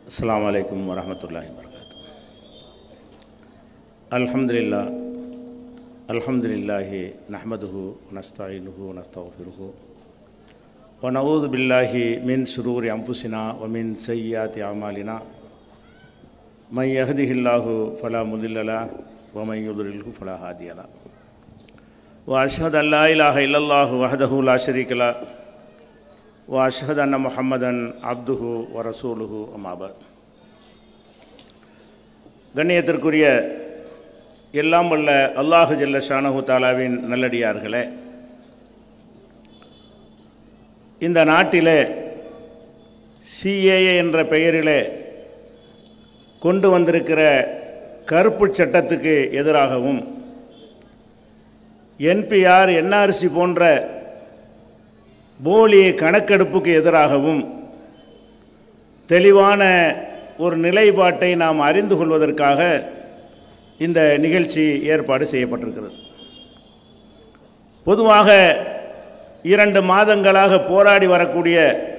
அஸ்ஸலாமு அலைக்கும் வரஹ்மத்துல்லாஹி வபரகாத்து அல்ஹம்துலில்லாஹ் அல்ஹம்துலில்லாஹி நஹ்மதுஹு வனஸ்தாயினுஹு வனஸ்தஃபிருஹு ونعوذ بالله من شرور أنفسنا ومن سيئات أعمالنا من يهده الله فلا مضل له ومن يضلله فلا هادي له وأشهد أن لا إله إلا الله وحده لا شريك له وأشهد أن محمدا عبده ورسوله أما بعد கண்ணியத்திற்குரிய எல்லாம் வல்ல அல்லாஹு ஜல்ல ஷானஹு தாலாவின் நல்லடியார்களே இந்த நாட்டிலே சிஏஏ என்ற பெயரிலே கொண்டு வந்திருக்கிற கருப்பு சட்டத்துக்கு எதிராகவும் என்பிஆர் என்ஆர்சி போன்ற போலி கணக்கெடுப்புக்கு எதிராகவும் தெளிவான ஒரு நிலைப்பாட்டை நாம் அறிந்து கொள்வதற்காக இந்த நிகழ்ச்சி ஏற்பாடு செய்யப்பட்டிருக்கிறது பொதுவாக இரண்டு மாதங்களாக போராடி வரக்கூடிய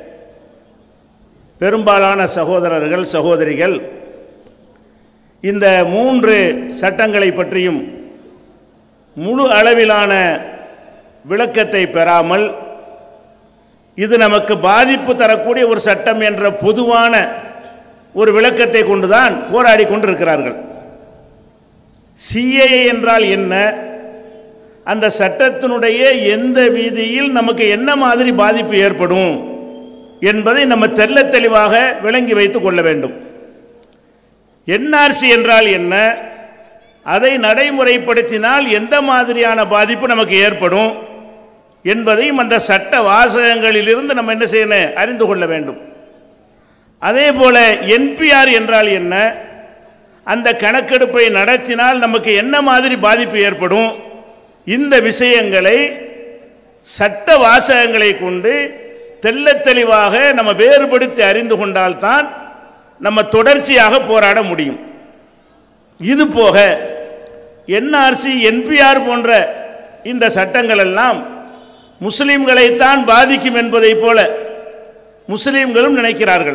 பெரும்பாலான சகோதரர்கள் சகோதரிகள் இந்த மூன்று சட்டங்களை பற்றியும் முழு அளவிலான விளக்கத்தை பெறாமல் இது நமக்கு பாதிப்பு தரக்கூடிய ஒரு சட்டம் என்ற பொதுவான ஒரு விளக்கத்தை கொண்டுதான் போராடி கொண்டிருக்கிறார்கள் சிஏஏ என்றால் என்ன அந்த சட்டத்தினுடைய எந்த வீதியில் நமக்கு என்ன மாதிரி பாதிப்பு ஏற்படும் என்பதை நம்ம தெல்ல தெளிவாக விளங்கி வைத்துக் கொள்ள வேண்டும் என்ஆர்சி என்றால் என்ன அதை நடைமுறைப்படுத்தினால் எந்த மாதிரியான பாதிப்பு நமக்கு ஏற்படும் என்பதையும் அந்த சட்ட வாசகங்களிலிருந்து நம்ம என்ன செய்யணும் அறிந்து கொள்ள வேண்டும் அதே போல என்பிஆர் என்றால் என்ன அந்த கணக்கெடுப்பை நடத்தினால் நமக்கு என்ன மாதிரி பாதிப்பு ஏற்படும் இந்த விஷயங்களை சட்ட வாசகங்களை கொண்டு தெல்ல தெளிவாக நம்ம வேறுபடுத்தி அறிந்து கொண்டால்தான் நம்ம தொடர்ச்சியாக போராட முடியும் இது போக என்ஆர்சி என்பிஆர் போன்ற இந்த சட்டங்கள் எல்லாம் முஸ்லிம்களைத்தான் பாதிக்கும் என்பதைப் போல முஸ்லிம்களும் நினைக்கிறார்கள்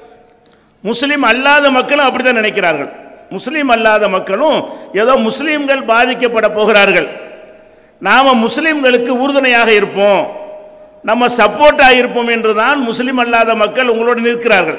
முஸ்லீம் அல்லாத மக்களும் அப்படித்தான் நினைக்கிறார்கள் முஸ்லீம் அல்லாத மக்களும் ஏதோ முஸ்லீம்கள் பாதிக்கப்பட போகிறார்கள் நாம் முஸ்லீம்களுக்கு உறுதுணையாக இருப்போம் நம்ம சப்போர்ட்டாக இருப்போம் என்று தான் முஸ்லீம் அல்லாத மக்கள் உங்களோடு நிற்கிறார்கள்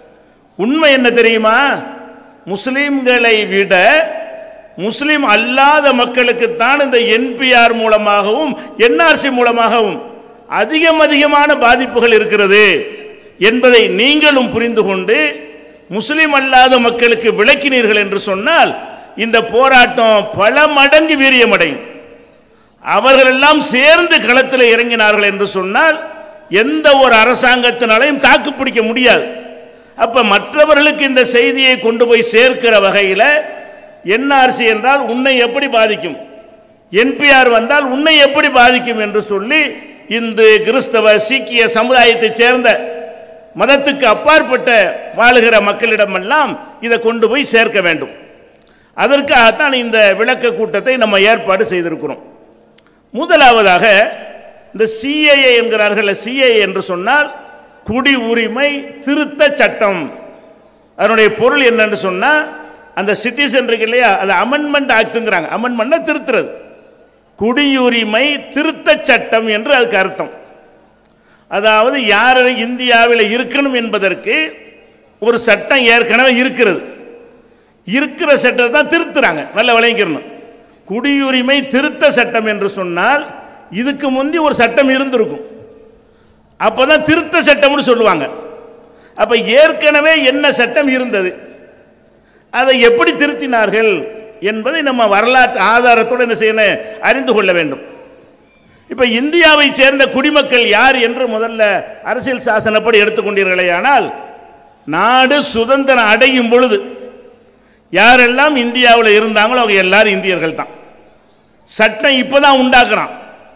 உண்மை என்ன தெரியுமா முஸ்லீம்களை விட முஸ்லீம் அல்லாத மக்களுக்குத்தான் இந்த என்பிஆர் மூலமாகவும் என்ஆர்சி மூலமாகவும் அதிகம் அதிகமான பாதிப்புகள் இருக்கிறது என்பதை நீங்களும் புரிந்து கொண்டு முஸ்லீம் அல்லாத மக்களுக்கு விளக்கினீர்கள் என்று சொன்னால் இந்த போராட்டம் பல மடங்கு வீரியமடையும் அவர்கள் எல்லாம் சேர்ந்து களத்தில் இறங்கினார்கள் என்று சொன்னால் எந்த ஒரு அரசாங்கத்தினாலையும் தாக்கு பிடிக்க முடியாது அப்ப மற்றவர்களுக்கு இந்த செய்தியை கொண்டு போய் சேர்க்கிற வகையில் என்ஆர்சி என்றால் உன்னை எப்படி பாதிக்கும் என்பிஆர் வந்தால் உன்னை எப்படி பாதிக்கும் என்று சொல்லி இந்து கிறிஸ்தவ சீக்கிய சமுதாயத்தைச் சேர்ந்த மதத்துக்கு அப்பாற்பட்ட வாழுகிற மக்களிடமெல்லாம் இதை கொண்டு போய் சேர்க்க வேண்டும் அதற்காகத்தான் இந்த விளக்க கூட்டத்தை நம்ம ஏற்பாடு செய்திருக்கிறோம் முதலாவதாக இந்த சிஏஏ என்கிறார்கள் சிஏஏ என்று சொன்னால் குடி உரிமை திருத்த சட்டம் அதனுடைய பொருள் என்னன்னு சொன்னால் அந்த சிட்டிசன் இருக்கு இல்லையா அது அமெண்ட்மெண்ட் ஆக்டுங்கிறாங்க அமெண்ட்மெண்ட் திருத்துறது குடியுரிமை திருத்த சட்டம் என்று அதுக்கு அர்த்தம் அதாவது யார் இந்தியாவில் இருக்கணும் என்பதற்கு ஒரு சட்டம் ஏற்கனவே இருக்கிறது இருக்கிற சட்டத்தை தான் திருத்துறாங்க நல்ல விளங்கிக்கணும் குடியுரிமை திருத்த சட்டம் என்று சொன்னால் இதுக்கு முந்தி ஒரு சட்டம் இருந்திருக்கும் அப்பதான் திருத்த சட்டம்னு சொல்லுவாங்க அப்ப ஏற்கனவே என்ன சட்டம் இருந்தது அதை எப்படி திருத்தினார்கள் என்பதை நம்ம வரலாற்று ஆதாரத்தோடு என்ன செய்யணும் அறிந்து கொள்ள வேண்டும் இப்ப இந்தியாவை சேர்ந்த குடிமக்கள் யார் என்று முதல்ல அரசியல் சாசனப்படி எடுத்துக்கொண்டீர்களே ஆனால் நாடு சுதந்திரம் அடையும் பொழுது யாரெல்லாம் இந்தியாவில் இருந்தாங்களோ அவங்க எல்லாரும் இந்தியர்கள் தான் சட்டம் இப்போதான் உண்டாக்குறான்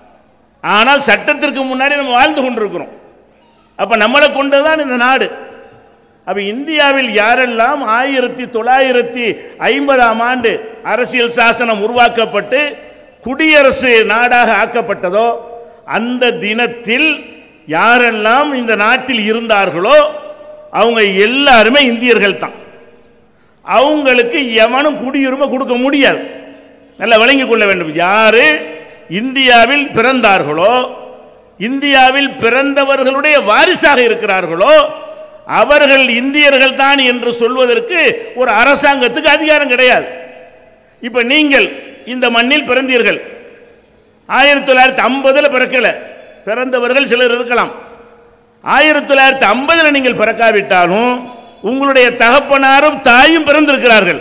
ஆனால் சட்டத்திற்கு முன்னாடி நம்ம வாழ்ந்து கொண்டிருக்கிறோம் அப்ப நம்மளை கொண்டுதான் இந்த நாடு அப்ப இந்தியாவில் யாரெல்லாம் ஆயிரத்தி தொள்ளாயிரத்தி ஐம்பதாம் ஆண்டு அரசியல் சாசனம் உருவாக்கப்பட்டு குடியரசு நாடாக ஆக்கப்பட்டதோ அந்த தினத்தில் யாரெல்லாம் இந்த நாட்டில் இருந்தார்களோ அவங்க எல்லாருமே இந்தியர்கள் தான் அவங்களுக்கு எவனும் குடியுரிமை கொடுக்க முடியாது நல்லா விளங்கிக் கொள்ள வேண்டும் யாரு இந்தியாவில் பிறந்தார்களோ இந்தியாவில் பிறந்தவர்களுடைய வாரிசாக இருக்கிறார்களோ அவர்கள் இந்தியர்கள் தான் என்று சொல்வதற்கு ஒரு அரசாங்கத்துக்கு அதிகாரம் கிடையாது இப்ப நீங்கள் இந்த மண்ணில் பிறந்தீர்கள் ஆயிரத்தி தொள்ளாயிரத்தி ஐம்பதுல பிறக்கல பிறந்தவர்கள் சிலர் இருக்கலாம் ஆயிரத்தி தொள்ளாயிரத்தி ஐம்பதுல நீங்கள் பிறக்காவிட்டாலும் உங்களுடைய தகப்பனாரும் தாயும் பிறந்திருக்கிறார்கள்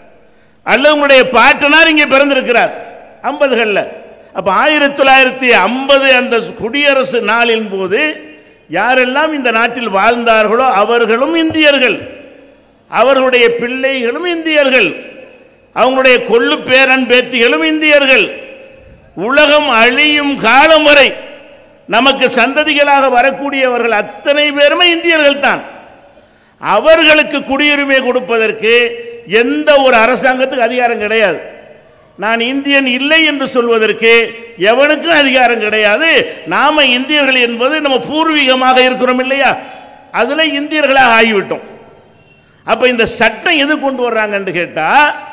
அல்ல உங்களுடைய பாட்டனார் இங்கே பிறந்திருக்கிறார் ஐம்பதுகள்ல அப்ப ஆயிரத்தி தொள்ளாயிரத்தி ஐம்பது அந்த குடியரசு நாளின் போது யாரெல்லாம் இந்த நாட்டில் வாழ்ந்தார்களோ அவர்களும் இந்தியர்கள் அவர்களுடைய பிள்ளைகளும் இந்தியர்கள் அவங்களுடைய கொள்ளு பேரன் பேத்திகளும் இந்தியர்கள் உலகம் அழியும் காலம் வரை நமக்கு சந்ததிகளாக வரக்கூடியவர்கள் அத்தனை பேருமே இந்தியர்கள் தான் அவர்களுக்கு குடியுரிமை கொடுப்பதற்கு எந்த ஒரு அரசாங்கத்துக்கு அதிகாரம் கிடையாது நான் இந்தியன் இல்லை என்று சொல்வதற்கு எவனுக்கும் அதிகாரம் கிடையாது நாம இந்தியர்கள் என்பது நம்ம பூர்வீகமாக இருக்கிறோம் இல்லையா அதுல இந்தியர்களாக ஆகிவிட்டோம் அப்ப இந்த சட்டம் எது கொண்டு வர்றாங்கன்னு கேட்டா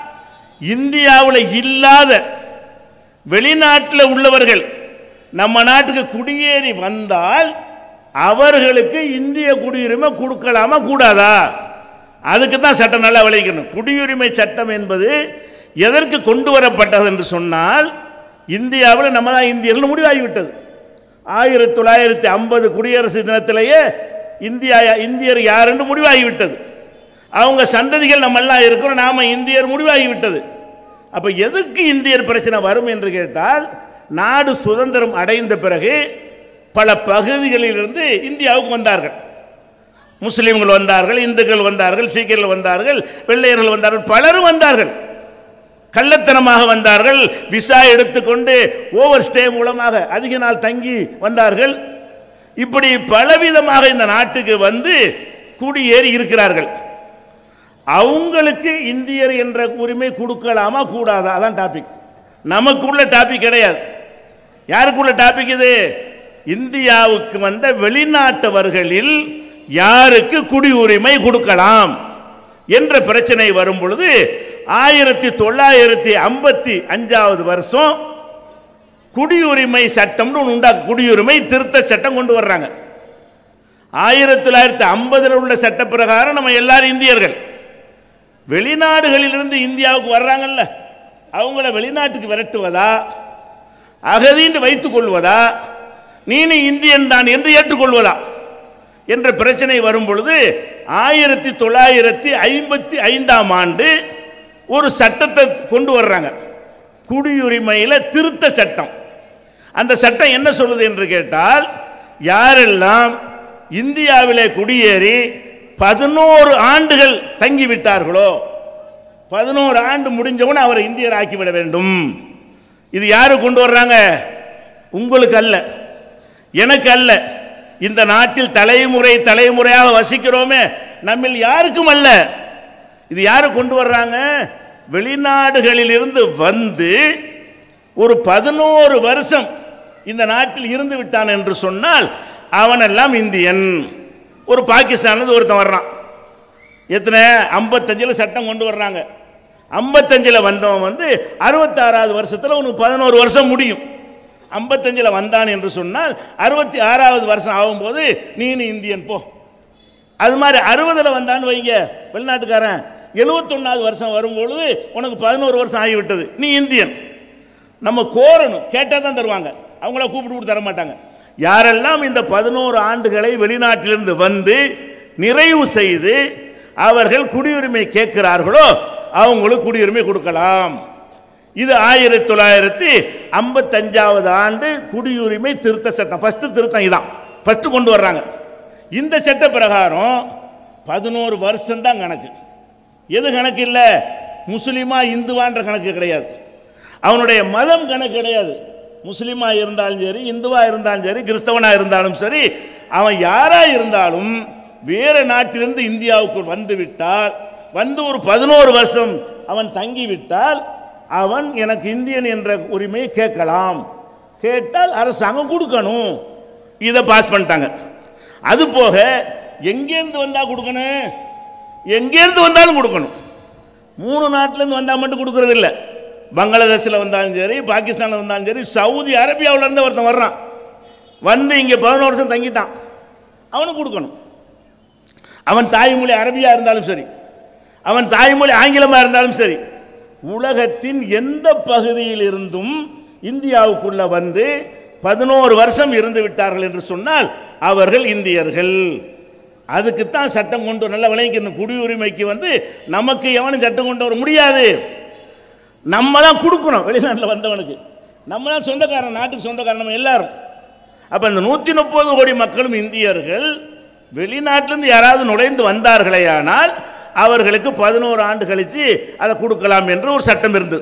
இந்தியாவில் இல்லாத வெளிநாட்டில் உள்ளவர்கள் நம்ம நாட்டுக்கு குடியேறி வந்தால் அவர்களுக்கு இந்திய குடியுரிமை கொடுக்கலாமா கூடாதா அதுக்கு தான் சட்டம் நல்லா விளைக்கணும் குடியுரிமை சட்டம் என்பது எதற்கு கொண்டு வரப்பட்டது என்று சொன்னால் இந்தியாவில் நம்ம தான் இந்தியர்கள் முடிவாகிவிட்டது ஆயிரத்தி தொள்ளாயிரத்தி ஐம்பது குடியரசு தினத்திலேயே இந்தியா இந்தியர் யார் என்று முடிவாகிவிட்டது அவங்க சந்ததிகள் நம்ம எல்லாம் இருக்கிறோம் நாம இந்தியர் முடிவாகிவிட்டது அப்ப எதுக்கு இந்தியர் பிரச்சனை வரும் என்று கேட்டால் நாடு சுதந்திரம் அடைந்த பிறகு பல பகுதிகளிலிருந்து இந்தியாவுக்கு வந்தார்கள் முஸ்லிம்கள் வந்தார்கள் இந்துக்கள் வந்தார்கள் சீக்கியர்கள் வந்தார்கள் வெள்ளையர்கள் வந்தார்கள் பலரும் வந்தார்கள் கள்ளத்தனமாக வந்தார்கள் விசா எடுத்துக்கொண்டு ஓவர் ஸ்டே மூலமாக அதிக நாள் தங்கி வந்தார்கள் இப்படி பலவிதமாக இந்த நாட்டுக்கு வந்து குடியேறி இருக்கிறார்கள் அவங்களுக்கு இந்தியர் என்ற உரிமை கொடுக்கலாமா கூடாதா அதான் டாபிக் நமக்குள்ள டாபிக் கிடையாது யாருக்குள்ள டாபிக் இது இந்தியாவுக்கு வந்த வெளிநாட்டவர்களில் யாருக்கு குடியுரிமை கொடுக்கலாம் என்ற பிரச்சனை வரும் பொழுது ஆயிரத்தி தொள்ளாயிரத்தி ஐம்பத்தி அஞ்சாவது வருஷம் குடியுரிமை சட்டம்னு ஒன்று உண்டா குடியுரிமை திருத்த சட்டம் கொண்டு வர்றாங்க ஆயிரத்தி தொள்ளாயிரத்தி ஐம்பதுல உள்ள சட்ட பிரகாரம் நம்ம எல்லாரும் இந்தியர்கள் வெளிநாடுகளிலிருந்து இந்தியாவுக்கு வர்றாங்கல்ல அவங்கள வெளிநாட்டுக்கு விரட்டுவதா அகதின்னு வைத்துக் கொள்வதா நீனு இந்தியன் தான் என்று ஏற்றுக்கொள்வதா என்ற பிரச்சனை வரும் பொழுது ஆயிரத்தி தொள்ளாயிரத்தி ஐம்பத்தி ஐந்தாம் ஆண்டு ஒரு சட்டத்தை கொண்டு வர்றாங்க குடியுரிமையில திருத்த சட்டம் அந்த சட்டம் என்ன சொல்லுது என்று கேட்டால் யாரெல்லாம் இந்தியாவிலே குடியேறி பதினோரு ஆண்டுகள் தங்கிவிட்டார்களோ பதினோரு ஆண்டு முடிஞ்சவன அவரை இந்தியர் ஆக்கிவிட வேண்டும் இது யாரு கொண்டு வர்றாங்க உங்களுக்கு அல்ல எனக்கு அல்ல இந்த நாட்டில் தலைமுறை தலைமுறையாக வசிக்கிறோமே நம்மில் யாருக்கும் அல்ல இது யாரு கொண்டு வர்றாங்க வெளிநாடுகளில் இருந்து வந்து ஒரு பதினோரு வருஷம் இந்த நாட்டில் இருந்து விட்டான் என்று சொன்னால் அவனெல்லாம் இந்தியன் ஒரு பாகிஸ்தான்ல ஒருத்தன் வர்றான் எத்தனை ஐம்பத்தஞ்சில் சட்டம் கொண்டு வர்றாங்க ஐம்பத்தஞ்சில் வந்தவன் வந்து அறுபத்தாறாவது வருஷத்தில் உனக்கு பதினோரு வருஷம் முடியும் ஐம்பத்தஞ்சில் வந்தான் என்று சொன்னால் அறுபத்தி ஆறாவது வருஷம் ஆகும்போது நீனு இந்தியன் போ அது மாதிரி அறுபதில் வந்தான்னு வைங்க வெளிநாட்டுக்காரன் எழுபத்தொன்னாவது வருஷம் வரும்பொழுது உனக்கு பதினோரு வருஷம் ஆகிவிட்டது நீ இந்தியன் நம்ம கோரணும் கேட்டால் தான் தருவாங்க அவங்கள கூப்பிட்டு கூப்பிட்டு தர மாட்டாங்க யாரெல்லாம் இந்த பதினோரு ஆண்டுகளை வெளிநாட்டிலிருந்து வந்து நிறைவு செய்து அவர்கள் குடியுரிமை கேட்கிறார்களோ அவங்களுக்கு குடியுரிமை கொடுக்கலாம் இது ஆயிரத்தி தொள்ளாயிரத்தி ஐம்பத்தஞ்சாவது ஆண்டு குடியுரிமை திருத்த சட்டம் ஃபர்ஸ்ட் திருத்தம் இதான் ஃபர்ஸ்ட் கொண்டு வர்றாங்க இந்த சட்ட பிரகாரம் பதினோரு வருஷம் தான் கணக்கு எது கணக்கு இல்லை முஸ்லீமா இந்துவான்ற கணக்கு கிடையாது அவனுடைய மதம் கணக்கு கிடையாது முஸ்லீமா இருந்தாலும் சரி இந்துவா இருந்தாலும் சரி கிறிஸ்தவனா இருந்தாலும் சரி அவன் யாரா இருந்தாலும் வேற நாட்டிலிருந்து இந்தியாவுக்கு வந்து விட்டால் வந்து ஒரு பதினோரு வருஷம் அவன் தங்கி விட்டால் அவன் எனக்கு இந்தியன் என்ற உரிமையை கேட்கலாம் கேட்டால் அரசாங்கம் கொடுக்கணும் இதை பாஸ் பண்ணிட்டாங்க அது போக எங்கேருந்து வந்தா கொடுக்கணும் எங்கேருந்து வந்தாலும் கொடுக்கணும் மூணு நாட்டிலேருந்து வந்தால் மட்டும் கொடுக்கறது இல்லை பங்களாதேஷில் வந்தாலும் சரி பாகிஸ்தானில் வந்தாலும் சரி சவுதி அரேபியாவுல இருந்து ஒருத்தன் வர்றான் வந்து இங்கே பதினோரு வருஷம் தங்கிட்டான் அவனுக்கு கொடுக்கணும் அவன் தாய்மொழி அரபியா இருந்தாலும் சரி அவன் தாய்மொழி ஆங்கிலமாக இருந்தாலும் சரி உலகத்தின் எந்த பகுதியில் இருந்தும் இந்தியாவுக்குள்ள வந்து பதினோரு வருஷம் இருந்து விட்டார்கள் என்று சொன்னால் அவர்கள் இந்தியர்கள் அதுக்குத்தான் சட்டம் கொண்டு வர- நல்லா விளங்கிக்கணும் குடியுரிமைக்கு வந்து நமக்கு எவனும் சட்டம் கொண்டு வர முடியாது நம்ம தான் கொடுக்கணும் வெளிநாட்டில் வந்தவனுக்கு நம்ம தான் சொந்தக்காரன் நாட்டுக்கு சொந்தக்காரன் நம்ம எல்லாரும் அப்போ இந்த நூற்றி முப்பது கோடி மக்களும் இந்தியர்கள் வெளிநாட்டிலிருந்து யாராவது நுழைந்து வந்தார்களேயானால் அவர்களுக்கு பதினோரு ஆண்டு கழித்து அதை கொடுக்கலாம் என்று ஒரு சட்டம் இருந்தது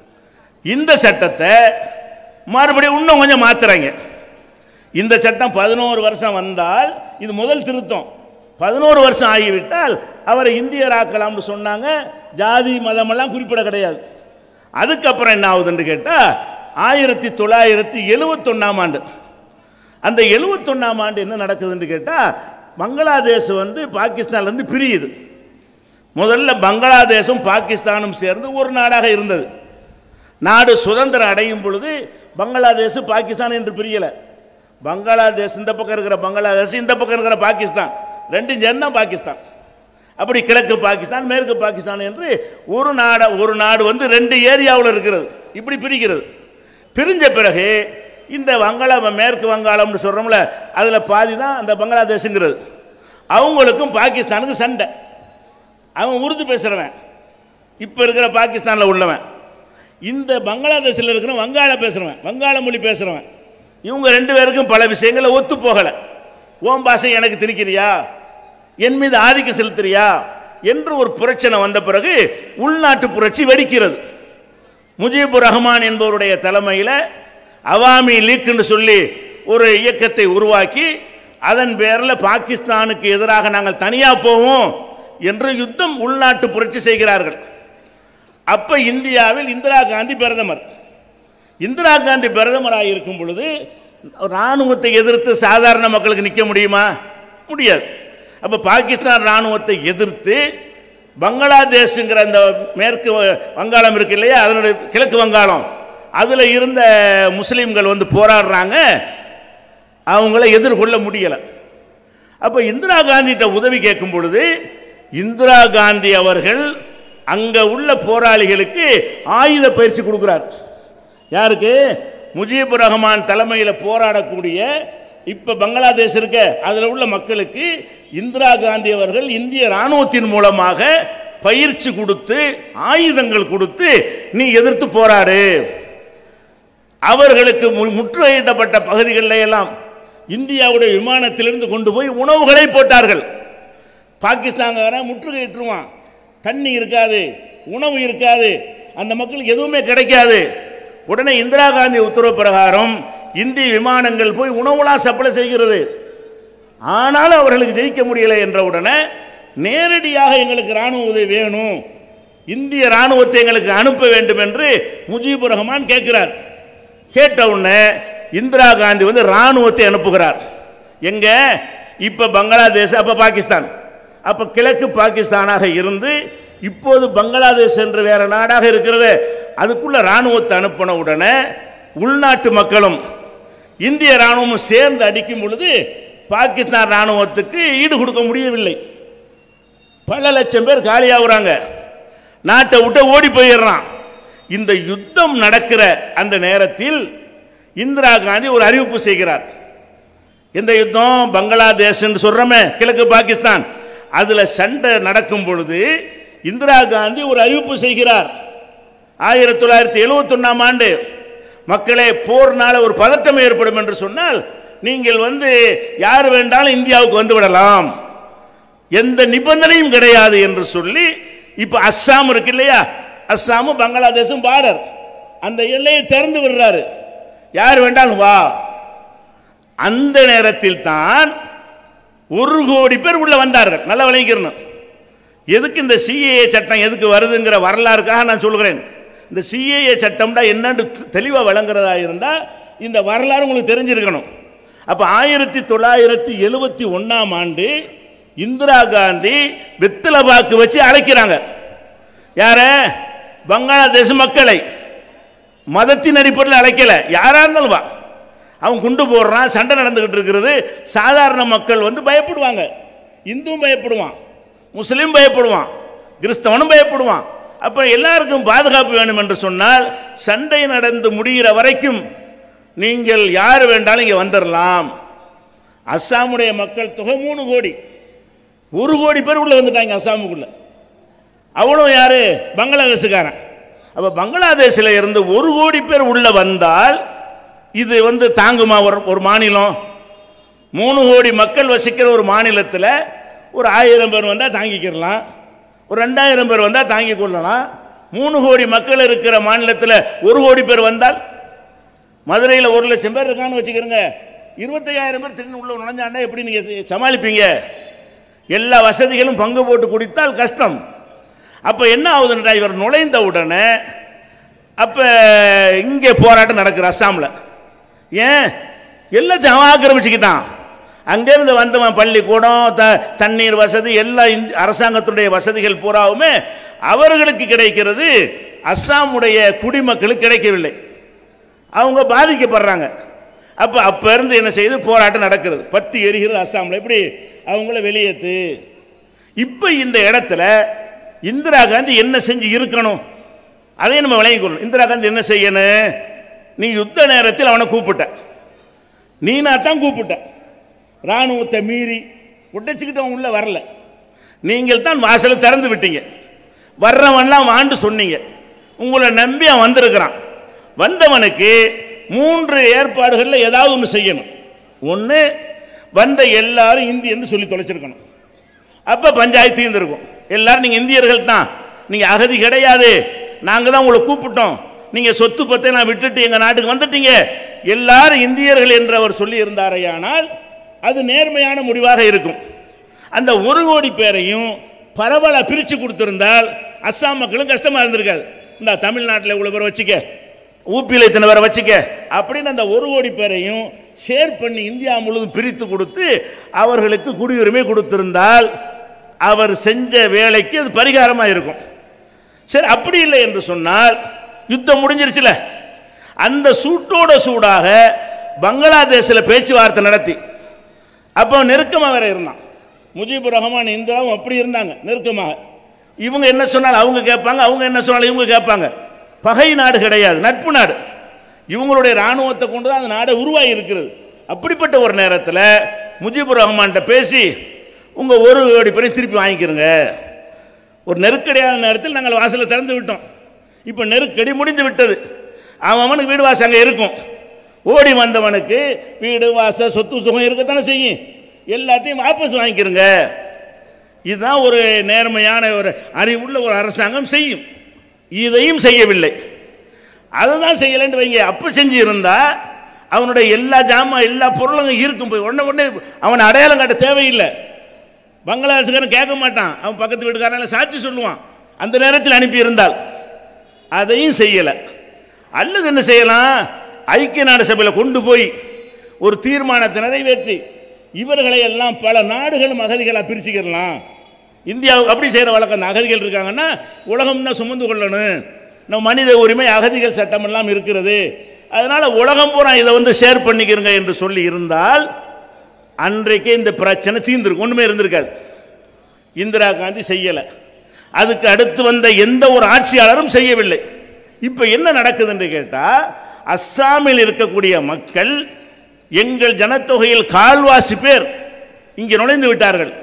இந்த சட்டத்தை மறுபடியும் இன்னும் கொஞ்சம் மாத்துறாங்க இந்த சட்டம் பதினோரு வருஷம் வந்தால் இது முதல் திருத்தம் பதினோரு வருஷம் ஆகிவிட்டால் அவரை இந்தியராக்கலாம்னு சொன்னாங்க ஜாதி மதமெல்லாம் குறிப்பிட கிடையாது அதுக்கப்புறம் என்ன ஆகுதுன்னு கேட்டால் ஆயிரத்தி தொள்ளாயிரத்தி எழுவத்தொன்னாம் ஆண்டு அந்த எழுவத்தொன்னாம் ஆண்டு என்ன நடக்குதுன்னு கேட்டால் பங்களாதேஷ் வந்து பாகிஸ்தான்லேருந்து பிரியுது முதல்ல பங்களாதேஷும் பாகிஸ்தானும் சேர்ந்து ஒரு நாடாக இருந்தது நாடு சுதந்திரம் அடையும் பொழுது பங்களாதேஷ் பாகிஸ்தான் என்று பிரியலை பங்களாதேஷ் இந்த பக்கம் இருக்கிற பங்களாதேஷ் இந்த பக்கம் இருக்கிற பாகிஸ்தான் ரெண்டும் சேர்ந்தா பாகிஸ்தான் அப்படி கிழக்கு பாகிஸ்தான் மேற்கு பாகிஸ்தான் என்று ஒரு நாட ஒரு நாடு வந்து ரெண்டு ஏரியாவில் இருக்கிறது இப்படி பிரிக்கிறது பிரிஞ்ச பிறகு இந்த வங்காள மேற்கு வங்காளம்னு சொல்கிறோம்ல அதில் பாதி தான் அந்த பங்களாதேஷுங்கிறது அவங்களுக்கும் பாகிஸ்தானுக்கும் சண்டை அவன் உருது பேசுகிறவன் இப்போ இருக்கிற பாகிஸ்தானில் உள்ளவன் இந்த பங்களாதேஷில் இருக்கிற வங்காள பேசுகிறவன் வங்காள மொழி பேசுகிறவன் இவங்க ரெண்டு பேருக்கும் பல விஷயங்களை ஒத்து போகலை ஓம் பாஷை எனக்கு திணிக்கிறியா என் மீது ஆதிக்கம் செலுத்துறியா என்று ஒரு பிரச்சனை வந்த பிறகு உள்நாட்டு புரட்சி வெடிக்கிறது முஜீபுர் ரஹ்மான் என்பவருடைய தலைமையில் அவாமி லீக் என்று சொல்லி ஒரு இயக்கத்தை உருவாக்கி அதன் பேரில் பாகிஸ்தானுக்கு எதிராக நாங்கள் தனியாக போவோம் என்று யுத்தம் உள்நாட்டு புரட்சி செய்கிறார்கள் அப்ப இந்தியாவில் இந்திரா காந்தி பிரதமர் இந்திரா காந்தி பிரதமராக இருக்கும் பொழுது ராணுவத்தை எதிர்த்து சாதாரண மக்களுக்கு நிற்க முடியுமா முடியாது அப்ப பாகிஸ்தான் ராணுவத்தை எதிர்த்து பங்களாதேஷுங்கிற அந்த மேற்கு வ- வங்காளம் இருக்கு இல்லையா அதனுடைய கிழக்கு வங்காளம் அதில் இருந்த முஸ்லீம்கள் வந்து போராடுறாங்க அவங்கள எதிர்கொள்ள முடியலை அப்போ இந்திரா காந்திகிட்ட உதவி கேட்கும் பொழுது இந்திரா காந்தி அவர்கள் அங்கே உள்ள போராளிகளுக்கு ஆயுத பயிற்சி கொடுக்குறார் யாருக்கு முஜீபுர் ரஹ்மான் தலைமையில் போராடக்கூடிய இப்போ பங்களாதேஷ் இருக்க அதில் உள்ள மக்களுக்கு இந்திரா காந்தி அவர்கள் இந்திய ராணுவத்தின் மூலமாக பயிற்சி கொடுத்து ஆயுதங்கள் கொடுத்து நீ எதிர்த்து போராடு அவர்களுக்கு மு- முற்றுகையிடப்பட்ட பகுதிகளில் எல்லாம் இந்தியாவுடைய விமானத்திலிருந்து கொண்டு போய் உணவுகளை போட்டார்கள் பாகிஸ்தான்காரன் முற்றுகையிட்டுருவான் தண்ணி இருக்காது உணவு இருக்காது அந்த மக்களுக்கு எதுவுமே கிடைக்காது உடனே இந்திரா காந்தி உத்தரவு பிரகாரம் இந்திய விமானங்கள் போய் உணவுலாம் சப்ளை செய்கிறது ஆனாலும் அவர்களுக்கு ஜெயிக்க முடியலை என்ற உடனே நேரடியாக எங்களுக்கு ராணுவ உதவி வேணும் இந்திய ராணுவத்தை எங்களுக்கு அனுப்ப வேண்டும் என்று முஜீபுர் ரஹ்மான் கேட்கிறார் கேட்ட உடனே இந்திரா காந்தி வந்து ராணுவத்தை அனுப்புகிறார் எங்க இப்ப பங்களாதேஷ் அப்ப பாகிஸ்தான் அப்ப கிழக்கு பாகிஸ்தானாக இருந்து இப்போது பங்களாதேஷ் என்று வேற நாடாக இருக்கிறது அதுக்குள்ள ராணுவத்தை அனுப்பின உடனே உள்நாட்டு மக்களும் இந்திய ராணுவமும் சேர்ந்து அடிக்கும் பொழுது பாகிஸ்தான் ராணுவத்துக்கு ஈடு கொடுக்க முடியவில்லை பல லட்சம் பேர் காலியாகுறாங்க நாட்டை விட்டு ஓடி போயிடுறான் இந்த யுத்தம் நடக்கிற அந்த நேரத்தில் இந்திரா காந்தி ஒரு அறிவிப்பு செய்கிறார் எந்த யுத்தம் பங்களாதேஷ் சொல்றோமே கிழக்கு பாகிஸ்தான் அதுல சண்டை நடக்கும் பொழுது இந்திரா காந்தி ஒரு அறிவிப்பு செய்கிறார் ஆயிரத்தி தொள்ளாயிரத்தி எழுவத்தொன்னாம் ஆண்டு மக்களே போர்னால ஒரு பதட்டம் ஏற்படும் என்று சொன்னால் நீங்கள் வந்து யார் வேண்டாலும் இந்தியாவுக்கு வந்து விடலாம் எந்த நிபந்தனையும் கிடையாது என்று சொல்லி இப்ப அஸ்ஸாம் இருக்கு இல்லையா அஸ்ஸாமும் பங்களாதேஷும் பார்டர் அந்த எல்லையை திறந்து விடுறாரு யார் வேண்டாலும் வா அந்த நேரத்தில் தான் ஒரு கோடி பேர் உள்ள வந்தார்கள் நல்லா விளங்கிக்கிறணும் எதுக்கு இந்த சிஏஏ சட்டம் எதுக்கு வருதுங்கிற வரலாறுக்காக நான் சொல்கிறேன் இந்த சிஏஏ சட்டம்டா என்னன்னு தெளிவாக விளங்குறதா இருந்தால் இந்த வரலாறு உங்களுக்கு தெரிஞ்சிருக்கணும் அப்போ ஆயிரத்தி தொள்ளாயிரத்தி எழுபத்தி ஒன்றாம் ஆண்டு இந்திரா காந்தி வெத்தலை பாக்கு வச்சு அழைக்கிறாங்க யார பங்களாதேச மக்களை மதத்தின் அடிப்படையில் அழைக்கல யாரா இருந்தாலும் வா அவன் குண்டு போடுறான் சண்டை நடந்துகிட்டு இருக்கிறது சாதாரண மக்கள் வந்து பயப்படுவாங்க இந்துவும் பயப்படுவான் முஸ்லீம் பயப்படுவான் கிறிஸ்தவனும் பயப்படுவான் அப்ப எல்லாருக்கும் பாதுகாப்பு வேணும் என்று சொன்னால் சண்டை நடந்து முடிகிற வரைக்கும் நீங்கள் யார் வேண்டாலும் இங்கே வந்துடலாம் அஸ்ஸாமுடைய மக்கள் தொகை மூணு கோடி ஒரு கோடி பேர் உள்ள வந்துட்டாங்க அஸ்ஸாமுக்குள்ள அவனும் யாரு பங்களாதேஷுக்காரன் அப்ப பங்களாதேஷில் இருந்து ஒரு கோடி பேர் உள்ள வந்தால் இது வந்து தாங்குமா ஒரு ஒரு மாநிலம் மூணு கோடி மக்கள் வசிக்கிற ஒரு மாநிலத்தில் ஒரு ஆயிரம் பேர் வந்தால் தாங்கிக்கிடலாம் ஒரு ரெண்டாயிரம் பேர் வந்தால் தாங்கிக் கொள்ளலாம் மூணு கோடி மக்கள் இருக்கிற மாநிலத்தில் ஒரு கோடி பேர் வந்தால் மதுரையில் ஒரு லட்சம் பேர் இருக்கான்னு வச்சுக்கிறோங்க இருபத்தையாயிரம் பேர் திடீர்னு உள்ள நுழைஞ்சாண்டா எப்படி நீங்கள் சமாளிப்பீங்க எல்லா வசதிகளும் பங்கு போட்டு குடித்தால் கஷ்டம் அப்போ என்ன ஆகுதுன்றா இவர் நுழைந்த உடனே அப்போ இங்கே போராட்டம் நடக்குது அஸ்ஸாமில் ஏன் எல்லாத்தையும் அவன் ஆக்கிரமிச்சுக்கிட்டான் அங்கேருந்து வந்தவன் பள்ளிக்கூடம் த தண்ணீர் வசதி எல்லா இந்தி அரசாங்கத்துடைய வசதிகள் பூராவுமே அவர்களுக்கு கிடைக்கிறது அஸ்ஸாமுடைய குடிமக்களுக்கு கிடைக்கவில்லை அவங்க பாதிக்கப்படுறாங்க அப்போ அப்போ இருந்து என்ன செய்யுது போராட்டம் நடக்கிறது பத்து எரிகிறது அஸ்ஸாமில் எப்படி அவங்கள வெளியேத்து இப்போ இந்த இடத்துல இந்திரா காந்தி என்ன செஞ்சு இருக்கணும் அதையும் நம்ம விளங்கிக் கொள்ளணும் இந்திரா காந்தி என்ன செய்யணும் நீ யுத்த நேரத்தில் அவனை கூப்பிட்ட நீனா தான் கூப்பிட்ட ராணுவத்தை மீறி உடைச்சிக்கிட்டு அவன் உள்ள வரல நீங்கள் தான் வாசலை திறந்து விட்டீங்க வர்றவன்லாம் வாண்டு சொன்னீங்க உங்களை நம்பி அவன் வந்திருக்கிறான் வந்தவனுக்கு மூன்று ஏற்பாடுகளில் ஏதாவது ஒன்று செய்யணும் ஒன்று வந்த எல்லாரும் இந்தி என்று சொல்லி தொலைச்சிருக்கணும் அப்போ பஞ்சாயத்து இருந்திருக்கும் எல்லாரும் நீங்கள் இந்தியர்கள் தான் நீங்கள் அகதி கிடையாது நாங்கள் தான் உங்களை கூப்பிட்டோம் நீங்கள் சொத்து பத்தை நான் விட்டுட்டு எங்கள் நாட்டுக்கு வந்துட்டீங்க எல்லாரும் இந்தியர்கள் என்று அவர் சொல்லி இருந்தாரையானால் அது நேர்மையான முடிவாக இருக்கும் அந்த ஒரு கோடி பேரையும் பரவலாக பிரித்து கொடுத்திருந்தால் அஸ்ஸாம் மக்களும் கஷ்டமாக இருந்திருக்காது இந்த தமிழ்நாட்டில் இவ்வளோ பேரை வச்சுக்க ஊப்பியில் இத்தனை பேரை வச்சுக்க அப்படின்னு அந்த ஒரு கோடி பேரையும் ஷேர் பண்ணி இந்தியா முழுவதும் பிரித்து கொடுத்து அவர்களுக்கு குடியுரிமை கொடுத்திருந்தால் அவர் செஞ்ச வேலைக்கு அது பரிகாரமாக இருக்கும் சரி அப்படி இல்லை என்று சொன்னால் யுத்தம் முடிஞ்சிருச்சுல அந்த சூட்டோட சூடாக பங்களாதேஷில் பேச்சுவார்த்தை நடத்தி அப்போ நெருக்கமாக வேற இருந்தான் முஜிபுர் ரஹ்மான் இந்திராவும் அப்படி இருந்தாங்க நெருக்கமாக இவங்க என்ன சொன்னாலும் அவங்க கேட்பாங்க அவங்க என்ன சொன்னாலும் இவங்க கேட்பாங்க பகை நாடு கிடையாது நட்பு நாடு இவங்களுடைய இராணுவத்தை கொண்டு தான் அந்த நாடு உருவாகி இருக்கிறது அப்படிப்பட்ட ஒரு நேரத்தில் முஜிபுர் ரஹ்மான்கிட்ட பேசி உங்கள் ஒரு கோடி பேரையும் திருப்பி வாங்கிக்கிறங்க ஒரு நெருக்கடியான நேரத்தில் நாங்கள் வாசலை திறந்து விட்டோம் இப்போ நெருக்கடி முடிந்து விட்டது அவன் அவனுக்கு வீடு வாசல் அங்கே இருக்கும் ஓடி வந்தவனுக்கு வீடு வாச சொத்து சுகம் இருக்கத்தானே செய்யும் எல்லாத்தையும் வாபஸ் வாங்கிக்கிறங்க இதுதான் ஒரு நேர்மையான ஒரு அறிவுள்ள ஒரு அரசாங்கம் செய்யும் இதையும் செய்யவில்லை அதுதான் செய்யலைன்னு வைங்க அப்போ செஞ்சு இருந்தா அவனுடைய எல்லா ஜாமான் எல்லா பொருளும் இருக்கும் போய் உடனே உடனே அவனை அடையாளம் காட்ட தேவையில்லை பங்களாதேஷ்காரன் கேட்க மாட்டான் அவன் பக்கத்து வீட்டுக்காரனால சாட்சி சொல்லுவான் அந்த நேரத்தில் அனுப்பி இருந்தால் அதையும் செய்யலை அல்லது என்ன செய்யலாம் ஐக்கிய நாடு சபையில் கொண்டு போய் ஒரு தீர்மானத்தை நிறைவேற்றி இவர்களை எல்லாம் பல நாடுகளும் அகதிகளாக பிரிச்சுக்கிடலாம் இந்தியாவுக்கு அப்படி செய்கிற வழக்கம் அந்த அகதிகள் இருக்காங்கன்னா உலகம் தான் சுமந்து கொள்ளணும் நம்ம மனித உரிமை அகதிகள் சட்டம் எல்லாம் இருக்கிறது அதனால உலகம் பூரா இதை வந்து ஷேர் பண்ணிக்கிறங்க என்று சொல்லி இருந்தால் அன்றைக்கே இந்த பிரச்சனை தீர்ந்திருக்கும் ஒன்றுமே இருந்திருக்காது இந்திரா காந்தி செய்யலை அதுக்கு அடுத்து வந்த எந்த ஒரு ஆட்சியாளரும் செய்யவில்லை இப்போ என்ன நடக்குதுன்னு கேட்டால் அஸ்ஸாமில் இருக்கக்கூடிய மக்கள் எங்கள் ஜனத்தொகையில் கால்வாசி பேர் இங்கே நுழைந்து விட்டார்கள்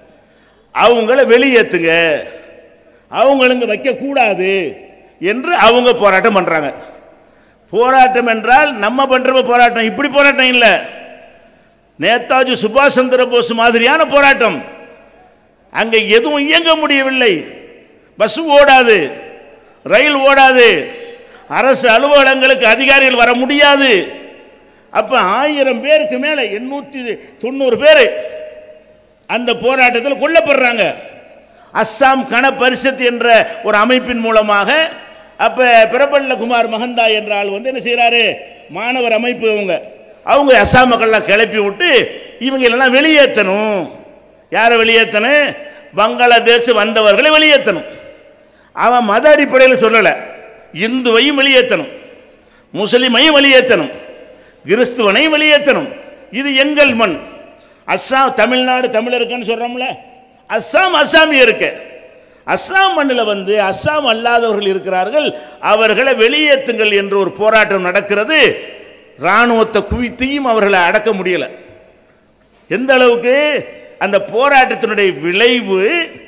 அவங்கள வெளியேற்றுங்க அவங்களுங்க வைக்கக்கூடாது என்று அவங்க போராட்டம் பண்ணுறாங்க போராட்டம் என்றால் நம்ம பண்ணுற போராட்டம் இப்படி போராட்டம் இல்லை நேதாஜி சுபாஷ் சந்திர போஸ் மாதிரியான போராட்டம் அங்கே எதுவும் இயங்க முடியவில்லை பஸ் ஓடாது ரயில் ஓடாது அரசு அலுவலகங்களுக்கு அதிகாரிகள் வர முடியாது அப்ப ஆயிரம் பேருக்கு மேல எண்ணூத்தி தொண்ணூறு பேர் அந்த போராட்டத்தில் கொல்லப்படுறாங்க அஸ்ஸாம் கண பரிஷத் என்ற ஒரு அமைப்பின் மூலமாக அப்ப பிரபல்ல குமார் மகந்தா என்ற ஆள் வந்து என்ன செய்யறாரு மாணவர் அமைப்பு அவங்க அவங்க அஸ்ஸாம் மக்கள்லாம் கிளப்பி விட்டு இவங்க எல்லாம் வெளியேற்றணும் யாரை வெளியேற்றணும் பங்களாதேஷ் வந்தவர்களை வெளியேற்றணும் அவன் மத அடிப்படையில் சொல்லலை இந்துவையும் வெளியேற்றணும் முஸ்லிமையும் வெளியேற்றணும் கிறிஸ்துவனையும் வெளியேற்றணும் இது எங்கள் மண் அஸ்ஸாம் தமிழ்நாடு தமிழருக்குன்னு சொல்றோம்ல அஸ்ஸாம் அஸ்ஸாமியருக்கு அஸ்ஸாம் மண்ணில் வந்து அஸ்ஸாம் அல்லாதவர்கள் இருக்கிறார்கள் அவர்களை வெளியேற்றுங்கள் என்று ஒரு போராட்டம் நடக்கிறது இராணுவத்தை குவித்தையும் அவர்களை அடக்க முடியல எந்த அளவுக்கு அந்த போராட்டத்தினுடைய விளைவு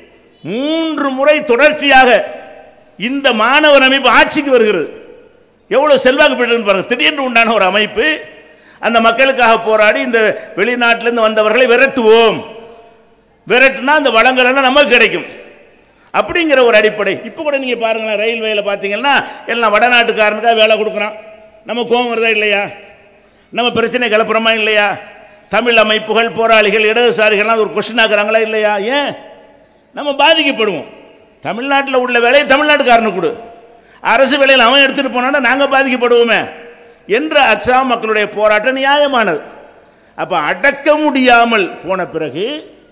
மூன்று முறை தொடர்ச்சியாக இந்த மாணவர் அமைப்பு ஆட்சிக்கு வருகிறது எவ்வளவு செல்வாக்கு பெற்றது பாருங்க திடீர்னு உண்டான ஒரு அமைப்பு அந்த மக்களுக்காக போராடி இந்த வெளிநாட்டிலிருந்து வந்தவர்களை விரட்டுவோம் விரட்டுனா அந்த வளங்கள் எல்லாம் நமக்கு கிடைக்கும் அப்படிங்கிற ஒரு அடிப்படை இப்போ கூட நீங்கள் பாருங்களேன் ரயில்வேல பார்த்தீங்கன்னா எல்லாம் வடநாட்டுக்காரனுக்காக வேலை கொடுக்குறான் நம்ம கோவம் வருதா இல்லையா நம்ம பிரச்சனை கிளப்புறோமா இல்லையா தமிழ் அமைப்புகள் போராளிகள் இடதுசாரிகள்லாம் ஒரு கொஸ்டின் ஆக்குறாங்களா இல்லையா ஏன் நம்ம பாதிக்கப்படுவோம் தமிழ்நாட்டில் உள்ள வேலையை தமிழ்நாட்டுக்காரனு கொடு அரசு வேலையில் அவன் எடுத்துகிட்டு போனான்னா நாங்கள் பாதிக்கப்படுவோமே என்ற அச்சாம் மக்களுடைய போராட்டம் நியாயமானது அப்போ அடக்க முடியாமல் போன பிறகு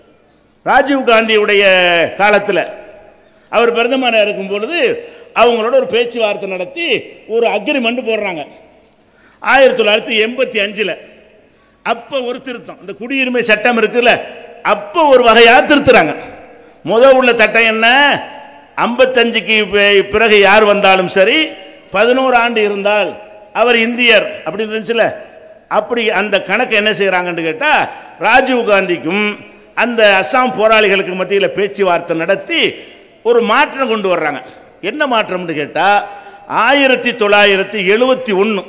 ராஜீவ் காந்தியுடைய காலத்தில் அவர் பிரதமராக இருக்கும் பொழுது அவங்களோட ஒரு பேச்சுவார்த்தை நடத்தி ஒரு அக்ரிமெண்ட் போடுறாங்க ஆயிரத்தி தொள்ளாயிரத்தி எண்பத்தி அஞ்சில் அப்போ ஒரு திருத்தம் இந்த குடியுரிமை சட்டம் இருக்குல்ல அப்போ ஒரு வகையாக திருத்துறாங்க முத உள்ள சட்டம் என்ன ஐம்பத்தஞ்சுக்கு பிறகு யார் வந்தாலும் சரி பதினோரு ஆண்டு இருந்தால் அவர் இந்தியர் அப்படி இருந்துச்சுல அப்படி அந்த கணக்கு என்ன செய்கிறாங்கன்னு கேட்டால் ராஜீவ் காந்திக்கும் அந்த அஸ்ஸாம் போராளிகளுக்கு மத்தியில் பேச்சுவார்த்தை நடத்தி ஒரு மாற்றம் கொண்டு வர்றாங்க என்ன மாற்றம்னு கேட்டால் ஆயிரத்தி தொள்ளாயிரத்தி எழுபத்தி ஒன்று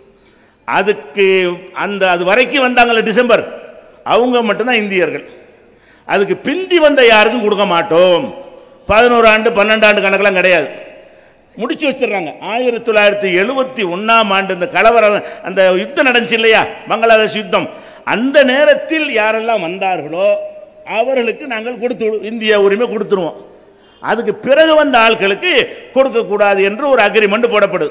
அதுக்கு அந்த அது வரைக்கும் வந்தாங்கல்ல டிசம்பர் அவங்க மட்டும்தான் இந்தியர்கள் அதுக்கு பிந்தி வந்த யாருக்கும் கொடுக்க மாட்டோம் பதினோரு ஆண்டு பன்னெண்டு ஆண்டு கணக்கெல்லாம் கிடையாது முடிச்சு வச்சிடுறாங்க ஆயிரத்தி தொள்ளாயிரத்தி எழுபத்தி ஒன்றாம் ஆண்டு இந்த கலவரம் அந்த யுத்தம் நடந்துச்சு இல்லையா பங்களாதேஷ் யுத்தம் அந்த நேரத்தில் யாரெல்லாம் வந்தார்களோ அவர்களுக்கு நாங்கள் கொடுத்து விடு- இந்திய உரிமை கொடுத்துருவோம் அதுக்கு பிறகு வந்த ஆட்களுக்கு கொடுக்கக்கூடாது என்று ஒரு அக்ரிமெண்ட் போடப்படுது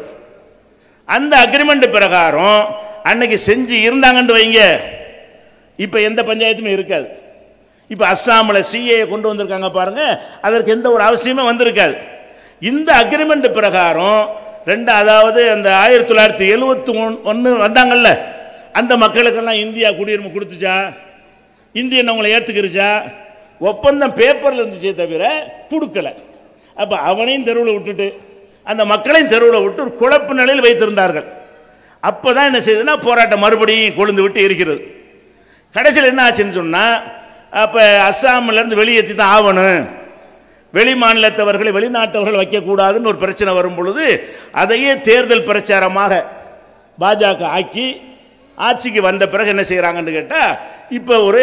அந்த அக்ரிமெண்ட் பிரகாரம் அன்னைக்கு செஞ்சு இருந்தாங்கன்னு வைங்க இப்போ எந்த பஞ்சாயத்துமே இருக்காது இப்போ அஸ்ஸாமில் சிஏ கொண்டு வந்திருக்காங்க பாருங்க அதற்கு எந்த ஒரு அவசியமே வந்திருக்காது இந்த அக்ரிமெண்ட் பிரகாரம் ரெண்டு அதாவது அந்த ஆயிரத்தி தொள்ளாயிரத்தி எழுபத்தி ஒன்று வந்தாங்கல்ல அந்த மக்களுக்கெல்லாம் இந்தியா குடியுரிமை கொடுத்துச்சா இந்தியன் அவங்களை ஏற்றுக்கிருச்சா ஒப்பந்தம் பேப்பரில் இருந்துச்சே தவிர கொடுக்கல அப்போ அவனையும் தெருவில் விட்டுட்டு அந்த மக்களையும் தெருவில் விட்டு ஒரு குழப்பு நிலையில் வைத்திருந்தார்கள் அப்போ தான் என்ன செய்யுதுன்னா போராட்டம் மறுபடியும் கொழுந்து விட்டு இருக்கிறது கடைசியில் என்ன ஆச்சுன்னு சொன்னால் அப்போ அஸ்ஸாம்லேருந்து வெளியேற்றி தான் ஆகணும் வெளி மாநிலத்தவர்களை வெளிநாட்டவர்கள் வைக்கக்கூடாதுன்னு ஒரு பிரச்சனை வரும் பொழுது அதையே தேர்தல் பிரச்சாரமாக பாஜக ஆக்கி ஆட்சிக்கு வந்த பிறகு என்ன செய்கிறாங்கன்னு கேட்டால் இப்போ ஒரு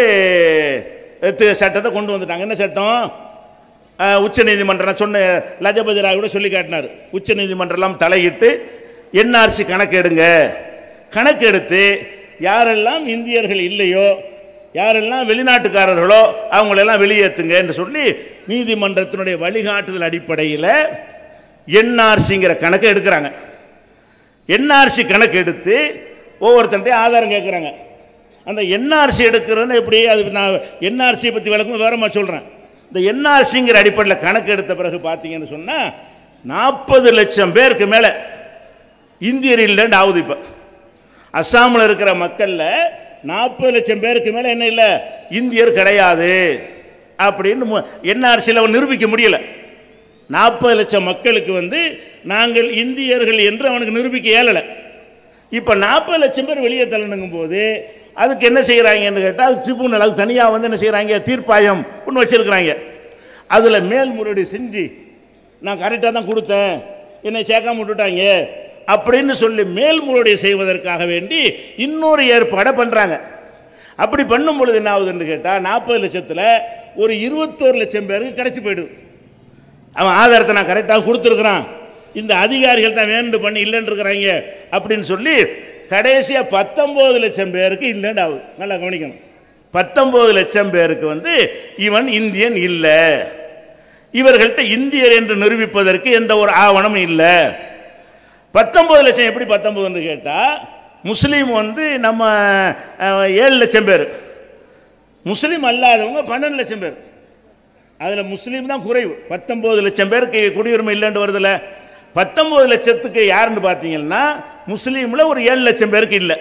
தி- சட்டத்தை கொண்டு வந்துட்டாங்க என்ன சட்டம் உச்ச நீதிமன்றம் சொன்ன லஜபதி ராய் கூட சொல்லி காட்டினார் உச்ச நீதிமன்றம் தலையிட்டு என்ஆர்சி கணக்கு எடுங்க கணக்கு எடுத்து யாரெல்லாம் இந்தியர்கள் இல்லையோ யாரெல்லாம் வெளிநாட்டுக்காரர்களோ அவங்களெல்லாம் வெளியேற்றுங்க என்று சொல்லி நீதிமன்றத்தினுடைய வழிகாட்டுதல் அடிப்படையில் என்ஆர்சிங்கிற கணக்கை எடுக்கிறாங்க என்ஆர்சி கணக்கு எடுத்து ஒவ்வொருத்தன்ட்டையும் ஆதாரம் கேட்குறாங்க அந்த என்ஆர்சி எடுக்கிறதுன்னு எப்படி அது நான் என்ஆர்சியை பற்றி விளக்கும் வேறமா சொல்கிறேன் இந்த என்ஆர்சிங்கிற அடிப்படையில் கணக்கு எடுத்த பிறகு பார்த்தீங்கன்னு சொன்னால் நாற்பது லட்சம் பேருக்கு மேலே இந்தியர் இல்லைன்னு ஆகுது இப்போ அஸ்ஸாமில் இருக்கிற மக்களில் நாற்பது லட்சம் பேருக்கு மேலே என்ன இல்லை இந்தியர் கிடையாது அப்படின்னு என்ஆர்சியில் அவன் நிரூபிக்க முடியல நாற்பது லட்சம் மக்களுக்கு வந்து நாங்கள் இந்தியர்கள் என்று அவனுக்கு நிரூபிக்க இயலலை இப்போ நாற்பது லட்சம் பேர் வெளியே தள்ளணுங்கும் போது அதுக்கு என்ன செய்கிறாங்கன்னு கேட்டால் அது ட்ரிபுனல் அது தனியாக வந்து என்ன செய்கிறாங்க தீர்ப்பாயம் ஒன்று வச்சிருக்கிறாங்க அதில் மேல்முறையீடு செஞ்சு நான் கரெக்டாக தான் கொடுத்தேன் என்னை சேர்க்காம விட்டுட்டாங்க அப்படின்னு சொல்லி மேல்முறையீடு செய்வதற்காக வேண்டி இன்னொரு ஏற்பாடை பண்ணுறாங்க அப்படி பண்ணும் பொழுது என்ன ஆகுதுன்னு கேட்டால் நாற்பது லட்சத்தில் ஒரு இருபத்தோரு லட்சம் பேருக்கு கிடைச்சி போயிடுது அவன் ஆதாரத்தை நான் கரெக்டாக கொடுத்துருக்குறான் இந்த அதிகாரிகள் தான் வேண்டு பண்ணி இல்லைன்னு இருக்கிறாங்க அப்படின்னு சொல்லி கடைசியாக பத்தொம்போது லட்சம் பேருக்கு இல்லைன்னு ஆகுது நல்லா கவனிக்கணும் பத்தொம்போது லட்சம் பேருக்கு வந்து இவன் இந்தியன் இல்லை இவர்கள்ட்ட இந்தியர் என்று நிரூபிப்பதற்கு எந்த ஒரு ஆவணமும் இல்லை பத்தொன்பது லட்சம் எப்படி பத்தொன்பதுன்னு கேட்டால் முஸ்லீம் வந்து நம்ம அஹ், ஏழு லட்சம் பேர் முஸ்லீம் அல்லாதவங்க பன்னெண்டு லட்சம் பேர் அதில் முஸ்லீம் தான் குறைவு பத்தொம்போது லட்சம் பேருக்கு குடியுரிமை இல்லைன்னு வருதுல்ல பத்தொம்போது லட்சத்துக்கு யாருன்னு பார்த்தீங்கன்னா முஸ்லீமில் ஒரு ஏழு லட்சம் பேருக்கு இல்லை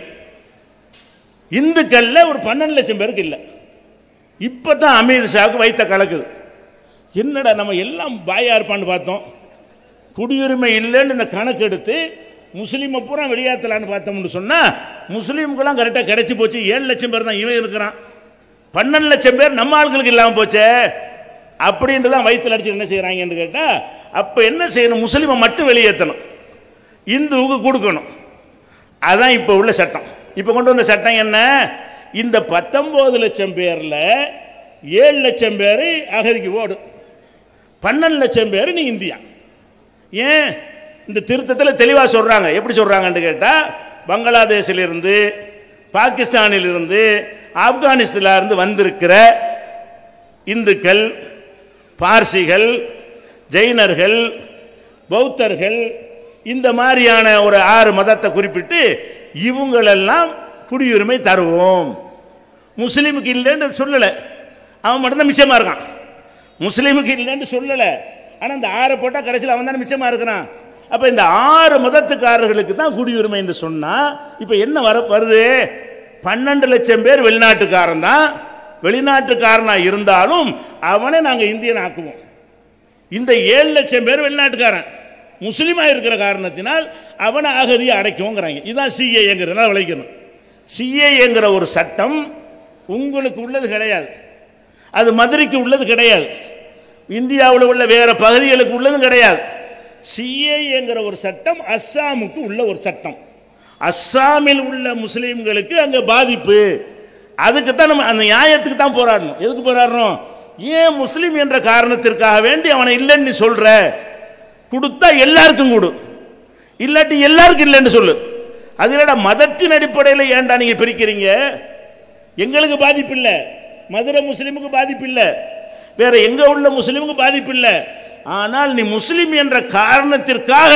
இந்துக்களில் ஒரு பன்னெண்டு லட்சம் பேருக்கு இல்லை இப்போ தான் அமித் ஷாவுக்கு வைத்த கலக்குது என்னடா நம்ம எல்லாம் பாயா இருப்பான்னு பார்த்தோம் குடியுரிமை இல்லைன்னு இந்த கணக்கு எடுத்து முஸ்லீமை பூரா வெளியாத்தலான்னு பார்த்தோம்னு சொன்னால் முஸ்லீமுக்கெல்லாம் கரெக்டாக கிடைச்சி போச்சு ஏழு லட்சம் பேர் தான் இவன் இருக்கிறான் பன்னெண்டு லட்சம் பேர் நம்ம ஆட்களுக்கு இல்லாமல் போச்சே அப்படின்ட்டு தான் வயிற்றுல அடிச்சு என்ன செய்கிறாங்கன்னு கேட்டால் அப்போ என்ன செய்யணும் முஸ்லீமை மட்டும் வெளியேற்றணும் இந்துவுக்கு கொடுக்கணும் அதான் இப்போ உள்ள சட்டம் இப்போ கொண்டு வந்த சட்டம் என்ன இந்த பத்தொம்போது லட்சம் பேரில் ஏழு லட்சம் பேர் அகதிக்கு ஓடும் பன்னெண்டு லட்சம் பேர் நீ இந்தியா ஏன் இந்த திருத்தத்தில் தெளிவாக சொல்கிறாங்க எப்படி சொல்கிறாங்கன்னு கேட்டால் பங்களாதேஷிலிருந்து பாகிஸ்தானிலிருந்து ஆப்கானிஸ்தானில் இருந்து வந்திருக்கிற இந்துக்கள் பார்சிகள் ஜெயினர்கள் பௌத்தர்கள் இந்த மாதிரியான ஒரு ஆறு மதத்தை குறிப்பிட்டு இவங்களெல்லாம் குடியுரிமை தருவோம் முஸ்லீமுக்கு இல்லைன்னு சொல்லலை அவன் மட்டும்தான் மிச்சமாக இருக்கான் முஸ்லீமுக்கு இல்லைன்னு சொல்லலை ஆனால் இந்த ஆறை போட்டால் கடைசியில் அவன் தானே மிச்சமாக இருக்கிறான் அப்போ இந்த ஆறு மதத்துக்காரர்களுக்கு தான் குடியுரிமை என்று சொன்னால் இப்போ என்ன வர வருது பன்னெண்டு லட்சம் பேர் வெளிநாட்டுக்காரன் தான் வெளிநாட்டுக்காரனாக இருந்தாலும் அவனை நாங்கள் இந்தியன் ஆக்குவோம் இந்த ஏழு லட்சம் பேர் வெளிநாட்டுக்காரன் முஸ்லீமாக இருக்கிற காரணத்தினால் அவனை அகதியை அடைக்குவோங்கிறாங்க இதுதான் சிஏங்கிறதுனால விளைக்கணும் சிஏங்கிற ஒரு சட்டம் உங்களுக்கு உள்ளது கிடையாது அது மதுரைக்கு உள்ளது கிடையாது இந்தியாவில் உள்ள வேற பகுதிகளுக்கு உள்ளதும் கிடையாது சிஏங்கிற ஒரு சட்டம் அஸ்ஸாமுக்கு உள்ள ஒரு சட்டம் அஸ்ஸாமில் உள்ள முஸ்லீம்களுக்கு அங்கே பாதிப்பு அதுக்கு தான் நம்ம அந்த நியாயத்துக்கு தான் போராடணும் எதுக்கு போராடணும் ஏன் முஸ்லீம் என்ற காரணத்திற்காக வேண்டி அவனை இல்லைன்னு நீ சொல்ற கொடுத்தா எல்லாருக்கும் கொடு இல்லாட்டி எல்லாருக்கும் இல்லைன்னு சொல்லு அது இல்லடா மதத்தின் அடிப்படையில் ஏன்டா நீங்க பிரிக்கிறீங்க எங்களுக்கு பாதிப்பு இல்லை மதுரை முஸ்லீமுக்கு பாதிப்பு இல்லை வேற எங்க உள்ள முஸ்லீமுக்கு பாதிப்பு இல்லை ஆனால் நீ முஸ்லீம் என்ற காரணத்திற்காக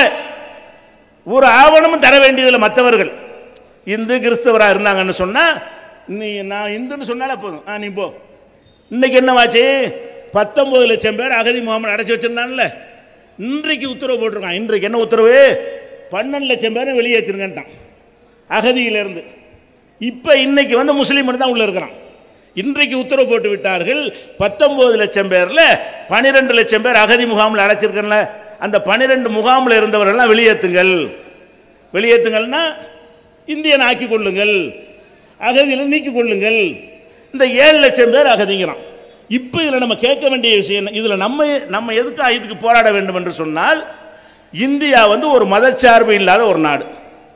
ஒரு ஆவணமும் தர வேண்டியதில்லை மற்றவர்கள் இந்து கிறிஸ்தவராக இருந்தாங்கன்னு சொன்னா நீ நான் இந்துன்னு சொன்னாலே போதும் ஆ நீ போ இன்னைக்கு என்னவாச்சு பத்தொன்பது லட்சம் பேர் அகதி முகாமில் அடைச்சி வச்சிருந்தான்ல இன்றைக்கு உத்தரவு போட்டிருக்கான் இன்றைக்கு என்ன உத்தரவு பன்னெண்டு லட்சம் பேரை வெளியேற்றிருங்கன்ட்டான் அகதியிலிருந்து இப்போ இன்னைக்கு வந்து முஸ்லீம் தான் உள்ள இருக்கிறான் இன்றைக்கு உத்தரவு போட்டு விட்டார்கள் பத்தொன்பது லட்சம் பேர்ல பனிரெண்டு லட்சம் பேர் அகதி முகாமில் அடைச்சிருக்கல அந்த பனிரெண்டு முகாமில் இருந்தவர்கள்லாம் வெளியேற்றுங்கள் வெளியேற்றுங்கள்னா இந்தியன் ஆக்கி கொள்ளுங்கள் அகதியில் நீக்கிக் கொள்ளுங்கள் இந்த ஏழு லட்சம் பேர் அகதிங்கிறான் இப்போ இதில் நம்ம கேட்க வேண்டிய விஷயம் என்ன இதில் நம்ம நம்ம எதுக்காக இதுக்கு போராட வேண்டும் என்று சொன்னால் இந்தியா வந்து ஒரு மதச்சார்பு இல்லாத ஒரு நாடு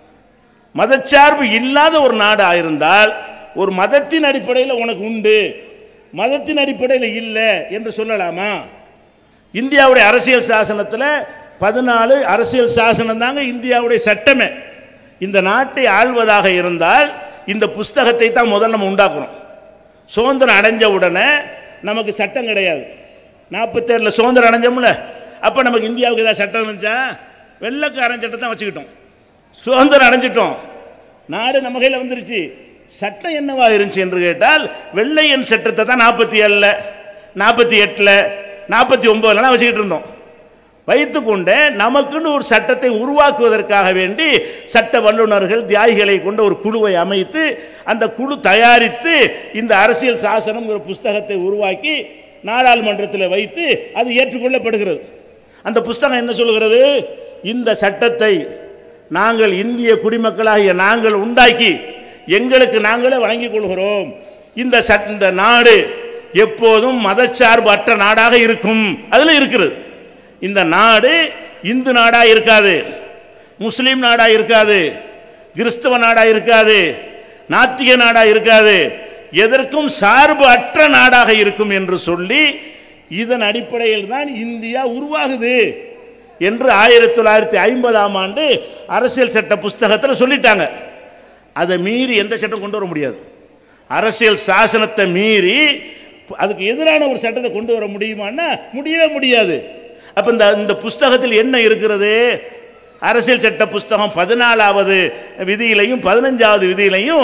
மதச்சார்பு இல்லாத ஒரு நாடு ஆயிருந்தால் ஒரு மதத்தின் அடிப்படையில் உனக்கு உண்டு மதத்தின் அடிப்படையில் இல்லை என்று சொல்லலாமா இந்தியாவுடைய அரசியல் சாசனத்தில் பதினாலு அரசியல் சாசனம் தாங்க இந்தியாவுடைய சட்டமே இந்த நாட்டை ஆள்வதாக இருந்தால் இந்த புஸ்தகத்தை தான் முதல்ல நம்ம உண்டாக்குறோம் சுதந்திரம் அடைஞ்ச உடனே நமக்கு சட்டம் கிடையாது நாற்பத்தேழில் சுதந்திரம் அடைஞ்சோம்ல அப்போ நமக்கு இந்தியாவுக்கு ஏதாவது சட்டம் இருந்துச்சா வெள்ளக்காரன் சட்டத்தை வச்சுக்கிட்டோம் சுதந்திரம் அடைஞ்சிட்டோம் நாடு நம்ம கையில் வந்துருச்சு சட்டம் என்னவா இருந்துச்சு என்று கேட்டால் வெள்ளையன் சட்டத்தை தான் நாற்பத்தி ஏழில் நாற்பத்தி எட்டில் நாற்பத்தி ஒம்போதுலாம் வச்சுக்கிட்டு இருந்தோம் வைத்துக்கொண்டு நமக்குன்னு ஒரு சட்டத்தை உருவாக்குவதற்காக வேண்டி சட்ட வல்லுநர்கள் தியாகிகளை கொண்ட ஒரு குழுவை அமைத்து அந்த குழு தயாரித்து இந்த அரசியல் சாசனம் ஒரு புஸ்தகத்தை உருவாக்கி நாடாளுமன்றத்தில் வைத்து அது ஏற்றுக்கொள்ளப்படுகிறது அந்த புஸ்தகம் என்ன சொல்கிறது இந்த சட்டத்தை நாங்கள் இந்திய குடிமக்களாகிய நாங்கள் உண்டாக்கி எங்களுக்கு நாங்களே வழங்கிக் கொள்கிறோம் இந்த சட் இந்த நாடு எப்போதும் மதச்சார்பு அற்ற நாடாக இருக்கும் அதுல இருக்கிறது இந்த நாடு இந்து நாடா இருக்காது முஸ்லீம் நாடா இருக்காது கிறிஸ்தவ நாடா இருக்காது நாத்திக நாடா இருக்காது எதற்கும் சார்பு அற்ற நாடாக இருக்கும் என்று சொல்லி இதன் அடிப்படையில் தான் இந்தியா உருவாகுது என்று ஆயிரத்தி தொள்ளாயிரத்தி ஐம்பதாம் ஆண்டு அரசியல் சட்ட புஸ்தகத்தில் சொல்லிட்டாங்க அதை மீறி எந்த சட்டம் கொண்டு வர முடியாது அரசியல் சாசனத்தை மீறி அதுக்கு எதிரான ஒரு சட்டத்தை கொண்டு வர முடியுமான்னா முடியவே முடியாது அப்போ இந்த இந்த புஸ்தகத்தில் என்ன இருக்கிறது அரசியல் சட்ட புஸ்தகம் பதினாலாவது விதியிலையும் பதினஞ்சாவது விதியிலையும்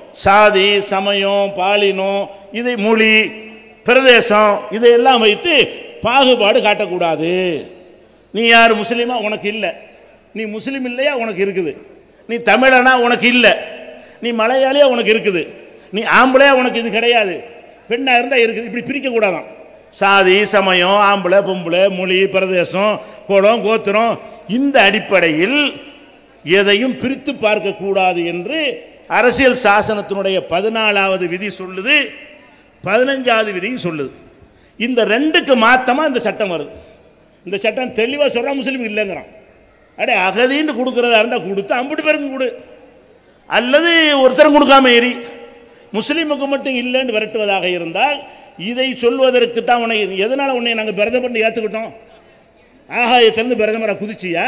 சாதி சமயம் பாலினம் இதை மொழி பிரதேசம் இதையெல்லாம் வைத்து பாகுபாடு காட்டக்கூடாது நீ யார் முஸ்லீமா உனக்கு இல்லை நீ முஸ்லீம் இல்லையா உனக்கு இருக்குது நீ தமிழனா உனக்கு இல்லை நீ மலையாளியா உனக்கு இருக்குது நீ ஆம்பளையா உனக்கு இது கிடையாது பெண்ணா இருந்தால் இருக்குது இப்படி பிரிக்க கூடாதாம் சாதி சமயம் ஆம்பளை பொம்பளை மொழி பிரதேசம் குலம் கோத்திரம் இந்த அடிப்படையில் எதையும் பிரித்து பார்க்கக்கூடாது என்று அரசியல் சாசனத்தினுடைய பதினாலாவது விதி சொல்லுது பதினஞ்சாவது விதியும் சொல்லுது இந்த ரெண்டுக்கு மாத்தமா இந்த சட்டம் வருது இந்த சட்டம் தெளிவாக சொல்கிறான் முஸ்லீம் இல்லைங்கிறான் அடே அகதின்னு கொடுக்குறதா இருந்தால் கொடுத்து அம்பிட்டு பேருக்கும் கொடு அல்லது ஒருத்தரும் கொடுக்காம எரி முஸ்லீமுக்கு மட்டும் இல்லைன்னு விரட்டுவதாக இருந்தால் இதை சொல்வதற்கு தான் உன்னை எதனால் உன்னை நாங்கள் பிரதமர் ஏற்றுக்கிட்டோம் ஆகாயத்திலிருந்து பிரதமரை குதிச்சியா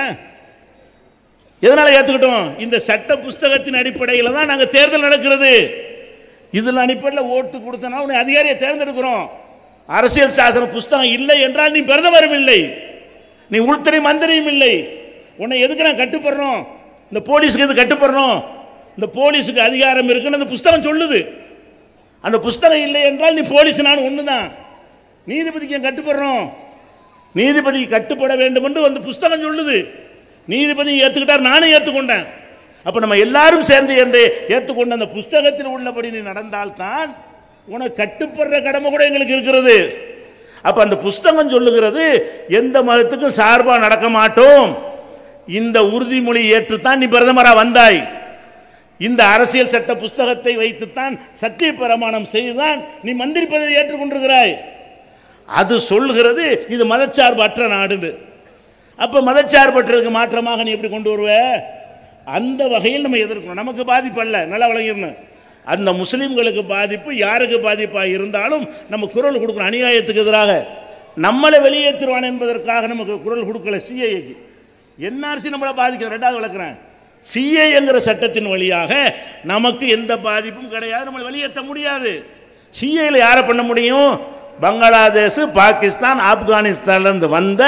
எதனால் ஏற்றுக்கிட்டோம் இந்த சட்ட புஸ்தகத்தின் அடிப்படையில் தான் நாங்கள் தேர்தல் நடக்கிறது இதில் அடிப்படையில் ஓட்டு கொடுத்தனா உன்னை அதிகாரியை தேர்ந்தெடுக்கிறோம் அரசியல் சாசன புஸ்தகம் இல்லை என்றால் நீ பிரதமரும் இல்லை நீ உள்துறை மந்திரியும் இல்லை உன்னை எதுக்கு நான் கட்டுப்படுறோம் இந்த போலீஸுக்கு எது கட்டுப்படுறோம் இந்த போலீஸுக்கு அதிகாரம் இருக்குன்னு அந்த புஸ்தகம் சொல்லுது அந்த புஸ்தகம் இல்லை என்றால் நீ போலீஸ் நான் ஒன்று தான் நீதிபதிக்கு ஏன் கட்டுப்படுறோம் நீதிபதிக்கு கட்டுப்பட வேண்டும் என்று அந்த புஸ்தகம் சொல்லுது நீதிபதி ஏற்றுக்கிட்டார் நானும் ஏற்றுக்கொண்டேன் அப்போ நம்ம எல்லாரும் சேர்ந்து என்று ஏற்றுக்கொண்ட அந்த புஸ்தகத்தில் உள்ளபடி நீ நடந்தால்தான் உனக்கு கட்டுப்படுற கடமை கூட எங்களுக்கு இருக்கிறது அப்போ அந்த புஸ்தகம் சொல்லுகிறது எந்த மதத்துக்கும் சார்பாக நடக்க மாட்டோம் இந்த உறுதிமொழி ஏற்றுத்தான் நீ பிரதமராக வந்தாய் இந்த அரசியல் சட்ட புஸ்தகத்தை வைத்துத்தான் சத்திய பிரமாணம் செய்துதான் நீ மந்திரி பதவி ஏற்றுக்கொண்டிருக்கிறாய் அது சொல்கிறது இது மதச்சார்பற்ற நாடுன்னு அப்போ மதச்சார்பற்றதுக்கு மாற்றமாக நீ எப்படி கொண்டு வருவ அந்த வகையில் நம்ம எதிர்க்கணும் நமக்கு பாதிப்பு அல்ல நல்லா விளங்கிடணும் அந்த முஸ்லீம்களுக்கு பாதிப்பு யாருக்கு பாதிப்பாக இருந்தாலும் நம்ம குரல் கொடுக்கணும் அநியாயத்துக்கு எதிராக நம்மளை வெளியேற்றுவான் என்பதற்காக நமக்கு குரல் கொடுக்கல சிஐஏக்கு என்ஆர்சி நம்மளை பாதிக்கும் ரெண்டாவது விளக்குறேன் சிஏங்கிற சட்டத்தின் வழியாக நமக்கு எந்த பாதிப்பும் கிடையாது நம்மளை வெளியேற்ற முடியாது சிஏல யாரை பண்ண முடியும் பங்களாதேஷ் பாகிஸ்தான் ஆப்கானிஸ்தான்லேருந்து வந்த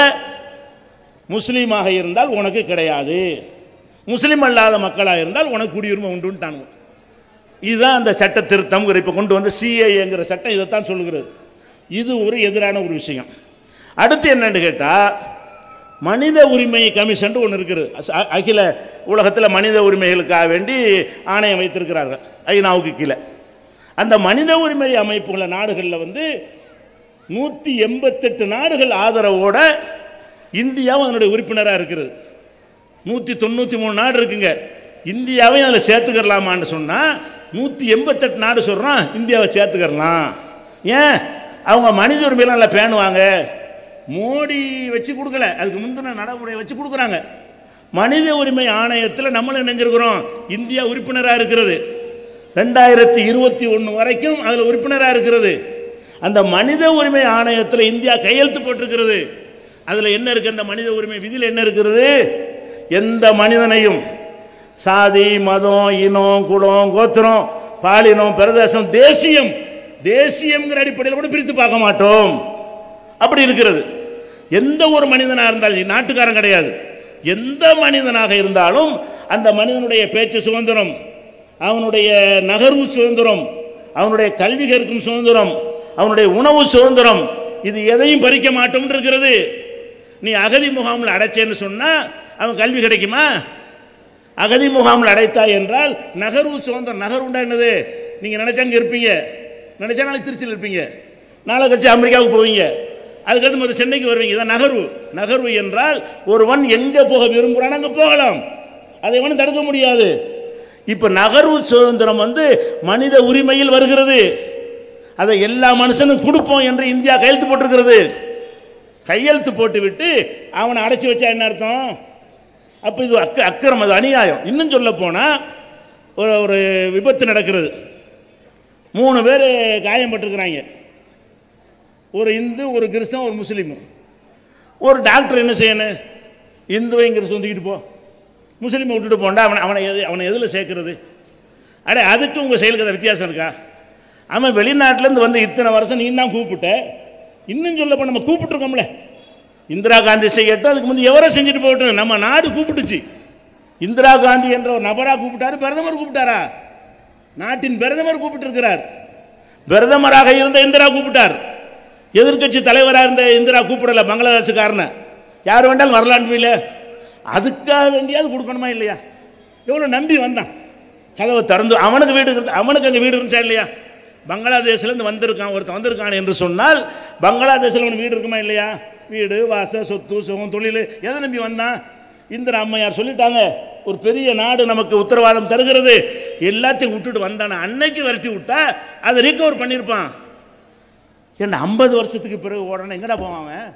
முஸ்லீமாக இருந்தால் உனக்கு கிடையாது முஸ்லீம் அல்லாத மக்களாக இருந்தால் உனக்கு குடியுரிமை உண்டுன்ட்டானுங்க இதுதான் அந்த சட்ட திருத்தம் இப்போ கொண்டு வந்து சிஏங்கிற சட்டம் இதைத்தான் சொல்லுகிறது இது ஒரு எதிரான ஒரு விஷயம் அடுத்து என்னன்னு கேட்டால் மனித உரிமை கமிஷன் ஒன்று இருக்குது அ- அகில உலகத்தில் மனித உரிமைகளுக்காக வேண்டி ஆணையம் வைத்திருக்கிறார்கள் ஐநாவுக்கு கீழே அந்த மனித உரிமை அமைப்புள்ள நாடுகளில் வந்து நூற்றி எண்பத்தெட்டு நாடுகள் ஆதரவோட இந்தியாவும் அதனுடைய உறுப்பினராக இருக்கிறது நூற்றி தொண்ணூற்றி மூணு நாடு இருக்குங்க இந்தியாவையும் அதில் சேர்த்துக்கரலாமான்னு சொன்னால் நூற்றி எண்பத்தெட்டு நாடு சொல்கிறான் இந்தியாவை சேர்த்துக்கரலாம் ஏன் அவங்க மனித உரிமையெல்லாம் நல்லா பேணுவாங்க மோடி வச்சு கொடுக்கல அதுக்கு முந்தின நடைமுறை வச்சு கொடுக்குறாங்க மனித உரிமை ஆணையத்தில் நம்மளும் இணைஞ்சிருக்கிறோம் இந்தியா உறுப்பினராக இருக்கிறது ரெண்டாயிரத்தி இருபத்தி ஒன்று வரைக்கும் அதில் உறுப்பினராக இருக்கிறது அந்த மனித உரிமை ஆணையத்தில் இந்தியா கையெழுத்து போட்டிருக்கிறது அதில் என்ன இருக்கு அந்த மனித உரிமை விதியில் என்ன இருக்கிறது எந்த மனிதனையும் சாதி மதம் இனம் குலம் கோத்திரம் பாலினம் பிரதேசம் தேசியம் தேசியம்ங்கிற அடிப்படையில் கூட பிரித்து பார்க்க மாட்டோம் அப்படி இருக்கிறது எந்த ஒரு மனிதனாக இருந்தாலும் இது நாட்டுக்காரன் கிடையாது எந்த மனிதனாக இருந்தாலும் அந்த மனிதனுடைய பேச்சு சுதந்திரம் அவனுடைய நகர்வு சுதந்திரம் அவனுடைய கல்வி கற்கும் சுதந்திரம் அவனுடைய உணவு சுதந்திரம் இது எதையும் பறிக்க மாட்டோம்னு இருக்கிறது நீ அகதி முகாமில் அடைச்சேன்னு சொன்னா அவன் கல்வி கிடைக்குமா அகதி முகாமில் அடைத்தாய் என்றால் நகர்வு சுதந்திரம் நகர்வுண்டா என்னது நீங்கள் நினைச்சா அங்கே இருப்பீங்க நினைச்சா நாளைக்கு திருச்சியில் இருப்பீங்க நாளை கழிச்சு அமெரிக்காவுக்கு போவீங்க அதுக்கடுத்து மறு சென்னைக்கு வருவீங்க இதான் நகர்வு நகர்வு என்றால் ஒருவன் எங்கே போக விரும்புகிறான் அங்கே போகலாம் அதை ஒன்றும் தடுக்க முடியாது இப்போ நகர்வு சுதந்திரம் வந்து மனித உரிமையில் வருகிறது அதை எல்லா மனுஷனும் கொடுப்போம் என்று இந்தியா கையெழுத்து போட்டிருக்கிறது கையெழுத்து போட்டுவிட்டு அவனை அடைச்சி வச்சா என்ன அர்த்தம் அப்போ இது அக்க அக்கிரம் அது அநியாயம் இன்னும் சொல்ல போனால் ஒரு ஒரு விபத்து நடக்கிறது மூணு பேர் காயம்பட்டிருக்கிறாங்க ஒரு இந்து ஒரு கிறிஸ்தவன் ஒரு முஸ்லீம் ஒரு டாக்டர் என்ன செய்யணும் இந்துவைங்கிற சொந்திக்கிட்டு போ முஸ்லீமை விட்டுட்டு போண்டா அவனை அவனை எது அவனை எதில் சேர்க்கறது அடே அதுக்கு உங்கள் செயலுக்கு வித்தியாசம் இருக்கா அவன் வெளிநாட்டிலேருந்து வந்து இத்தனை வருஷம் நீ தான் கூப்பிட்ட இன்னும் சொல்லப்போ நம்ம கூப்பிட்டுருக்கோம்ல இந்திரா காந்தி செய்யட்டும் அதுக்கு முந்தைய எவரோ செஞ்சுட்டு போகட்டும் நம்ம நாடு கூப்பிட்டுச்சு இந்திரா காந்தி என்ற ஒரு நபராக கூப்பிட்டாரு பிரதமர் கூப்பிட்டாரா நாட்டின் பிரதமர் கூப்பிட்டிருக்கிறார் பிரதமராக இருந்த இந்திரா கூப்பிட்டார் எதிர்க்கட்சி தலைவராக இருந்த இந்திரா கூப்பிடல பங்களாதேஷுக்காரனை யார் வேண்டாலும் வரலான்னு இல்லை அதுக்காக வேண்டியாவது கொடுக்கணுமா இல்லையா எவ்வளோ நம்பி வந்தான் கதவை திறந்து அவனுக்கு வீடு இருந்து அவனுக்கு அங்கே வீடு இருந்துச்சா இல்லையா பங்களாதேஷ்லேருந்து வந்திருக்கான் ஒருத்தன் வந்திருக்கான் என்று சொன்னால் பங்களாதேஷில் அவனுக்கு வீடு இருக்குமா இல்லையா வீடு வாச சொத்து சுகம் தொழில் எதை நம்பி வந்தான் இந்திரா அம்மையார் சொல்லிட்டாங்க ஒரு பெரிய நாடு நமக்கு உத்தரவாதம் தருகிறது எல்லாத்தையும் விட்டுட்டு வந்தான அன்னைக்கு விரட்டி விட்டா அதை ரீகவர் பண்ணியிருப்பான் என்ன ஐம்பது வருஷத்துக்கு பிறகு ஓடணும் எங்கடா போவான் அவன்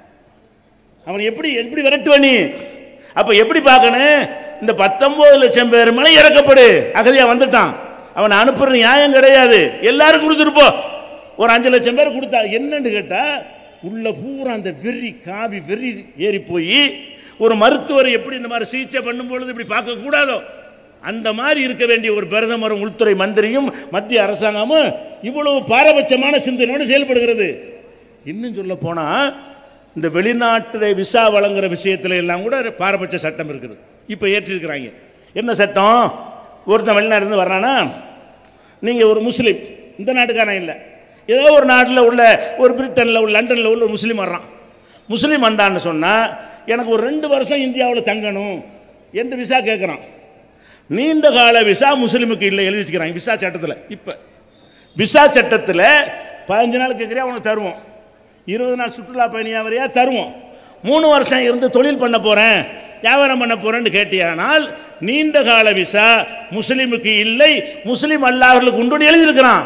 அவன் எப்படி எப்படி விரட்டுவ நீ அப்ப எப்படி பார்க்கணும் இந்த பத்தொன்பது லட்சம் பேர் மேலே இறக்கப்படு அகதியா வந்துட்டான் அவன் அனுப்புற நியாயம் கிடையாது எல்லாரும் கொடுத்துருப்போ ஒரு அஞ்சு லட்சம் பேர் கொடுத்தா என்னன்னு கேட்டா உள்ள பூரா அந்த வெறி காவி வெறி ஏறி போய் ஒரு மருத்துவர் எப்படி இந்த மாதிரி சிகிச்சை பண்ணும் பொழுது இப்படி பார்க்க கூடாதோ அந்த மாதிரி இருக்க வேண்டிய ஒரு பிரதமரும் உள்துறை மந்திரியும் மத்திய அரசாங்கமும் இவ்வளவு பாரபட்சமான சிந்தனையோடு செயல்படுகிறது இன்னும் சொல்ல போனா இந்த வெளிநாட்டு விசா வழங்குற விஷயத்துல எல்லாம் கூட பாரபட்ச சட்டம் இருக்குது இப்போ ஏற்றிருக்கிறாங்க என்ன சட்டம் ஒருத்தன் வெளிநாடு இருந்து வர்றானா நீங்கள் ஒரு முஸ்லீம் இந்த நாட்டுக்காரன் இல்லை ஏதோ ஒரு நாட்டில் உள்ள ஒரு பிரிட்டனில் உள்ள லண்டனில் உள்ள ஒரு முஸ்லீம் வர்றான் முஸ்லீம் வந்தான்னு சொன்னால் எனக்கு ஒரு ரெண்டு வருஷம் இந்தியாவில் தங்கணும் என்று விசா கேட்குறான் நீண்ட கால விசா முஸ்லீமுக்கு இல்லை எழுதி வச்சுக்கிறாங்க விசா சட்டத்தில் இப்போ விசா சட்டத்தில் பதினஞ்சு நாள் கேட்குறியா உனக்கு தருவோம் இருபது நாள் சுற்றுலா பயணியாக வரையா தருவோம் மூணு வருஷம் இருந்து தொழில் பண்ண போகிறேன் வியாபாரம் பண்ண போகிறேன்னு கேட்டியானால் நீண்ட கால விசா முஸ்லீமுக்கு இல்லை முஸ்லீம் அல்லாஹர்களுக்கு உண்டு எழுதியிருக்கிறான்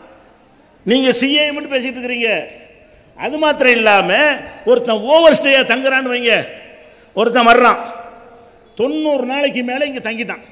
நீங்கள் சிஏ மட்டும் பேசிட்டு இருக்கிறீங்க அது மாத்திரம் இல்லாமல் ஒருத்தன் ஓவர் ஸ்டேயாக தங்குறான்னு வைங்க ஒருத்தன் வர்றான் தொண்ணூறு நாளைக்கு மேலே இங்கே தங்கிட்டான்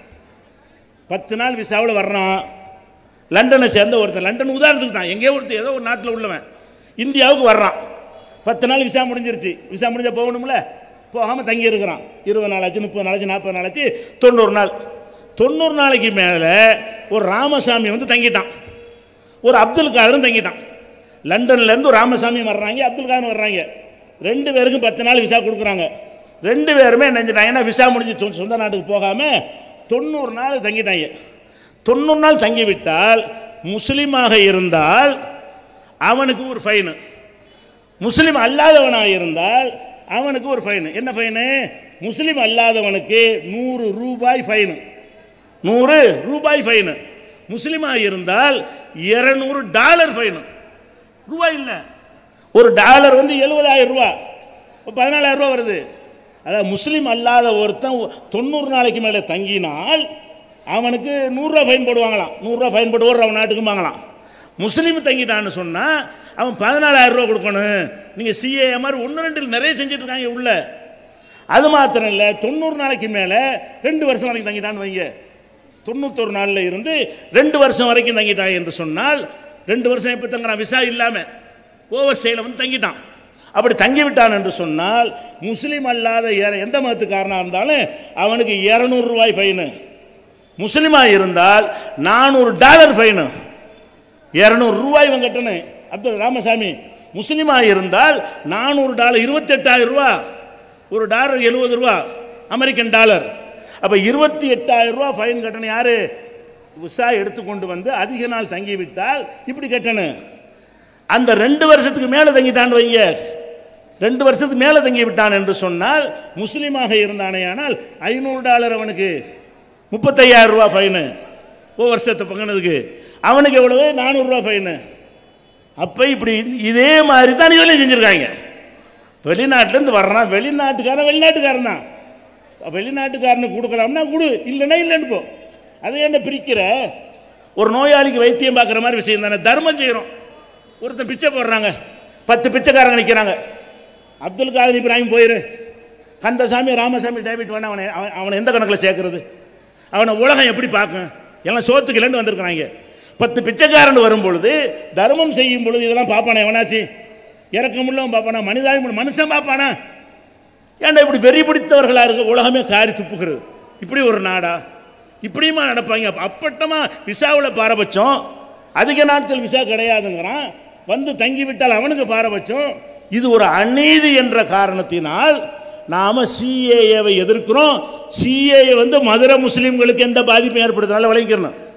பத்து நாள் விசாவில் வர்றான் லண்டனை சேர்ந்த ஒருத்தன் லண்டன் உதாரணத்துக்கு தான் எங்கேயோ ஒருத்தர் ஏதோ ஒரு நாட்டில் உள்ளவன் இந்தியாவுக்கு வர்றான் பத்து நாள் விசா முடிஞ்சிருச்சு விசா முடிஞ்சா போகணும்ல போகாமல் தங்கி இருக்கிறான் இருபது நாள் ஆச்சு முப்பது நாள் ஆச்சு நாற்பது நாள் ஆச்சு தொண்ணூறு நாள் தொண்ணூறு நாளைக்கு மேலே ஒரு ராமசாமி வந்து தங்கிட்டான் ஒரு அப்துல் காதரும் தங்கிட்டான் லண்டன்லேருந்து ஒரு ராமசாமி வர்றாங்க அப்துல் காதர் வர்றாங்க ரெண்டு பேருக்கும் பத்து நாள் விசா கொடுக்குறாங்க ரெண்டு பேருமே நினைச்சிட்டாங்கன்னா விசா முடிஞ்சு சொ- சொந்த நாட்டுக்கு போகாமல் தொண்ணூறு நாள் தங்கிட்டாங்க தொண்ணூறு நாள் தங்கிவிட்டால் முஸ்லீமாக இருந்தால் அவனுக்கு ஒரு ஃபைனு முஸ்லீம் அல்லாதவனாக இருந்தால் அவனுக்கு ஒரு ஃபைனு என்ன ஃபைனு முஸ்லீம் அல்லாதவனுக்கு நூறு ரூபாய் ஃபைனு நூறு ரூபாய் ஃபைனு முஸ்லீமாக இருந்தால் இருநூறு டாலர் ஃபைனு ரூபாய் இல்லை ஒரு டாலர் வந்து எழுபதாயிரம் ரூபா இப்போ பதினாலாயிரம் ரூபா வருது அதாவது முஸ்லீம் அல்லாத ஒருத்தன் தொண்ணூறு நாளைக்கு மேலே தங்கினால் அவனுக்கு நூறுரூவா ஃபைன் போடுவாங்களாம் நூறுரூவா ஃபைன் போட்டு ஓடுற அவன் நாட்டுக்கு வாங்கலாம் முஸ்லீம் தங்கிட்டான்னு சொன்னால் அவன் பதினாலாயிரம் ரூபா கொடுக்கணும் நீங்கள் சிஏ மாதிரி ஒன்று ரெண்டில் நிறைய செஞ்சுட்டு இருக்காங்க உள்ள அது மாத்திரம் இல்லை தொண்ணூறு நாளைக்கு மேலே ரெண்டு வருஷம் வரைக்கும் தங்கிட்டான்னு வைங்க தொண்ணூத்தொரு நாளில் இருந்து ரெண்டு வருஷம் வரைக்கும் தங்கிட்டான் என்று சொன்னால் ரெண்டு வருஷம் எப்போ தங்குறான் விசா இல்லாமல் ஓவர் ஸ்டேயில் வந்து தங்கிட்டான் அப்படி தங்கிவிட்டான் என்று சொன்னால் முஸ்லீம் அல்லாத ஏற எந்த மதத்துக்காரனாக இருந்தாலும் அவனுக்கு இரநூறு ரூபாய் ஃபைனு முஸ்லீமாக இருந்தால் நானூறு டாலர் ஃபைனு இரநூறு ரூபாய் இவன் கட்டணும் அப்துல் ராமசாமி முஸ்லீமாக இருந்தால் நானூறு டாலர் இருபத்தெட்டாயிரம் ரூபா ஒரு டாலர் எழுபது ரூபா அமெரிக்கன் டாலர் அப்போ இருபத்தி எட்டாயிரம் ரூபா ஃபைன் கட்டணும் யாரு விசா எடுத்துக்கொண்டு வந்து அதிக நாள் தங்கிவிட்டால் இப்படி கட்டணும் அந்த ரெண்டு வருஷத்துக்கு மேலே தங்கிட்டான்னு வைங்க ரெண்டு வருஷத்துக்கு மேலே தங்கி விட்டான் என்று சொன்னால் முஸ்லீமாக இருந்தானேயானால் ஐநூறு டாலர் அவனுக்கு முப்பத்தையாயிரம் ரூபா ஃபைனு ஒரு வருஷத்தை பங்கினதுக்கு அவனுக்கு எவ்வளவு நானூறுரூவா ஃபைனு அப்போ இப்படி இதே மாதிரி தான் இதுலையும் செஞ்சுருக்காங்க வெளிநாட்டிலேருந்து வர்றான் வெளிநாட்டுக்காரன் வெளிநாட்டுக்காரன் தான் வெளிநாட்டுக்காரனுக்கு கொடுக்கலாம்னா கொடு இல்லைன்னா இல்லைன்னு போ அதை என்ன பிரிக்கிற ஒரு நோயாளிக்கு வைத்தியம் பார்க்குற மாதிரி விஷயம் தானே தர்மம் செய்கிறோம் ஒருத்தன் பிச்சை போடுறாங்க பத்து பிச்சைக்காரங்க நிற்கிறாங்க அப்துல் காதர் இப்ராஹிம் போயிரு கந்தசாமி ராமசாமி டேவிட் வேணா அவனை அவன் அவனை எந்த கணக்கில் சேர்க்கறது அவனை உலகம் எப்படி பார்க்கும் எல்லாம் சோத்துக்கு இல்லைன்னு வந்திருக்கிறாங்க பத்து பிச்சைக்காரன் வரும் பொழுது தர்மம் செய்யும் பொழுது இதெல்லாம் பார்ப்பானா எவனாச்சு இறக்கமுள்ளவன் பார்ப்பானா மனிதாயம் மனுஷன் பார்ப்பானா ஏன்டா இப்படி வெறி பிடித்தவர்களாக இருக்க உலகமே காரி துப்புகிறது இப்படி ஒரு நாடா இப்படியுமா நடப்பாங்க அப்ப அப்பட்டமா விசாவில் பாரபட்சம் அதிக நாட்கள் விசா கிடையாதுங்கிறான் வந்து தங்கிவிட்டால் அவனுக்கு பாரபட்சம் இது ஒரு அநீதி என்ற காரணத்தினால் நாம சிஏஏவை எதிர்க்கிறோம் சிஏஏ வந்து மதுரை முஸ்லீம்களுக்கு எந்த பாதிப்பும் ஏற்படுத்தினால விளங்கிக்கிறணும்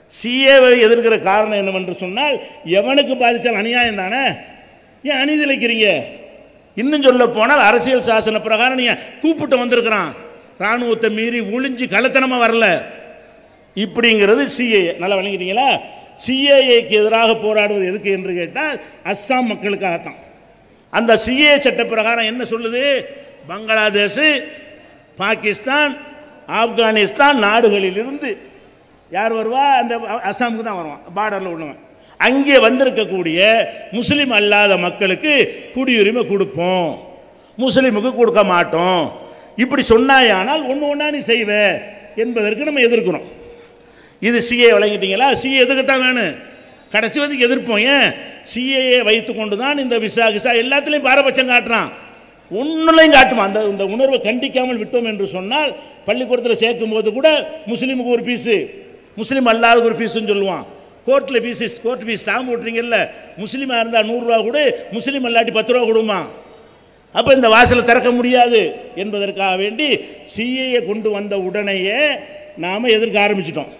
சிஏவை எதிர்க்கிற காரணம் என்னவென்று சொன்னால் எவனுக்கு பாதித்தால் அநியாயம் தானே ஏன் அநீதி இழைக்கிறீங்க இன்னும் சொல்ல போனால் அரசியல் சாசன பிரகாரம் நீங்கள் கூப்பிட்டு வந்திருக்கிறான் ராணுவத்தை மீறி ஒளிஞ்சு கள்ளத்தனமாக வரல இப்படிங்கிறது சிஏஏ நல்லா வழங்கிட்டீங்களா சிஏஏக்கு எதிராக போராடுவது எதுக்கு என்று கேட்டால் அஸ்ஸாம் மக்களுக்காகத்தான் அந்த சிஏ சட்ட பிரகாரம் என்ன சொல்லுது பங்களாதேஷ் பாகிஸ்தான் ஆப்கானிஸ்தான் நாடுகளிலிருந்து யார் வருவா அந்த அஸ்ஸாமுக்கு தான் வருவான் பார்டரில் உள்ளவன் அங்கே வந்திருக்கக்கூடிய முஸ்லீம் அல்லாத மக்களுக்கு குடியுரிமை கொடுப்போம் முஸ்லீமுக்கு கொடுக்க மாட்டோம் இப்படி சொன்னாயானால் ஒன்று ஒன்றா நீ செய்வ என்பதற்கு நம்ம எதிர்க்கிறோம் இது சிஏ வழங்கிட்டீங்களா சிஏ எதுக்குத்தான் வேணும் கடைசி வந்து எதிர்ப்போம் ஏன் சிஏஏ வைத்து கொண்டு தான் இந்த விசா கிசா எல்லாத்துலேயும் பாரபட்சம் காட்டுறான் ஒன்றுலையும் காட்டுமா அந்த இந்த உணர்வை கண்டிக்காமல் விட்டோம் என்று சொன்னால் பள்ளிக்கூடத்தில் சேர்க்கும் போது கூட முஸ்லீமுக்கு ஒரு பீஸு முஸ்லீம் அல்லாத ஒரு பீஸுன்னு சொல்லுவான் கோர்ட்டில் ஃபீஸு கோர்ட் ஃபீஸ் ஸ்டாம்ப் விட்றீங்கல்ல முஸ்லீமாக இருந்தால் நூறுரூவா கொடு முஸ்லீம் அல்லாட்டி பத்து ரூபா கொடுமா அப்போ இந்த வாசலை திறக்க முடியாது என்பதற்காக வேண்டி சிஏயை கொண்டு வந்த உடனேயே நாம் எதிர்க்க ஆரம்பிச்சிட்டோம்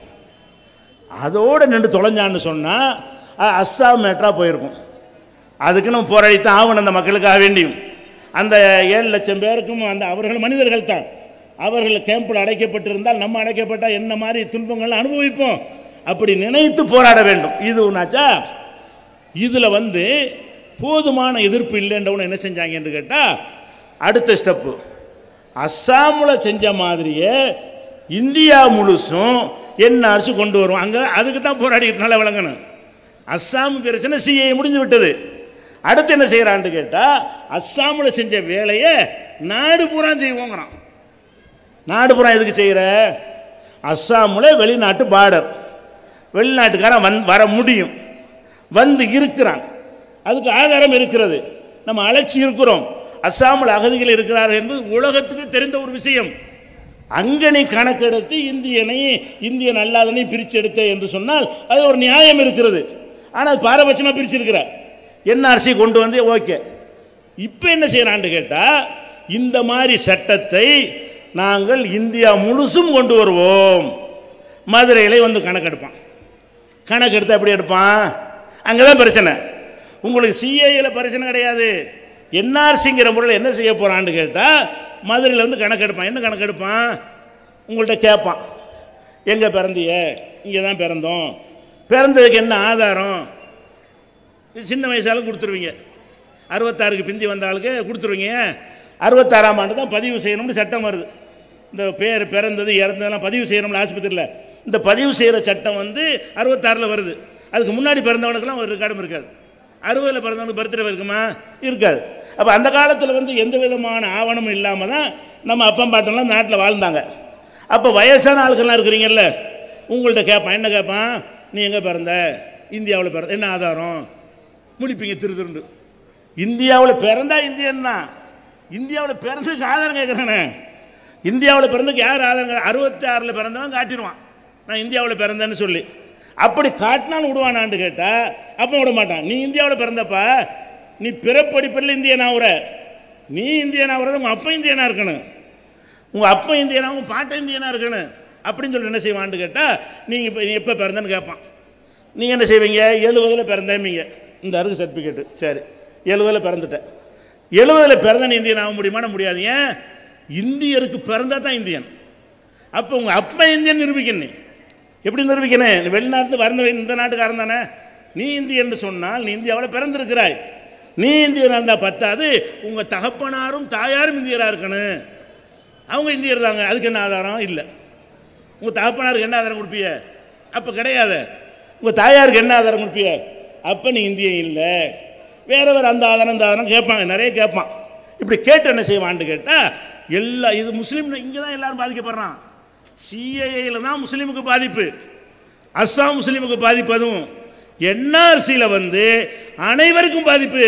அதோடு நின்று தொலைஞ்சான்னு சொன்னால் அஸ்ஸாம் மேட்டராக போயிருக்கும் அதுக்கு நம்ம போராடித்தான் ஆகணும் அந்த மக்களுக்காக வேண்டியும் அந்த ஏழு லட்சம் பேருக்கும் அந்த அவர்கள் மனிதர்கள் தான் அவர்கள் கேம்பில் அடைக்கப்பட்டிருந்தால் நம்ம அடைக்கப்பட்டால் என்ன மாதிரி துன்பங்களை அனுபவிப்போம் அப்படி நினைத்து போராட வேண்டும் இது ஒன்றாச்சா இதில் வந்து போதுமான எதிர்ப்பு இல்லைன்றவன என்ன செஞ்சாங்க என்று கேட்டால் அடுத்த ஸ்டெப்பு அஸ்ஸாமில் செஞ்ச மாதிரியே இந்தியா முழுசும் என்ஆர்சி கொண்டு வரும் அங்கே அதுக்கு தான் போராடிக்கிட்டு நல்லா விளங்கணும் அஸ்ஸாம் பிரச்சனை சிஏ முடிஞ்சு விட்டது அடுத்து என்ன செய்கிறான்னு கேட்டால் அஸ்ஸாமில் செஞ்ச வேலையை நாடு பூரா செய்வோங்கிறான் நாடு பூரா எதுக்கு செய்கிற அஸ்ஸாமில் வெளிநாட்டு பார்டர் வெளிநாட்டுக்காரன் வந் வர முடியும் வந்து இருக்கிறான் அதுக்கு ஆதாரம் இருக்கிறது நம்ம அழைச்சி இருக்கிறோம் அஸ்ஸாமில் அகதிகள் இருக்கிறார்கள் என்பது உலகத்துக்கு தெரிந்த ஒரு விஷயம் அங்கே நீ கணக்கெடுத்து இந்தியனை இந்தியன் அல்லாதனையும் பிரித்து எடுத்த என்று சொன்னால் அது ஒரு நியாயம் இருக்கிறது ஆனால் அது பாரபட்சமாக பிரிச்சிருக்கிற என்ஆர்சி கொண்டு வந்து ஓகே இப்போ என்ன செய்கிறான்னு கேட்டால் இந்த மாதிரி சட்டத்தை நாங்கள் இந்தியா முழுசும் கொண்டு வருவோம் மதுரையில் வந்து கணக்கெடுப்பான் கணக்கெடுத்து எப்படி எடுப்பான் அங்கே தான் பிரச்சனை உங்களுக்கு சிஏயில் பிரச்சனை கிடையாது என்ஆர்சிங்கிற முறையில் என்ன செய்ய போகிறான்னு கேட்டால் மதுரையில் வந்து கணக்கெடுப்பான் என்ன கணக்கெடுப்பான் உங்கள்கிட்ட கேட்பான் எங்கே பிறந்திய இங்கே தான் பிறந்தோம் பிறந்ததுக்கு என்ன ஆதாரம் இது சின்ன வயசாலும் கொடுத்துருவீங்க அறுபத்தாறுக்கு பிந்தி வந்த ஆளுக்கு கொடுத்துருவீங்க அறுபத்தாறாம் ஆண்டு தான் பதிவு செய்யணும்னு சட்டம் வருது இந்த பேர் பிறந்தது இறந்ததெல்லாம் பதிவு செய்யணும்னு ஆஸ்பத்திரியில் இந்த பதிவு செய்கிற சட்டம் வந்து அறுபத்தாறில் வருது அதுக்கு முன்னாடி பிறந்தவனுக்கெல்லாம் ஒரு ரெக்கார்டும் இருக்காது அறுபதில் பிறந்தவனுக்கு பர்த்டே இருக்குமா இருக்காது அப்போ அந்த காலத்தில் வந்து எந்த விதமான ஆவணமும் இல்லாமல் தான் நம்ம அப்பம் பாட்டெல்லாம் நாட்டில் வாழ்ந்தாங்க அப்போ வயசான ஆளுக்கெல்லாம் இருக்கிறீங்கல்ல உங்கள்கிட்ட கேட்பான் என்ன கேட்பான் நீ எங்கே பிறந்த இந்தியாவில் பிறந்த என்ன ஆதாரம் முடிப்பீங்க திரு திருண்டு இந்தியாவில் பிறந்தா இந்தியன் தான் இந்தியாவில் பிறந்ததுக்கு ஆதாரம் கேட்குறானே இந்தியாவில் பிறந்ததுக்கு யார் ஆதாரம் அறுபத்தி ஆறில் பிறந்தவன் காட்டிடுவான் நான் இந்தியாவில் பிறந்தேன்னு சொல்லி அப்படி காட்டினாலும் விடுவானான்னு கேட்டால் அப்போ விட மாட்டான் நீ இந்தியாவில் பிறந்தப்பா நீ பிறப்படிப்பில் இந்தியன் ஆகுற நீ இந்தியன் ஆகுறது உங்கள் அப்பா இந்தியனாக இருக்கணும் உங்கள் அப்பா இந்தியனா உங்கள் பாட்டை இந்தியனாக இருக்கணும் அப்படின்னு சொல்லி என்ன செய்வான்னு கேட்டால் நீங்கள் இப்போ நீ எப்போ பிறந்தேன்னு கேட்பான் நீங்கள் என்ன செய்வீங்க எழுபதில் பிறந்தேமீங்க இந்த அருக்கு சர்டிஃபிகேட்டு சரி எழுபதில் பிறந்துட்டேன் எழுபதில் பிறந்த நீ இந்தியன் ஆக முடியுமான முடியாது ஏன் இந்தியருக்கு பிறந்தா தான் இந்தியன் அப்போ உங்கள் அப்பா இந்தியன் நிரூபிக்கணும் நீ எப்படி நிரூபிக்கணும் நீ வெளிநாட்டு வந்த இந்த நாட்டுக்காரன் தானே நீ இந்தியன் சொன்னால் நீ இந்தியாவில் பிறந்திருக்கிறாய் நீ இந்தியனாக இருந்தால் பத்தாது உங்கள் தகப்பனாரும் தாயாரும் இந்தியராக இருக்கணும் அவங்க இந்தியர் தாங்க அதுக்கு என்ன ஆதாரம் இல்லை உங்கள் தகப்பனாருக்கு என்ன ஆதாரம் கொடுப்பிய அப்போ கிடையாது உங்கள் தாயாருக்கு என்ன ஆதாரம் கொடுப்பிய அப்போ நீ இந்தியன் இல்லை வேற வேறு அந்த ஆதாரம் இந்த ஆதாரம் கேட்பாங்க நிறைய கேட்பான் இப்படி கேட்டு என்ன செய்வான்னு கேட்டால் எல்லா இது முஸ்லீம் இங்கே தான் எல்லாரும் பாதிக்கப்படுறான் சிஏஏயில் தான் முஸ்லீமுக்கு பாதிப்பு அஸ்ஸாம் முஸ்லீமுக்கு பாதிப்பு அதுவும் என்ஆர்சியில் வந்து அனைவருக்கும் பாதிப்பு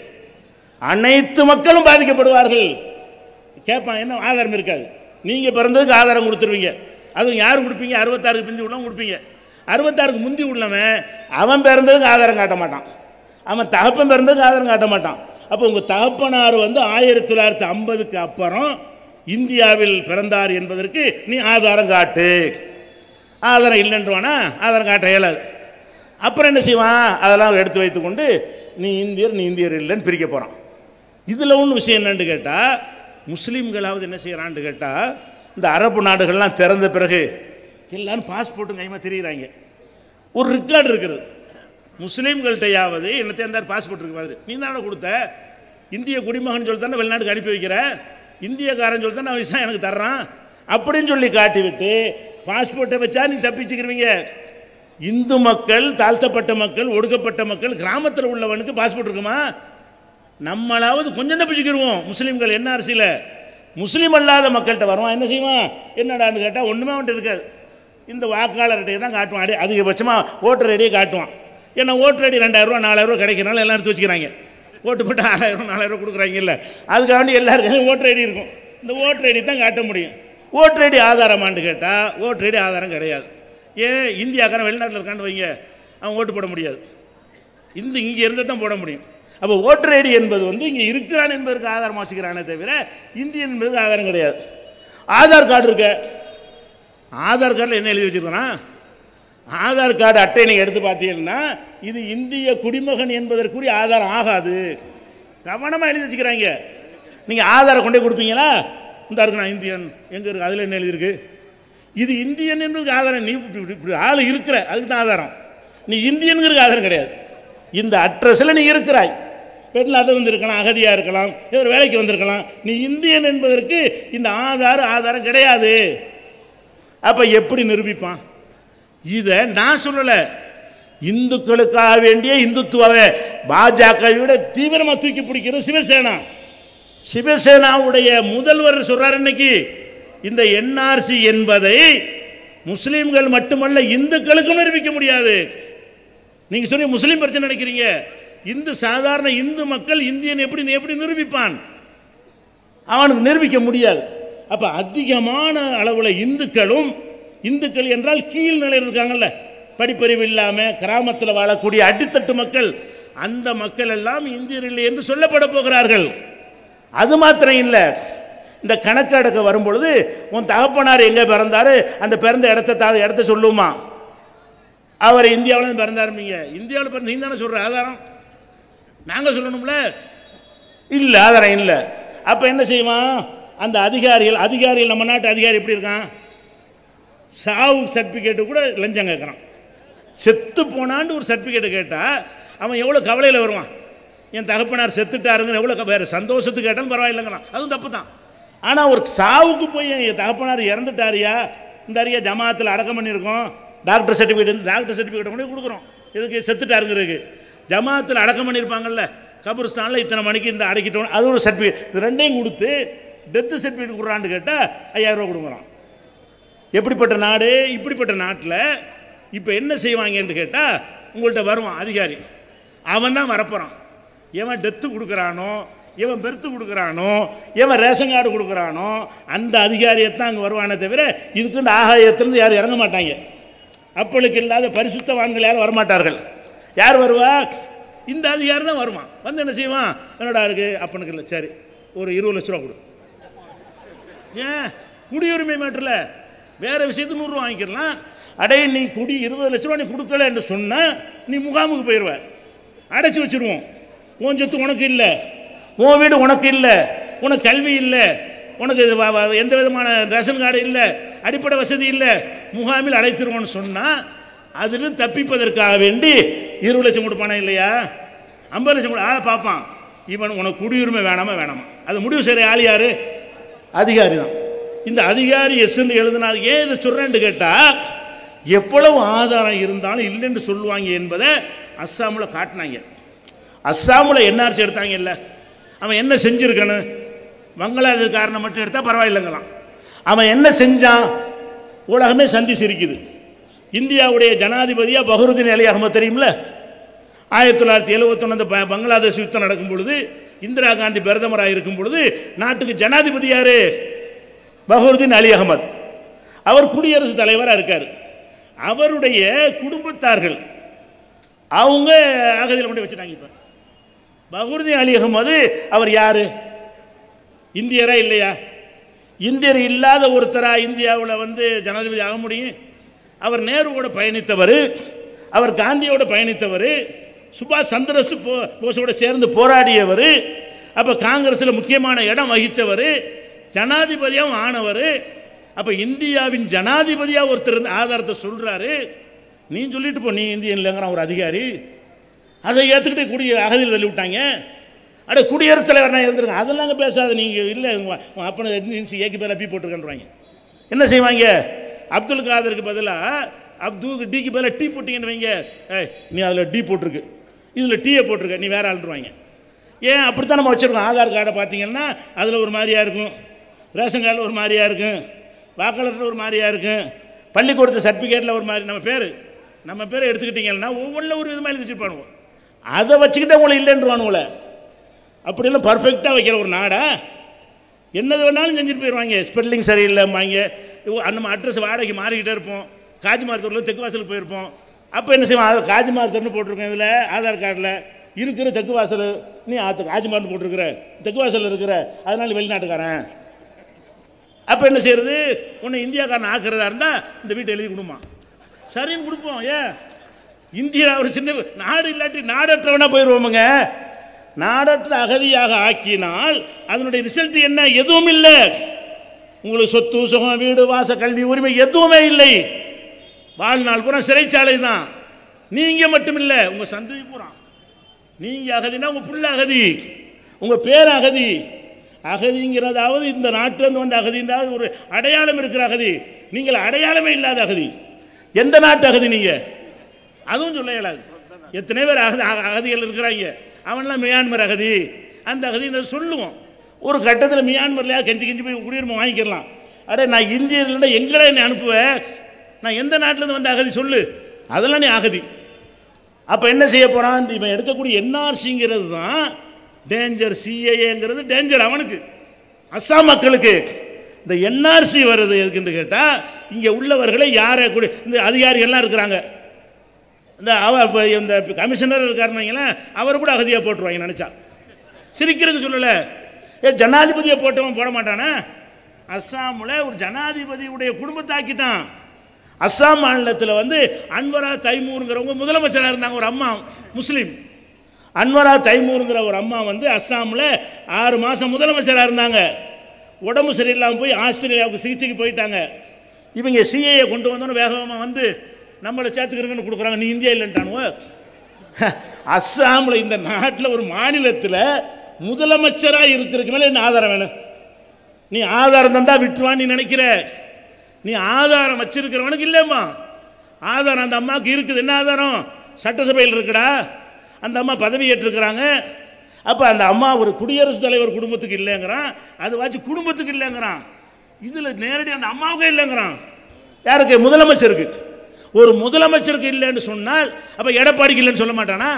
அனைத்து மக்களும் பாதிக்கப்படுவார்கள் கேட்பான் என்ன ஆதாரம் இருக்காது நீங்கள் பிறந்ததுக்கு ஆதாரம் கொடுத்துருவீங்க அதுவும் யார் கொடுப்பீங்க அறுபத்தாறுக்கு பிந்தி உள்ளவன் கொடுப்பீங்க அறுபத்தாறுக்கு முந்தி உள்ளவன் அவன் பிறந்ததுக்கு ஆதாரம் காட்ட மாட்டான் அவன் தகப்பன் பிறந்ததுக்கு ஆதாரம் காட்ட மாட்டான் அப்போ உங்கள் தகப்பனார் வந்து ஆயிரத்தி தொள்ளாயிரத்தி ஐம்பதுக்கு அப்புறம் இந்தியாவில் பிறந்தார் என்பதற்கு நீ ஆதாரம் காட்டு ஆதாரம் இல்லைன்றவானா ஆதாரம் காட்ட இயலாது அப்புறம் என்ன செய்வான் அதெல்லாம் எடுத்து வைத்துக்கொண்டு நீ இந்தியர் நீ இந்தியர் இல்லைன்னு பிரிக்க போகிறான் இதில் ஒன்று விஷயம் என்னன்னு கேட்டால் முஸ்லீம்களாவது என்ன செய்கிறான்னு கேட்டால் இந்த அரபு நாடுகள்லாம் திறந்த பிறகு எல்லாரும் பாஸ்போர்ட்டும் கைமா தெரியுறாங்க ஒரு ரெக்கார்டு இருக்குது முஸ்லீம்கள்கிட்டையாவது என்ன தேர்ந்தார் பாஸ்போர்ட் இருக்கு மாதிரி நீ தானே கொடுத்த இந்திய குடிமகன் சொல்லி தானே வெளிநாட்டுக்கு அனுப்பி வைக்கிற இந்தியக்காரன் சொல்லி தான் நான் விசா எனக்கு தர்றான் அப்படின்னு சொல்லி காட்டிவிட்டு பாஸ்போர்ட்டை வச்சா நீ தப்பிச்சுக்கிறவங்க இந்து மக்கள் தாழ்த்தப்பட்ட மக்கள் ஒடுக்கப்பட்ட மக்கள் கிராமத்தில் உள்ளவனுக்கு பாஸ்போர்ட் இருக்குமா நம்மளாவது கொஞ்சம் தப்பிச்சுக்கிருவோம் முஸ்லீம்கள் என்ன அரசியல முஸ்லீம் அல்லாத மக்கள்கிட்ட வருவான் என்ன செய்வான் என்னடான்னு கேட்டால் ஒன்றுமே அவன்கிட்ட இருக்காது இந்த வாக்காளர்கிட்ட தான் காட்டுவான் அடி அதிகபட்சமாக ஓட்டர் ஐடியை காட்டுவான் ஏன்னா ஓட்டர் ஐடி ரெண்டாயிரரூவா நாலாயிரரூவா கிடைக்கிறனால எல்லாம் எடுத்து வச்சுக்கிறாங்க ஓட்டு போட்டு ஆறாயிரம் நாலாயிரம் கொடுக்குறாங்க இல்லை அதுக்காக வேண்டி எல்லாருக்கும் ஓட்டர் ஐடி இருக்கும் இந்த ஓட்டர் ஐடி தான் காட்ட முடியும் ஓட்டர் ஐடி ஆதாரமான்னு கேட்டால் ஓட்டர் ஐடி ஆதாரம் கிடையாது ஏன் இந்தியாக்காரன் வெளிநாட்டில் இருக்கான்னு வைங்க அவன் ஓட்டு போட முடியாது இந்த இங்கே இருந்து தான் போட முடியும் அப்போ ஓட்டர் ஐடி என்பது வந்து இங்கே இருக்கிறான் என்பதற்கு ஆதாரமாக வச்சுக்கிறானே தவிர இந்தியன் என்பதுக்கு ஆதாரம் கிடையாது ஆதார் கார்டு இருக்க ஆதார் கார்டில் என்ன எழுதி வச்சிருக்கானா ஆதார் கார்டு அட்டை நீங்கள் எடுத்து பார்த்தீங்கன்னா இது இந்திய குடிமகன் என்பதற்குரிய ஆதாரம் ஆகாது கவனமாக எழுதி வச்சுக்கிறாங்க நீங்கள் ஆதாரம் கொண்டே கொடுப்பீங்களா இந்த இருக்கு நான் இந்தியன் எங்கே இருக்கு அதில் என்ன எழுதியிருக்கு இது இந்தியன் என்பதுக்கு ஆதாரம் நீ இப்படி- இப்படி- இப்படி ஆள் இருக்கிற அதுக்கு தான் ஆதாரம் நீ இந்தியனுங்கிறது ஆதாரம் கிடையாது இந்த அட்ரஸில் நீ இருக்கிறாய் வெளிநாட்டில் வந்திருக்கலாம் அகதியாக இருக்கலாம் ஏதோ ஒரு வேலைக்கு வந்திருக்கலாம் நீ இந்தியன் என்பதற்கு இந்த ஆதார் ஆதாரம் கிடையாது அப்போ எப்படி நிரூபிப்பான் இதை நான் சொல்லலை இந்துக்களுக்காக வேண்டிய இந்துத்துவாவை பாஜகவை விட தீவிரமாக தூக்கி பிடிக்கிறது சிவசேனா சிவசேனாவுடைய முதல்வர் சொல்றார் இன்னைக்கு இந்த என்ஆர்சி என்பதை முஸ்லீம்கள் மட்டுமல்ல இந்துக்களுக்கும் நிரூபிக்க முடியாது நீங்க சொல்லி முஸ்லீம் பிரச்சனை நினைக்கிறீங்க இந்து சாதாரண இந்து மக்கள் இந்தியன் எப்படி எப்படி நிரூபிப்பான் அவனுக்கு நிரூபிக்க முடியாது அப்ப அதிகமான அளவுல இந்துக்களும் இந்துக்கள் என்றால் கீழ் நிலையில் இருக்காங்கல்ல படிப்பறிவு இல்லாம கிராமத்தில் வாழக்கூடிய அடித்தட்டு மக்கள் அந்த மக்கள் எல்லாம் இந்தியர் இல்லை என்று சொல்லப்பட போகிறார்கள் அது மாத்திரம் இல்லை இந்த கணக்கெடுக்க வரும்பொழுது உன் தகப்பனார் எங்கே பிறந்தாரு அந்த பிறந்த இடத்த தா- இடத்த சொல்லுமா அவர் இந்தியாவில் பிறந்தாருமீங்க இந்தியாவில் பிறந்த நீ தானே சொல்கிற ஆதாரம் நாங்கள் சொல்லணும்ல இல்லை ஆதாரம் இல்லை அப்போ என்ன செய்வான் அந்த அதிகாரிகள் அதிகாரிகள் நம்ம நாட்டு அதிகாரி எப்படி இருக்கான் சாவு சர்டிஃபிகேட்டு கூட லஞ்சம் கேட்குறான் செத்து போனான்னு ஒரு சர்டிஃபிகேட்டு கேட்டால் அவன் எவ்வளோ கவலையில் வருவான் என் தகப்பனார் செத்துட்டாருங்க எவ்வளோ க- வேற சந்தோஷத்துக்கு கேட்டாலும் பரவாயில்லைங்கிறான் அதுவும் தப்பு தான் ஆனால் ஒரு சாவுக்கு போய் என் தகப்பனார் இறந்துட்டாரியா இந்த அறியா ஜமாத்தில் அடக்கம் பண்ணியிருக்கோம் டாக்டர் சர்டிஃபிகேட் டாக்டர் சர்டிஃபிகேட் கொண்டு போய் கொடுக்குறோம் இதுக்கு செத்துட்டாருங்கிறதுக்கு ஜமாத்தில் அடக்கம் பண்ணியிருப்பாங்கல்ல கபர்ஸ்தானில் இத்தனை மணிக்கு இந்த அடக்கிட்டோம் அது ஒரு சர்டிஃபிகேட் இது ரெண்டையும் கொடுத்து டெத்து சர்டிஃபிகேட் கொடுறான்னு கேட்டால் ஐயாயிரம் ரூபா கொடுக்குறான் எப்படிப்பட்ட நாடு இப்படிப்பட்ட நாட்டில் இப்போ என்ன செய்வாங்கன்னு கேட்டால் உங்கள்கிட்ட வருவான் அதிகாரி அவன் தான் வரப்போகிறான் எவன் டெத்து கொடுக்குறானோ எவன் பெருத்து கொடுக்குறானோ எவன் ரேஷன் கார்டு கொடுக்குறானோ அந்த அதிகாரியத்தான் அங்கே வருவானே தவிர இதுக்குண்டு ஆகாயத்திலிருந்து யாரும் இறங்க மாட்டாங்க அப்பளுக்கு இல்லாத பரிசுத்தவான்கள் யாரும் வரமாட்டார்கள் யார் வருவா இந்த அதிகாரி தான் வருவான் வந்து என்ன செய்வான் என்னடா இருக்கு அப்பனுக்கு இல்லை சரி ஒரு இருபது லட்ச ரூபா கொடு ஏன் குடியுரிமை மேட்டரில் வேற விஷயத்துக்கு நூறுரூவா வாங்கிக்கலாம் அடே நீ குடி இருபது லட்ச ரூபா நீ கொடுக்கல என்று சொன்னா நீ முகாமுக்கு போயிடுவ அடைச்சி வச்சிருவோம் உன் சொத்து உனக்கு இல்லை உன் வீடு உனக்கு இல்லை உனக்கு கல்வி இல்லை உனக்கு வ- வ- எந்த விதமான ரேஷன் கார்டு இல்லை அடிப்படை வசதி இல்லை முகாமில் அடைத்திருவோம்னு சொன்னால் அதிலும் தப்பிப்பதற்காக வேண்டி இருபது லட்சம் கொடுப்பானா இல்லையா ஐம்பது லட்சம் கொடு ஆளை பார்ப்பான் இவன் உனக்கு குடியுரிமை வேணாமா வேணாமா அது முடிவு செய்கிற ஆள் யாரு அதிகாரி தான் இந்த அதிகாரி எஸ்ன்னு எழுதினா ஏன் இதை சொல்றேன்னு கேட்டா எவ்வளவு ஆதாரம் இருந்தாலும் இல்லைன்னு சொல்லுவாங்க என்பதை அஸ்ஸாமில் காட்டினாங்க அஸ்ஸாமில் என்ஆர்சி எடுத்தாங்க இல்ல அவன் என்ன செஞ்சிருக்கணும் வங்களாதேசக்காரனை மட்டும் எடுத்தா பரவாயில்லைங்களாம் அவன் என்ன செஞ்சான் உலகமே சந்தி சிரிக்குது இந்தியாவுடைய ஜனாதிபதியா பஹருதீன் அலி அகமது தெரியும்ல ஆயிரத்தி தொள்ளாயிரத்தி எழுபத்தொன்னு அந்த ப- பங்களாதேஷ் யுத்தம் நடக்கும் பொழுது இந்திரா காந்தி பிரதமராக இருக்கும் பொழுது நாட்டுக்கு ஜனாதிபதி யாரு பஹருதீன் அலி அகமது அவர் குடியரசுத் தலைவராக இருக்கார் அவருடைய குடும்பத்தார்கள் அவங்க அகதியில் கொண்டு வச்சுட்டாங்க இப்போ பஹருதீன் அலி அகமது அவர் யாரு இந்தியரா இல்லையா இந்தியர் இல்லாத ஒருத்தரா இந்தியாவில் வந்து ஜனாதிபதி ஆக முடியும் அவர் நேருவோட பயணித்தவர் அவர் காந்தியோட பயணித்தவர் சுபாஷ் சந்திர சு- போ- போஸோட சேர்ந்து போராடியவர் அப்போ காங்கிரஸில் முக்கியமான இடம் வகித்தவர் ஜனாதிபதியாகவும் ஆனவர் அப்போ இந்தியாவின் ஜனாதிபதியாக ஒருத்தர் இருந்து ஆதாரத்தை சொல்கிறாரு நீ சொல்லிட்டு போ நீ இந்தியன் இல்லைங்கிறான் ஒரு அதிகாரி அதை ஏற்றுக்கிட்டு குடி அகதியில் தள்ளி விட்டாங்க அட குடியரசுத் தலைவர் நான் இருந்திருக்கேன் அதெல்லாம் அங்கே பேசாத நீங்கள் இல்லை அப்பனை ஏக்கி பேர் அப்பி போட்டிருக்கேன்றாங்க என்ன செய்வாங்க அப்துல் காதருக்கு பதிலாக அப்துல் டீக்கு பதிலாக டீ போட்டீங்கன்னு வைங்க ஏய் நீ அதில் டீ போட்டிருக்கு இதில் டீயை போட்டிருக்க நீ வேற ஆள்ருவாங்க ஏன் அப்படித்தான் நம்ம வச்சுருக்கோம் ஆதார் கார்டை பார்த்தீங்கன்னா அதில் ஒரு மாதிரியாக இருக்கும் ரேஷன் கார்டில் ஒரு மாதிரியாக இருக்கும் வாக்காளரில் ஒரு மாதிரியாக இருக்கும் பள்ளிக்கூடத்து சர்டிஃபிகேட்டில் ஒரு மாதிரி நம்ம பேர் நம்ம பேரை எடுத்துக்கிட்டீங்கன்னா ஒவ்வொன்றில் ஒரு விதமாக எழுதி வச்சுருப்பானுவோ அதை வச்சுக்கிட்டு உங்களை இல்லைன்றவானுங்களே அப்படியெல்லாம் பர்ஃபெக்டாக வைக்கிற ஒரு நாடா என்னது வேணாலும் செஞ்சுட்டு போயிடுவாங்க ஸ்பெல்லிங் சரியில்லைம்பாங்க இவ- நம்ம அட்ரஸ் வாடகைக்கு மாறிக்கிட்டே இருப்போம் காஜிமார்த்தூரில் தெற்கு வாசலுக்கு போயிருப்போம் அப்போ என்ன செய்வோம் அது காஜிமார்த்தர்னு போட்டிருக்கோம் இதில் ஆதார் கார்டில் இருக்கிற தெற்கு வாசல் நீ ஆத்து காஜிமார்னு போட்டிருக்கிற தெற்கு வாசலில் இருக்கிற அதனால நீ வெளிநாட்டுக்காரன் அப்போ என்ன செய்யறது உன்னை இந்தியாக்காரன் ஆக்குறதா இருந்தால் இந்த வீட்டை எழுதி கொடுமா சரின்னு கொடுப்போம் ஏன் இந்தியா ஒரு சின்ன நாடு இல்லாட்டி நாடற்றவனா போயிடுவோமுங்க நாடற்ற அகதியாக ஆக்கினால் அதனுடைய ரிசல்ட் என்ன எதுவும் இல்லை உங்களுக்கு சொத்து சுகம் வீடு வாச கல்வி உரிமை எதுவுமே இல்லை வாழ்நாள் பூரா சிறைச்சாலை தான் நீங்க மட்டும் இல்லை உங்க சந்ததி பூரா நீங்க அகதினா உங்க புள்ள அகதி உங்க பேர் அகதி அகதிங்கிறதாவது இந்த நாட்டிலேருந்து வந்த அகதின்றாவது ஒரு அடையாளம் இருக்கிற அகதி நீங்கள் அடையாளமே இல்லாத அகதி எந்த நாட்டு அகதி நீங்க அதுவும் சொல்ல இயலாது எத்தனை பேர் அகதி அக- அகதிகள் இருக்கிறாங்க அவன்லாம் மியான்மர் அகதி அந்த அகதி சொல்லுவோம் ஒரு கட்டத்தில் மியான்மர்லையா கெஞ்சி கெஞ்சி போய் குடியுரிமை வாங்கிக்கலாம் அடே நான் இந்தியர்ல எங்கடா என்னை அனுப்புவேன் நான் எந்த நாட்டிலேருந்து வந்த அகதி சொல்லு அதெல்லாம் நீ அகதி அப்போ என்ன செய்ய போகிறான் இந்த இவன் எடுக்கக்கூடிய என்ஆர்சிங்கிறது தான் டேஞ்சர் சிஏஏங்கிறது டேஞ்சர் அவனுக்கு அஸ்ஸாம் மக்களுக்கு இந்த என்ஆர்சி வருது எதுக்குன்னு கேட்டால் இங்கே உள்ளவர்களை யாரை கூடி இந்த அதிகாரிகள்லாம் இருக்கிறாங்க இந்த அவ இப்ப இந்த கமிஷனர் இருக்காருன்னு வைங்களேன் அவர் கூட அகதியாக போட்டுருவாங்க நினச்சா சிரிக்கிறதுக்கு சொல்லலை ஏ ஜனாதிபதியை போட்டவன் போட மாட்டானா அஸ்ஸாமில் ஒரு ஜனாதிபதியுடைய குடும்பத்தை ஆக்கிட்டான் அஸ்ஸாம் மாநிலத்தில் வந்து அன்வரா தைமூருங்கிறவங்க முதலமைச்சராக இருந்தாங்க ஒரு அம்மா முஸ்லீம் அன்வரா தைமூருங்கிற ஒரு அம்மா வந்து அஸ்ஸாமில் ஆறு மாதம் முதலமைச்சராக இருந்தாங்க உடம்பு சரியில்லாமல் போய் ஆஸ்திரேலியாவுக்கு சிகிச்சைக்கு போயிட்டாங்க இவங்க சிஏயை கொண்டு வந்தோன்னு வேகமாக வந்து நம்மளை சேர்த்துக்கிறங்கன்னு கொடுக்குறாங்க நீ இந்தியா இல்லைன்ட்டானுவோ அஸ்ஸாமில் இந்த நாட்டில் ஒரு மாநிலத்தில் முதலமைச்சராக இருக்கிறதுக்கு மேலே என்ன ஆதாரம் வேணும் நீ ஆதாரம் தந்தா விட்டுருவான்னு நீ நினைக்கிற நீ ஆதாரம் வச்சிருக்கிறவனுக்கு இல்லைம்மா ஆதாரம் அந்த அம்மாவுக்கு இருக்குது என்ன ஆதாரம் சட்டசபையில் இருக்குடா அந்த அம்மா பதவி ஏற்றிருக்கிறாங்க அப்போ அந்த அம்மா ஒரு குடியரசுத் தலைவர் குடும்பத்துக்கு இல்லைங்கிறான் அது வாச்சு குடும்பத்துக்கு இல்லைங்கிறான் இதில் நேரடி அந்த அம்மாவுக்கே இல்லைங்கிறான் யாருக்கு முதலமைச்சருக்கு ஒரு முதலமைச்சருக்கு இல்லைன்னு சொன்னால் அப்போ எடப்பாடிக்கு இல்லைன்னு சொல்ல மாட்டானா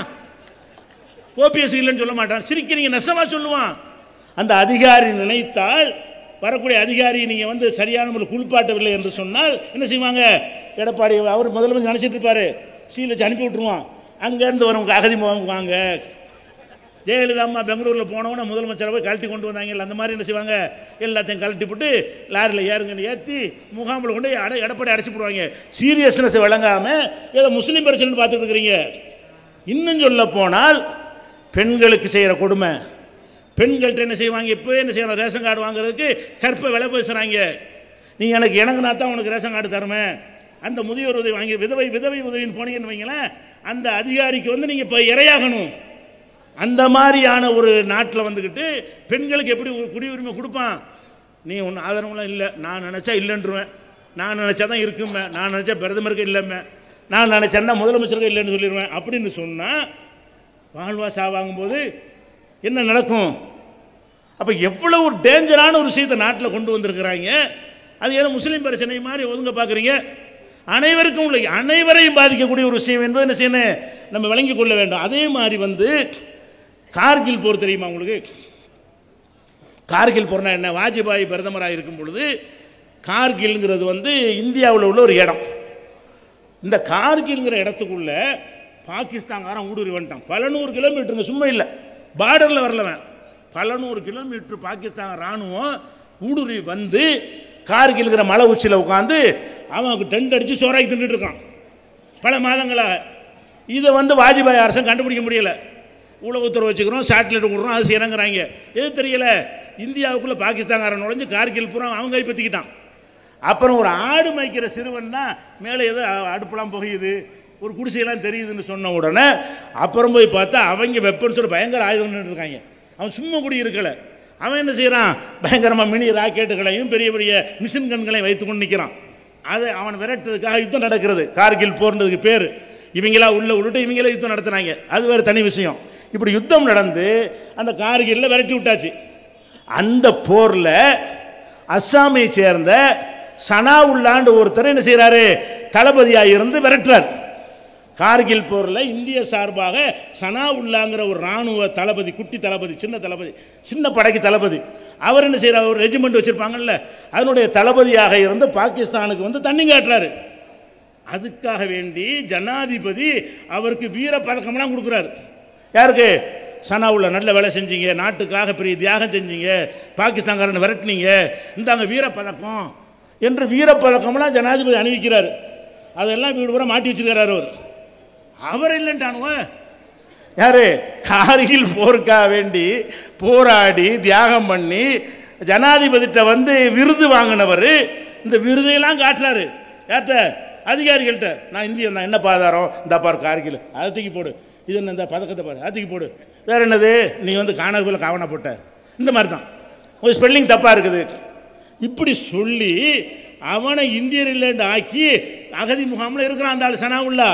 ஓபிஎஸ் இல்லைன்னு சொல்ல மாட்டான் சிரிக்கிறீங்க நெசமா சொல்லுவான் அந்த அதிகாரி நினைத்தால் வரக்கூடிய அதிகாரி நீங்கள் வந்து சரியான முறையில் குளிப்பாட்டவில்லை என்று சொன்னால் என்ன செய்வாங்க எடப்பாடி அவர் முதலமைச்சர் நினச்சிட்டு இருப்பாரு சீல் வச்சு அனுப்பி விட்டுருவான் அங்கேருந்து வரவங்க அகதி முகாமுக்கு வாங்க ஜெயலலிதா அம்மா பெங்களூரில் போனவொன்னே முதலமைச்சரை போய் கழட்டி கொண்டு வந்தாங்க அந்த மாதிரி என்ன செய்வாங்க எல்லாத்தையும் கழட்டி போட்டு லாரியில் ஏறுங்கன்னு ஏற்றி முகாமில் கொண்டு அடை எடப்பாடி அடைச்சி போடுவாங்க சீரியஸ்னஸ் விளங்காமல் ஏதோ முஸ்லீம் பிரச்சனை பார்த்துட்டு இருக்கிறீங்க இன்னும் சொல்ல போனால் பெண்களுக்கு செய்கிற கொடுமை பெண்கள்கிட்ட என்ன செய்வாங்க இப்போ என்ன செய்யணும் ரேஷன் கார்டு வாங்குறதுக்கு கற்ப விலை பேசுகிறாங்க நீ எனக்கு இணங்குனா தான் உனக்கு ரேஷன் கார்டு தருவேன் அந்த முதியோர் உதவி வாங்கி விதவை விதவை உதவின்னு போனீங்கன்னு வைங்களேன் அந்த அதிகாரிக்கு வந்து நீங்கள் இப்போ இரையாகணும் அந்த மாதிரியான ஒரு நாட்டில் வந்துக்கிட்டு பெண்களுக்கு எப்படி ஒரு குடியுரிமை கொடுப்பான் நீ ஒன்று ஆதரவுலாம் இல்லை நான் நினச்சா இல்லைன்றுவேன் நான் நினச்சா தான் இருக்குமே நான் நினச்சா பிரதமருக்கு இல்லைமே நான் நினச்சேன்னா முதலமைச்சருக்கு இல்லைன்னு சொல்லிடுவேன் அப்படின்னு சொன்னால் வாழ்வா சாவாங்கும்போது என்ன நடக்கும் அப்போ எவ்வளோ ஒரு டேஞ்சரான ஒரு விஷயத்தை நாட்டில் கொண்டு வந்திருக்கிறாங்க அது ஏதோ முஸ்லீம் பிரச்சனை மாதிரி ஒதுங்க பார்க்குறீங்க அனைவருக்கும் உள்ள அனைவரையும் பாதிக்கக்கூடிய ஒரு விஷயம் என்பது என்ன செய்யணும் நம்ம விளங்கிக் கொள்ள வேண்டும் அதே மாதிரி வந்து கார்கில் போர் தெரியுமா உங்களுக்கு கார்கில் போர்னா என்ன வாஜ்பாய் பிரதமராக இருக்கும் பொழுது கார்கில்ங்கிறது வந்து இந்தியாவில் உள்ள ஒரு இடம் இந்த கார்கில்ங்கிற இடத்துக்குள்ள பாகிஸ்தான்காரன் ஊடுருவி வந்துட்டான் பல நூறு கிலோமீட்டருங்க சும்மா இல்லை பார்டரில் வரலவன் பல நூறு கிலோமீட்டர் பாகிஸ்தான் ராணுவம் ஊடுருவி வந்து கார்கில்ங்கிற மலை உச்சியில் உட்காந்து அவன் டென்ட் அடித்து சோறாக்கி தின்னுட்டு இருக்கான் பல மாதங்களாக இதை வந்து வாஜ்பாய் அரசன் கண்டுபிடிக்க முடியல உளவுத்துறை வச்சுக்கிறோம் சேட்டலைட் விடுறோம் அது செய்யறங்கிறாங்க எது தெரியல இந்தியாவுக்குள்ளே பாகிஸ்தான்காரன் நுழைஞ்சு கார்கில் பூரா அவங்க கைப்பற்றிக்கிட்டான் அப்புறம் ஒரு ஆடு மேய்க்கிற சிறுவன் தான் மேலே ஏதோ அ- அடுப்பெல்லாம் புகையுது ஒரு குடிசையெல்லாம் தெரியுதுன்னு சொன்ன உடனே அப்புறம் போய் பார்த்தா அவங்க வெப்பன்னு சொல்லி பயங்கர ஆயுதம் நின்னுட்டு இருக்காங்க அவன் சும்மா குடி இருக்கல அவன் என்ன செய்கிறான் பயங்கரமாக மினி ராக்கெட்டுகளையும் பெரிய பெரிய மிஷின் கன்களையும் வைத்துக்கொண்டு நிற்கிறான் அதை அவன் விரட்டுறதுக்காக யுத்தம் நடக்கிறது கார்கில் போர்ன்றதுக்கு பேர் இவங்களா உள்ள விட்டுட்டு இவங்களே யுத்தம் நடத்துனாங்க அது வேறு தனி விஷயம் இப்படி யுத்தம் நடந்து அந்த கார்கில்ல விரட்டி விட்டாச்சு அந்த போரில் அஸ்ஸாமை சேர்ந்த சனாவுல்லாண்டு ஒருத்தர் என்ன செய்கிறாரு தளபதியாக இருந்து விரட்டுறார் கார்கில் போரில் இந்திய சார்பாக சனாவுல்லாங்கிற ஒரு இராணுவ தளபதி குட்டி தளபதி சின்ன தளபதி சின்ன படைக்கு தளபதி அவர் என்ன செய்கிறார் ஒரு ரெஜிமெண்ட் வச்சுருப்பாங்கல்ல அதனுடைய தளபதியாக இருந்து பாகிஸ்தானுக்கு வந்து தண்ணி காட்டுறாரு அதுக்காக வேண்டி ஜனாதிபதி அவருக்கு வீர பதக்கம்லாம் கொடுக்குறாரு யாருக்கு சனாவுல்ல நல்ல வேலை செஞ்சீங்க நாட்டுக்காக பெரிய தியாகம் செஞ்சீங்க பாகிஸ்தான்காரனை விரட்டுனீங்க இந்தாங்க வீர பதக்கம் என்று வீர பதக்கம்லாம் ஜனாதிபதி அணிவிக்கிறார் அதெல்லாம் வீடு பூரா மாட்டி வச்சிருக்கிறார் அவர் அவர் இல்லைன்ட்டானுவ யாரு கார்கில் போருக்காக வேண்டி போராடி தியாகம் பண்ணி ஜனாதிபதிட்ட வந்து விருது வாங்கினவர் இந்த விருதையெல்லாம் காட்டுறாரு யார்கிட்ட அதிகாரிகள்கிட்ட நான் இந்தியன் தான் என்ன பாதாரம் இந்த பார் கார்கில் அதை தூக்கி போடு இது என்ன இந்த பதக்கத்தை பாரு அதை தூக்கி போடு வேற என்னது நீ வந்து காணகுல காவண போட்ட இந்த மாதிரி தான் ஒரு ஸ்பெல்லிங் தப்பாக இருக்குது இப்படி சொல்லி அவனை இந்தியர் இல்லைன்னு ஆக்கி அகதி முகாமில் இருக்கிறான் அந்த ஆள் சனாவுல்லா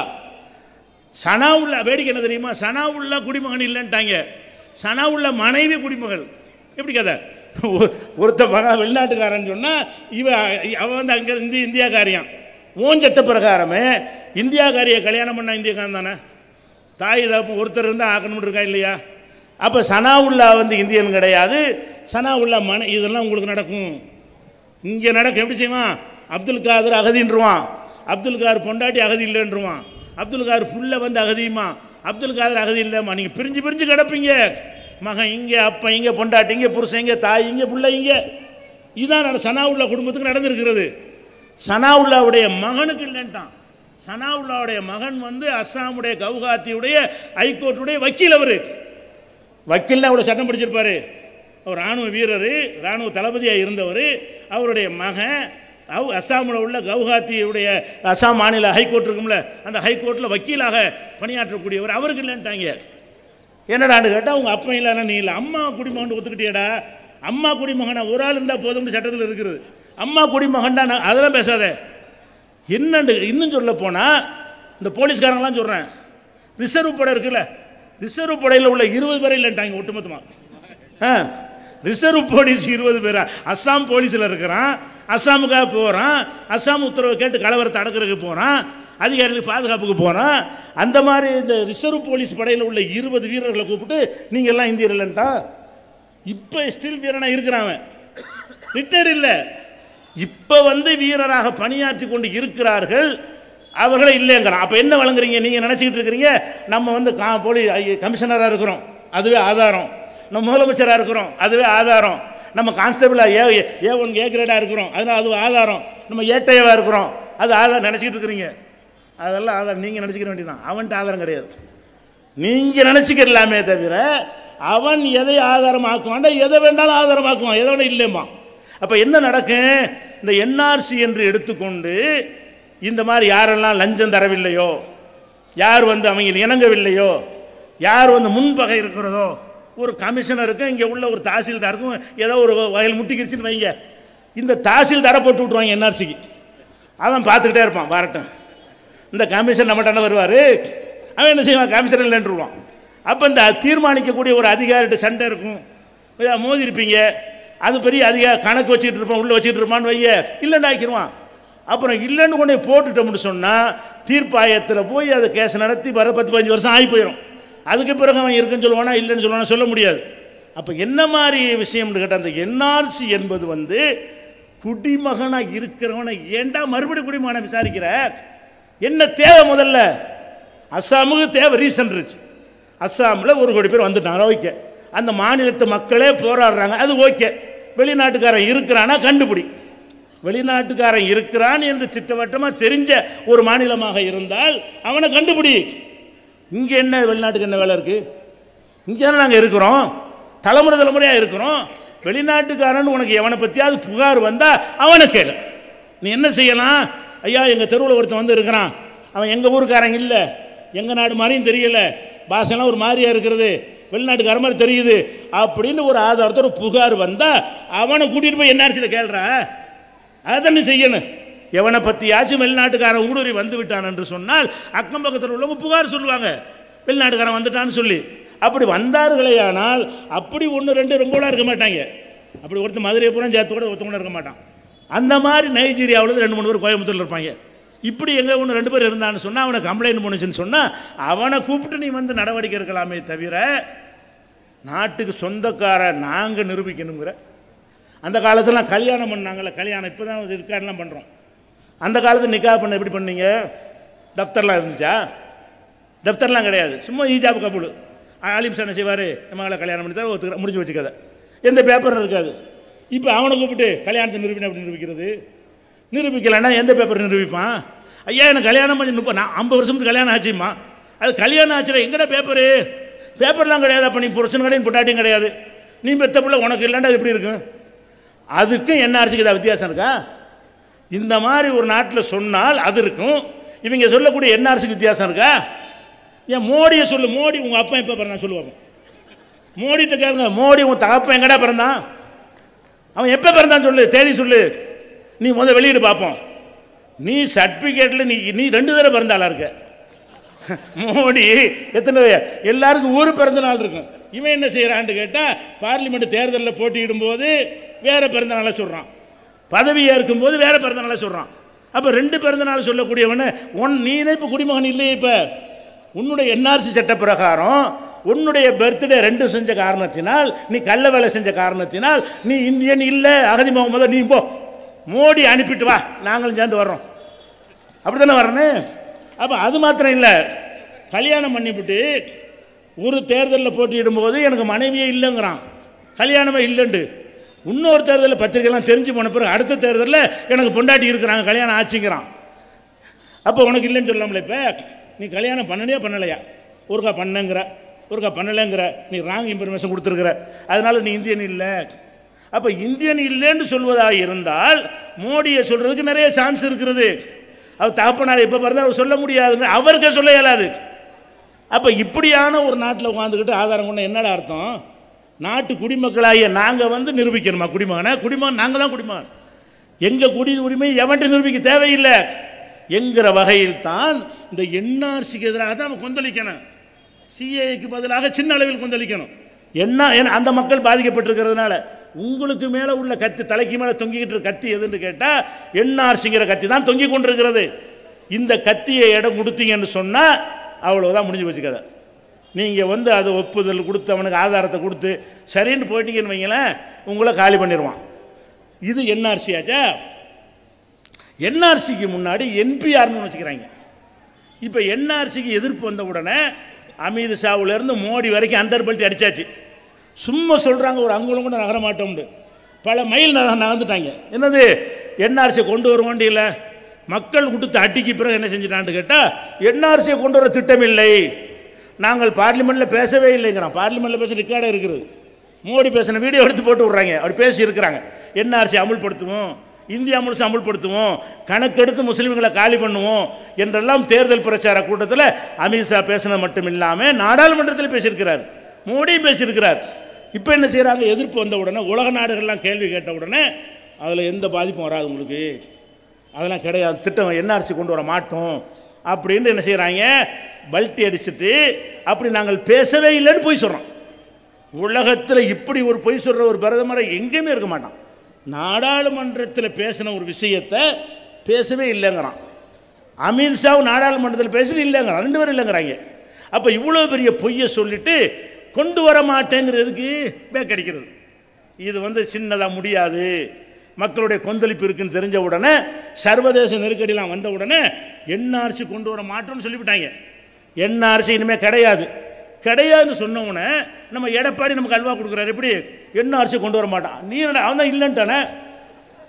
சனாவுல்லா வேடிக்கை என்ன தெரியுமா சனாவுல்லா குடிமகன் இல்லைன்ட்டாங்க சனாவுல்லா மனைவி குடிமகள் எப்படி கதை ஒ- ஒருத்த மகன் வெளிநாட்டுக்காரன் சொன்னால் இவ அவன் வந்து அங்கே இந்தி இந்தியாக்காரியான் ஓன் சட்ட பிரகாரமே இந்தியாக்காரியை கல்யாணம் பண்ண இந்தியக்காரன் தானே தாய் தகப்பன் ஒருத்தர் இருந்தால் ஆக்கணும்னு இருக்கா இல்லையா அப்போ சனாவுல்லா வந்து இந்தியன் கிடையாது சனாவுல்லா மன இதெல்லாம் உங்களுக்கு நடக்கும் இங்கே நடக்க எப்படி செய்வான் அப்துல் காதர் அகதின்றுவான் அப்துல் காதர் பொண்டாட்டி அகதி இல்லைன்றுவான் அப்துல் காதர் புள்ள வந்து அகதியுமா அப்துல் காதர் அகதி இல்லைம்மா நீங்கள் பிரிஞ்சு பிரிஞ்சு கிடப்பீங்க மகன் இங்கே அப்பா இங்கே பொண்டாட்டி இங்கே புருஷன் இங்கே தாய் இங்கே புள்ள இங்கே இதான் நட- சனாவுல்லா குடும்பத்துக்கு நடந்திருக்கிறது சனாவுல்லாவுடைய மகனுக்கு இல்லைன்ட்டான் சனாவுல்லாவுடைய மகன் வந்து அஸ்ஸாமுடைய கவுகாத்தியுடைய ஹைகோர்ட்டுடைய வக்கீல் அவர் வக்கீல்னா அவ்வளோ சட்டம் படிச்சிருப்பாரு அவர் ராணுவ வீரர் ராணுவ தளபதியாக இருந்தவர் அவருடைய மகன் அவ் அஸ்ஸாமில் உள்ள கவுஹாத்தியுடைய அஸ்ஸாம் மாநில ஹைகோர்ட் இருக்கும்ல அந்த ஹைகோர்ட்டில் வக்கீலாக பணியாற்றக்கூடியவர் அவருக்கு இல்லைன்ட்டாங்க என்னடான்னு கேட்டால் உங்கள் அப்பா இல்லைன்னா நீ இல்லை அம்மா குடிமகன் ஒத்துக்கிட்டியடா அம்மா குடிமகனா ஒரு ஆள் இருந்தால் போதும்னு சட்டத்தில் இருக்குது அம்மா குடிமகன்டா நான் அதெல்லாம் பேசாத என்னண்டு இன்னும் சொல்ல போனால் இந்த போலீஸ்காரங்களாம் சொல்கிறேன் ரிசர்வ் படை இருக்குல்ல ரிசர்வ் படையில் உள்ள இருபது பேரை இல்லைன்ட்டாங்க ஒட்டுமொத்தமாக ஆ ரிசர்வ் போலீஸ் இருபது பேரா அஸ்ஸாம் போலீஸில் இருக்கிறான் அஸ்ஸாமுக்காக போகிறான் அஸ்ஸாம் உத்தரவை கேட்டு கலவரத்தை அடக்கிறதுக்கு போகிறான் அதிகாரிகளுக்கு பாதுகாப்புக்கு போகிறான் அந்த மாதிரி இந்த ரிசர்வ் போலீஸ் படையில் உள்ள இருபது வீரர்களை கூப்பிட்டு நீங்கள் எல்லாம் இந்தியர் இல்லைன்ட்டா இப்போ ஸ்டில் வீரனா இருக்கிறான் அவன் ரிட்டையர் இல்லை இப்போ வந்து வீரராக பணியாற்றி கொண்டு இருக்கிறார்கள் அவர்களே இல்லைங்கிறான் அப்போ என்ன வழங்குறீங்க நீங்கள் நினச்சிக்கிட்டு இருக்கிறீங்க நம்ம வந்து கா போலி கமிஷனராக இருக்கிறோம் அதுவே ஆதாரம் நம்ம முதலமைச்சராக இருக்கிறோம் அதுவே ஆதாரம் நம்ம கான்ஸ்டபிளாக ஏ ஏ ஒன் ஏ கிரேடாக இருக்கிறோம் அதனால் அது ஆதாரம் நம்ம ஏட்டையவாக இருக்கிறோம் அது ஆதாரம் நினச்சிக்கிட்டு இருக்கிறீங்க அதெல்லாம் ஆதாரம் நீங்கள் நினச்சிக்கிற வேண்டியதான் அவன்கிட்ட ஆதாரம் கிடையாது நீங்கள் நினச்சிக்கிறலாமே தவிர அவன் எதை ஆதாரமாக்குவான்டா எதை வேண்டாலும் ஆதாரமாக்குவான் எதை வேணா இல்லைம்மா அப்போ என்ன நடக்கும் இந்த என்ஆர்சி என்று எடுத்துக்கொண்டு இந்த மாதிரி யாரெல்லாம் லஞ்சம் தரவில்லையோ யார் வந்து அவங்க இணங்கவில்லையோ யார் வந்து முன்பகை இருக்கிறதோ ஒரு கமிஷனருக்கும் இங்கே உள்ள ஒரு தாசில்தாருக்கும் ஏதோ ஒரு வயல் முட்டிக்கிருச்சுன்னு வைங்க இந்த தாசில்தாரை போட்டு விட்ருவாங்க என்ஆர்சிக்கு அவன் பார்த்துக்கிட்டே இருப்பான் வரட்டும் இந்த கமிஷன் நம்மகிட்ட வருவார் அவன் என்ன செய்வான் கமிஷன் இல்லைன்றுவான் அப்போ இந்த தீர்மானிக்கக்கூடிய ஒரு அதிகாரிட்ட சண்டை இருக்கும் இதை மோதி இருப்பீங்க அது பெரிய அதிகார கணக்கு வச்சுக்கிட்டு இருப்பான் உள்ளே வச்சுக்கிட்டு இருப்பான்னு வைய இல்லைன்னு ஆக்கிடுவான் அப்புறம் இல்லைன்னு கொண்டு போய் போட்டுட்டோம்னு சொன்னால் தீர்ப்பாயத்தில் போய் அதை கேஸ் நடத்தி வர பத்து பதினஞ்சு வருஷம் ஆகி போயிடும் அதுக்கு பிறகு அவன் இருக்குன்னு சொல்லுவானா இல்லைன்னு சொல்லுவானா சொல்ல முடியாது அப்போ என்ன மாதிரி விஷயம்னு கேட்டால் அந்த என்ஆர்சி என்பது வந்து குடிமகனாக இருக்கிறவனை ஏன்டா மறுபடியும் குடிமகனை விசாரிக்கிற என்ன தேவை முதல்ல அஸ்ஸாமுக்கு தேவை ரீசன் இருந்துச்சு அஸ்ஸாமில் ஒரு கோடி பேர் வந்துட்டாங்க ஓகே அந்த மாநிலத்து மக்களே போராடுறாங்க அது ஓகே வெளிநாட்டுக்காரன் இருக்கிறானா கண்டுபிடி வெளிநாட்டுக்காரன் இருக்கிறான் என்று திட்டவட்டமாக தெரிஞ்ச ஒரு மாநிலமாக இருந்தால் அவனை கண்டுபிடி இங்கே என்ன வெளிநாட்டுக்கு என்ன வேலை இருக்குது இங்கே தானே நாங்கள் இருக்கிறோம் தலைமுறை தலைமுறையாக இருக்கிறோம் வெளிநாட்டுக்காரன் உனக்கு எவனை பற்றியாவது புகார் வந்தால் அவனை கேளு நீ என்ன செய்யலாம் ஐயா எங்கள் தெருவில் ஒருத்தன் வந்து இருக்கிறான் அவன் எங்கள் ஊருக்காரன் இல்லை எங்கள் நாடு மாதிரியும் தெரியல பாஷெல்லாம் ஒரு மாதிரியா இருக்கிறது வெளிநாட்டுக்கார மாதிரி தெரியுது அப்படின்னு ஒரு ஆதாரத்தோட புகார் வந்தால் அவனை கூட்டிகிட்டு போய் என்ஆர்சியில் கேள்றா அதை நீ செய்யணும் எவனை பற்றியாச்சும் வெளிநாட்டுக்காரன் ஊடுருவி வந்து விட்டான் என்று சொன்னால் அக்கம் பக்கத்தில் உள்ளவங்க புகார் சொல்லுவாங்க வெளிநாட்டுக்காரன் வந்துட்டான்னு சொல்லி அப்படி வந்தார்களே ஆனால் அப்படி ஒன்று ரெண்டு ரொம்பலாம் இருக்க மாட்டாங்க அப்படி ஒருத்தர் மதுரையை பூரா சேர்த்து கூட ஒருத்தவங்க இருக்க மாட்டான் அந்த மாதிரி நைஜீரியாவில் ரெண்டு மூணு பேர் கோயம்புத்தூரில் இருப்பாங்க இப்படி எங்கே ஒன்று ரெண்டு பேர் இருந்தான்னு சொன்னால் அவனை கம்ப்ளைண்ட் பண்ணுச்சுன்னு சொன்னால் அவனை கூப்பிட்டு நீ வந்து நடவடிக்கை எடுக்கலாமே தவிர நாட்டுக்கு சொந்தக்கார நாங்கள் நிரூபிக்கணுங்கிற அந்த காலத்துலாம் கல்யாணம் பண்ணாங்கல்ல கல்யாணம் இப்போ தான் இருக்காருலாம் பண்ணுறோம் அந்த காலத்தில் நிக்கா பண்ண எப்படி பண்ணீங்க தப்தர்லாம் இருந்துச்சா தப்தர்லாம் கிடையாது சும்மா ஈஜாப் கபூல் ஆலிம் சார் என்ன செய்வார் மகளை கல்யாணம் பண்ணி தான் ஒத்துக்கிற முடிஞ்சு வச்சுக்காத எந்த பேப்பரும் இருக்காது இப்போ அவனை கூப்பிட்டு கல்யாணத்தை நிரூபின அப்படி நிரூபிக்கிறது நிரூபிக்கலைன்னா எந்த பேப்பர் நிரூபிப்பான் ஐயா எனக்கு கல்யாணம் பண்ணி முப்பது நான் ஐம்பது வருஷத்துக்கு கல்யாணம் ஆச்சும்மா அது கல்யாணம் ஆச்சுல எங்கடா பேப்பரு பேப்பர்லாம் கிடையாது அப்போ நீ புருஷன் கிடையாது பொண்டாட்டியும் கிடையாது நீ பெத்த பிள்ளை உனக்கு இல்லைன்னா அது எப்படி இருக்கும் அதுக்கும் என்ஆர்சிக்கு ஏதாவது வித்தியாசம் இருக்கா இந்த மாதிரி ஒரு நாட்டில் சொன்னால் அது இருக்கும் இவங்க சொல்லக்கூடிய என்ஆர்சிக்கு வித்தியாசம் இருக்கா ஏன் மோடியை சொல்லு மோடி உங்கள் அப்பா எப்போ பிறந்தான் சொல்லுவாங்க மோடிட்ட கேளுங்க மோடி உன் தகப்பன் எங்கடா பிறந்தான் அவன் எப்போ பிறந்தான் சொல்லு தேதி சொல்லு நீ முதல்ல வெளியிடு பார்ப்போம் நீ சர்டிஃபிகேட்டில் நீ நீ ரெண்டு தடவை பிறந்த ஆளா இருக்க மோடி எத்தனை எல்லாருக்கும் ஒரு பிறந்த நாள் இருக்கும் இவன் என்ன செய்கிறான்னு கேட்டால் பார்லிமெண்ட் தேர்தலில் போட்டியிடும் போது வேற பிறந்த நாளை சொல்கிறான் பதவி ஏற்கும் போது வேற பிறந்த நாளை சொல்கிறான் அப்போ ரெண்டு பிறந்த நாள் சொல்லக்கூடியவன உன் நீ தான் இப்போ குடிமகன் இல்லையே இப்போ உன்னுடைய என்ஆர்சி சட்ட பிரகாரம் உன்னுடைய பர்த்டே ரெண்டு செஞ்ச காரணத்தினால் நீ கள்ள வேலை செஞ்ச காரணத்தினால் நீ இந்தியன் இல்லை அகதி முகமது நீ போ மோடி அனுப்பிட்டு வா நாங்களும் சேர்ந்து வர்றோம் அப்படி தானே வரணும் அப்போ அது மாத்திரம் இல்லை கல்யாணம் பண்ணிவிட்டு ஒரு தேர்தலில் போட்டியிடும்போது எனக்கு மனைவியே இல்லைங்கிறான் கல்யாணமே இல்லைண்டு இன்னொரு தேர்தலில் பத்திரிக்கைலாம் தெரிஞ்சு போன பிறகு அடுத்த தேர்தலில் எனக்கு பொண்டாட்டி இருக்கிறாங்க கல்யாணம் ஆச்சுங்கிறான் அப்போ உனக்கு இல்லைன்னு சொல்லாமல இப்போ நீ கல்யாணம் பண்ணலையா பண்ணலையா ஒருக்கா பண்ணங்கிற ஒருக்கா பண்ணலைங்கிற நீ ராங் இன்ஃபர்மேஷன் கொடுத்துருக்குற அதனால நீ இந்தியன் இல்லை அப்போ இந்தியன் இல்லைன்னு சொல்வதாக இருந்தால் மோடியை சொல்கிறதுக்கு நிறைய சான்ஸ் இருக்கிறது அவர் தகப்பனார் எப்போ பிறந்தா அவர் சொல்ல முடியாதுங்க அவருக்கே சொல்ல இயலாது அப்போ இப்படியான ஒரு நாட்டில் உட்காந்துக்கிட்டு ஆதாரம் கொண்ட என்னடா அர்த்தம் நாட்டு குடிமக்களாகிய நாங்கள் வந்து நிரூபிக்கணுமா குடிமகனை குடிமகன் நாங்கள் தான் குடிமகன் எங்கள் குடி உரிமை எவன்ட்டு நிரூபிக்க தேவையில்லை என்கிற வகையில் தான் இந்த என்ஆர்சிக்கு எதிராக தான் அவன் கொந்தளிக்கணும் சிஏக்கு பதிலாக சின்ன அளவில் கொந்தளிக்கணும் என்ன ஏன்னா அந்த மக்கள் பாதிக்கப்பட்டிருக்கிறதுனால உங்களுக்கு மேலே உள்ள கத்தி தலைக்கு மேலே தொங்கிக்கிட்டு இருக்க கத்தி எதுன்னு கேட்டால் என்ஆர்சிங்கிற கத்தி தான் தொங்கி கொண்டிருக்கிறது இந்த கத்தியை இடம் கொடுத்தீங்கன்னு சொன்னால் அவ்வளோதான் முடிஞ்சு போச்சு கதை நீங்கள் வந்து அது ஒப்புதல் கொடுத்து அவனுக்கு ஆதாரத்தை கொடுத்து சரின்னு போயிட்டீங்கன்னு வைங்களேன் உங்களை காலி பண்ணிடுவான் இது என்ஆர்சி ஆச்சா என்ஆர்சிக்கு முன்னாடி என்பிஆர்னு வச்சுக்கிறாங்க இப்போ என்ஆர்சிக்கு எதிர்ப்பு வந்த உடனே அமித் ஷாவுலேருந்து மோடி வரைக்கும் அண்டர் பெல்ட் அடிச்சாச்சு சும்மா சொல்கிறாங்க ஒரு அங்குலம் கூட நகர மாட்டோம்னு பல மைல் நக நகர்ந்துட்டாங்க என்னது என்ஆர்சி கொண்டு வருவோண்டி இல்லை மக்கள் கொடுத்து அட்டிக்கு பிறகு என்ன செஞ்சிட்டான்னு கேட்டால் என்ஆர்சியை கொண்டு வர திட்டம் இல்லை நாங்கள் பார்லிமெண்ட்டில் பேசவே இல்லைங்கிறோம் பார்லிமெண்ட்டில் பேச ரெக்கார்டாக இருக்குது மோடி பேசின வீடியோ எடுத்து போட்டு விட்றாங்க அப்படி பேசி இருக்கிறாங்க என்ஆர்சி அமுல்படுத்துவோம் இந்தியா முழுசு அமுல்படுத்துவோம் கணக்கெடுத்து முஸ்லீம்களை காலி பண்ணுவோம் என்றெல்லாம் தேர்தல் பிரச்சார கூட்டத்தில் அமித்ஷா பேசினது மட்டும் இல்லாமல் நாடாளுமன்றத்தில் பேசியிருக்கிறார் மோடியும் பேசியிருக்கிறார் இப்போ என்ன செய்கிறாங்க எதிர்ப்பு வந்த உடனே உலக நாடுகள்லாம் கேள்வி கேட்ட உடனே அதில் எந்த பாதிப்பும் வராது உங்களுக்கு அதெல்லாம் கிடையாது திட்டம் என்ஆர்சி கொண்டு வர மாட்டோம் அப்படின்னு என்ன செய்கிறாங்க பல்ட்டி அடிச்சுட்டு அப்படி நாங்கள் பேசவே இல்லைன்னு போய் சொல்கிறோம் உலகத்தில் இப்படி ஒரு பொய் சொல்கிற ஒரு பிரதமரை எங்கேயுமே இருக்க மாட்டான் நாடாளுமன்றத்தில் பேசின ஒரு விஷயத்தை பேசவே இல்லைங்கிறான் அமித்ஷாவும் நாடாளுமன்றத்தில் பேசுறது இல்லைங்கிறான் ரெண்டு பேரும் இல்லைங்கிறாங்க அப்போ இவ்வளோ பெரிய பொய்யை சொல்லிட்டு கொண்டு வர மாட்டேங்கிறதுக்கு பேக் அடிக்கிறது இது வந்து சின்னதாக முடியாது மக்களுடைய கொந்தளிப்பு இருக்குன்னு தெரிஞ்ச உடனே சர்வதேச நெருக்கடிலாம் வந்த உடனே என்ஆர்சி கொண்டு வர மாட்டோம்னு சொல்லிவிட்டாங்க என்ஆர்சி இனிமேல் கிடையாது கிடையாதுன்னு சொன்ன உடனே நம்ம எடப்பாடி நமக்கு அல்வா கொடுக்குறாரு எப்படி என்ஆர்சி கொண்டு வர மாட்டான் நீ என்னடா அவன் தான் இல்லைன்ட்டானே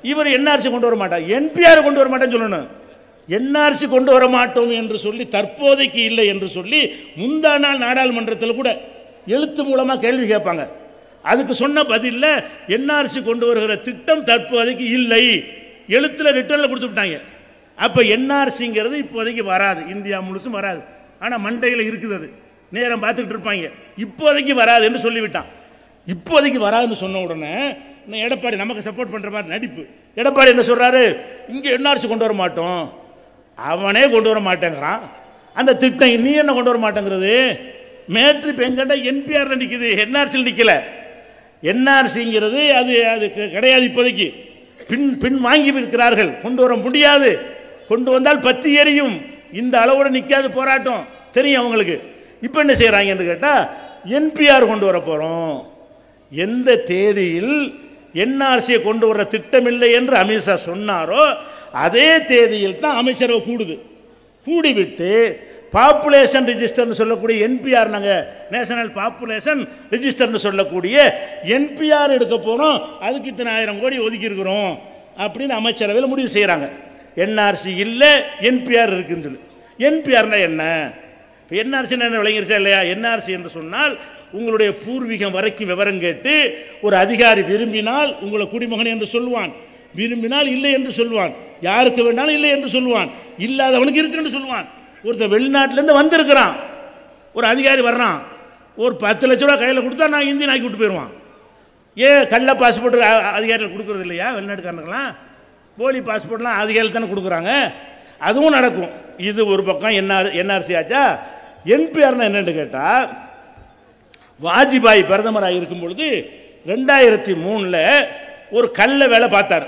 இவர் என்ஆர்சி கொண்டு வர மாட்டார் என்பிஆர் கொண்டு வர மாட்டேன்னு சொல்லணும் என்ஆர்சி கொண்டு வர மாட்டோம் என்று சொல்லி தற்போதைக்கு இல்லை என்று சொல்லி முந்தா நாள் நாடாளுமன்றத்தில் கூட எழுத்து மூலமாக கேள்வி கேட்பாங்க அதுக்கு சொன்ன பதிலில் என்ஆர்சி கொண்டு வருகிற திட்டம் தற்போதைக்கு இல்லை எழுத்தில் ரிட்டர்னில் கொடுத்து விட்டாங்க அப்போ என்ஆர்சிங்கிறது இப்போதைக்கு வராது இந்தியா முழுசும் வராது ஆனால் மண்டையில் இருக்குது அது நேரம் பார்த்துக்கிட்டு இருப்பாங்க இப்போதைக்கு வராது என்று சொல்லிவிட்டான் இப்போதைக்கு வராதுன்னு சொன்ன உடனே இன்னும் எடப்பாடி நமக்கு சப்போர்ட் பண்ணுற மாதிரி நடிப்பு எடப்பாடி என்ன சொல்கிறாரு இங்கே என்ஆர்சி கொண்டு வர மாட்டோம் அவனே கொண்டு வர மாட்டேங்கிறான் அந்த திட்டம் நீ என்ன கொண்டு வர மாட்டேங்கிறது மேட்ரு இப்போ எங்கிட்ட என்பிஆரில் நிற்குது என்ஆர்சியில் நிற்கல என்ஆர்சிங்கிறது அது அது க- கிடையாது இப்போதைக்கு பின் பின் வாங்கி இருக்கிறார்கள் கொண்டு வர முடியாது கொண்டு வந்தால் பத்தி எரியும் இந்த அளவோட நிற்காது போராட்டம் தெரியும் அவங்களுக்கு இப்போ என்ன செய்கிறாங்கன்னு கேட்டால் என்பிஆர் கொண்டு வர போகிறோம் எந்த தேதியில் என்ஆர்சியை கொண்டு வர திட்டமில்லை என்று அமித்ஷா சொன்னாரோ அதே தேதியில் தான் அமைச்சரவை கூடுது கூடிவிட்டு பாப்புலேஷன் ரிஜிஸ்டர்னு சொல்லக்கூடிய என்பிஆர் நாங்கள் நேஷனல் பாப்புலேஷன் ரிஜிஸ்டர்னு சொல்லக்கூடிய என்பிஆர் எடுக்க போகிறோம் அதுக்கு இத்தனை ஆயிரம் கோடி ஒதுக்கி இருக்கிறோம் அப்படின்னு அமைச்சரவையில் முடிவு செய்கிறாங்க என்ஆர்சி இல்லை என்பிஆர் இருக்குன்னு சொல்லி என்பிஆர்னா என்ன இப்போ என்ஆர்சி என்ன விளங்கிருச்சா இல்லையா என்ஆர்சி என்று சொன்னால் உங்களுடைய பூர்வீகம் வரைக்கும் விவரம் கேட்டு ஒரு அதிகாரி விரும்பினால் உங்களை குடிமகன் என்று சொல்லுவான் விரும்பினால் இல்லை என்று சொல்லுவான் யாருக்கு வேணாலும் இல்லை என்று சொல்லுவான் இல்லாதவனுக்கு இருக்குன்னு சொல்லுவான் ஒருத்தன் வெளிநாட்டிலேருந்து வந்திருக்கிறான் ஒரு அதிகாரி வர்றான் ஒரு பத்து லட்ச ரூபா கையில் கொடுத்தா நான் இந்தியன் ஆக்கி விட்டு போயிடுவான் ஏன் கள்ள பாஸ்போர்ட் அதிகாரிகள் கொடுக்கறது இல்லையா வெளிநாட்டுக்காரங்களாம் போலி பாஸ்போர்ட்லாம் அதிகாரிகள் தானே கொடுக்குறாங்க அதுவும் நடக்கும் இது ஒரு பக்கம் என்ஆர் என்ஆர்சி ஆச்சா என்பிஆர்னா என்னன்னு கேட்டால் வாஜ்பாய் பிரதமராக இருக்கும் பொழுது ரெண்டாயிரத்தி மூணில் ஒரு கல்ல வேலை பார்த்தார்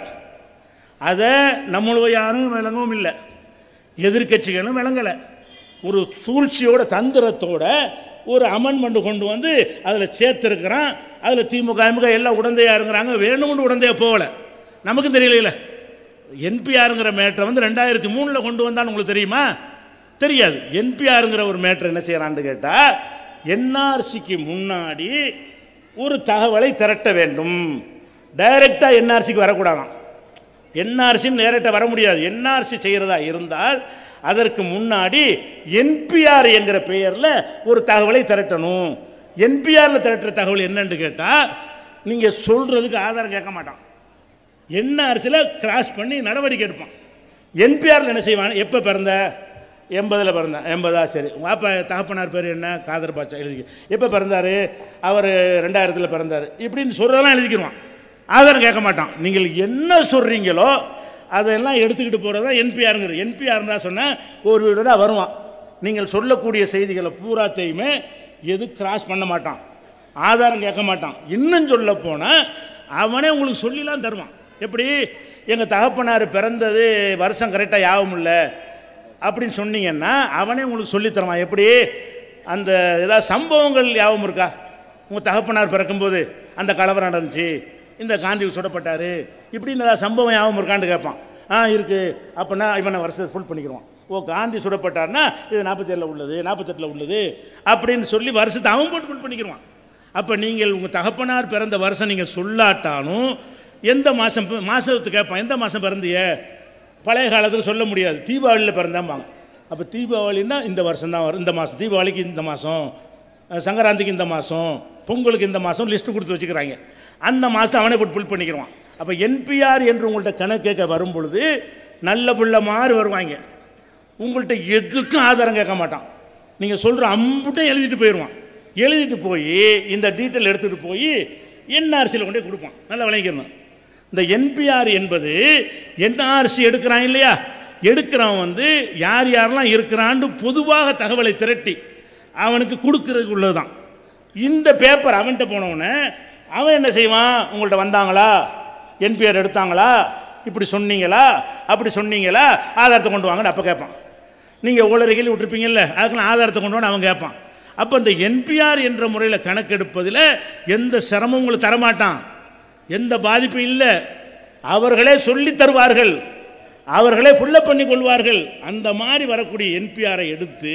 அதை நம்மளும் யாரும் விளங்கவும் இல்லை எதிர்க்கட்சிகளும் விளங்கலை ஒரு சூழ்ச்சியோட தந்திரத்தோட ஒரு அமெண்ட்மெண்ட் கொண்டு வந்து அதில் சேர்த்துருக்கிறான் அதில் திமுக அமுக எல்லாம் உடந்தையாக இருக்கிறாங்க வேணும்னு உடந்தையாக போகலை நமக்கும் தெரியல என்பிஆருங்கிற மேட்டரை வந்து ரெண்டாயிரத்தி மூணில் கொண்டு வந்தான்னு உங்களுக்கு தெரியுமா தெரியாது என்பிஆருங்கிற ஒரு மேட்டர் என்ன செய்கிறான்னு கேட்டால் என்ஆர்சிக்கு முன்னாடி ஒரு தகவலை திரட்ட வேண்டும் டைரெக்டாக என்ஆர்சிக்கு வரக்கூடாதாம் என்ஆர்சின்னு நேரட்ட வர முடியாது என்ஆர்சி செய்கிறதா இருந்தால் அதற்கு முன்னாடி என்பிஆர் என்கிற பெயரில் ஒரு தகவலை திரட்டணும் என்பிஆரில் திரட்டுற தகவல் என்னன்னு கேட்டால் நீங்கள் சொல்கிறதுக்கு ஆதாரம் கேட்க மாட்டான் என்ஆர்சியில் கிராஸ் பண்ணி நடவடிக்கை எடுப்பான் என்பிஆரில் என்ன செய்வான் எப்போ பிறந்த எண்பதில் பிறந்தேன் எண்பதா சரி உங்கள் அப்பா தகப்பனார் பேர் என்ன காதர் பாட்சா எழுதி எப்போ பிறந்தார் அவர் ரெண்டாயிரத்தில் பிறந்தார் இப்படின்னு சொல்கிறதெல்லாம் எழுதிக்கிடுவான் ஆதாரம் கேட்க மாட்டான் நீங்கள் என்ன சொல்கிறீங்களோ அதெல்லாம் எடுத்துக்கிட்டு போகிறது தான் என்பிஆருங்கிறது என்பிஆர்னா சொன்னால் ஒரு வீடோட வருவான் நீங்கள் சொல்லக்கூடிய செய்திகளை பூராத்தையுமே எது கிராஸ் பண்ண மாட்டான் ஆதாரம் கேட்க மாட்டான் இன்னும் சொல்ல போனால் அவனே உங்களுக்கு சொல்லிலாம் தருவான் எப்படி எங்கள் தகப்பனார் பிறந்தது வருஷம் கரெக்டாக யாவும் இல்லை அப்படின்னு சொன்னீங்கன்னா அவனே உங்களுக்கு சொல்லித் தருவான் எப்படி அந்த ஏதாவது சம்பவங்கள் யாவும் இருக்கா உங்கள் தகப்பனார் பிறக்கும்போது அந்த கலவரம் நடந்துச்சு இந்த காந்தி சுடப்பட்டார் இப்படின்னு ஏதாவது சம்பவம் யாவும் இருக்கான்னு கேட்பான் ஆ இருக்குது அப்படின்னா இவனை வருஷத்தை ஃபுல் பண்ணிக்கிறோம் ஓ காந்தி சுடப்பட்டார்னா இது நாற்பத்தேழில் உள்ளது நாற்பத்தெட்டில் உள்ளது அப்படின்னு சொல்லி வருஷத்தை அவன் போட்டு ஃபுல் பண்ணிக்கிடுவான் அப்போ நீங்கள் உங்கள் தகப்பனார் பிறந்த வருஷம் நீங்கள் சொல்லாட்டாலும் எந்த மாதம் மாதத்துக்கு கேட்பான் எந்த மாதம் பிறந்திய பழைய காலத்தில் சொல்ல முடியாது தீபாவளியில் பிறந்தாம்பாங்க அப்போ தீபாவளின்னா இந்த வருஷம் தான் வரும் இந்த மாதம் தீபாவளிக்கு இந்த மாதம் சங்கராந்திக்கு இந்த மாதம் பொங்கலுக்கு இந்த மாதம் லிஸ்ட்டு கொடுத்து வச்சுக்கிறாங்க அந்த மாதத்தை அவனே போட்டு புல் பண்ணிக்கிறான் அப்போ என்பிஆர் என்று உங்கள்கிட்ட கணக்கு கேட்க வரும் பொழுது நல்ல புள்ள மாதிரி வருவாங்க உங்கள்கிட்ட எதுக்கும் ஆதாரம் கேட்க மாட்டான் நீங்கள் சொல்கிற அம்புட்டும் எழுதிட்டு போயிடுவான் எழுதிட்டு போய் இந்த டீட்டெயில் எடுத்துகிட்டு போய் என்ஆர்சியில் கொண்டு போய் கொடுப்பான் நல்லா விளங்கிக்கணும் இந்த என்பிஆர் என்பது என்ஆர்சி எடுக்கிறான் இல்லையா எடுக்கிறவன் வந்து யார் யாரெல்லாம் இருக்கிறான்னு பொதுவாக தகவலை திரட்டி அவனுக்கு கொடுக்கறதுக்கு உள்ளதுதான் இந்த பேப்பர் அவன்கிட்ட போனவொடனே அவன் என்ன செய்வான் உங்கள்கிட்ட வந்தாங்களா என்பிஆர் எடுத்தாங்களா இப்படி சொன்னீங்களா அப்படி சொன்னீங்களா ஆதாரத்தை கொண்டு வாங்கன்னு அப்போ கேட்பான் நீங்கள் ஊழறிகள் விட்டுருப்பீங்கல்ல அதுக்கெல்லாம் ஆதாரத்தை கொண்டு வந்து அவன் கேட்பான் அப்போ இந்த என்பிஆர் என்ற முறையில் கணக்கெடுப்பதில் எந்த சிரமம் உங்களுக்கு தரமாட்டான் எந்த பாதிப்பும் இல்லை அவர்களே சொல்லி தருவார்கள் அவர்களே ஃபுல்லப் பண்ணி கொள்வார்கள் அந்த மாதிரி வரக்கூடிய என்பிஆரை எடுத்து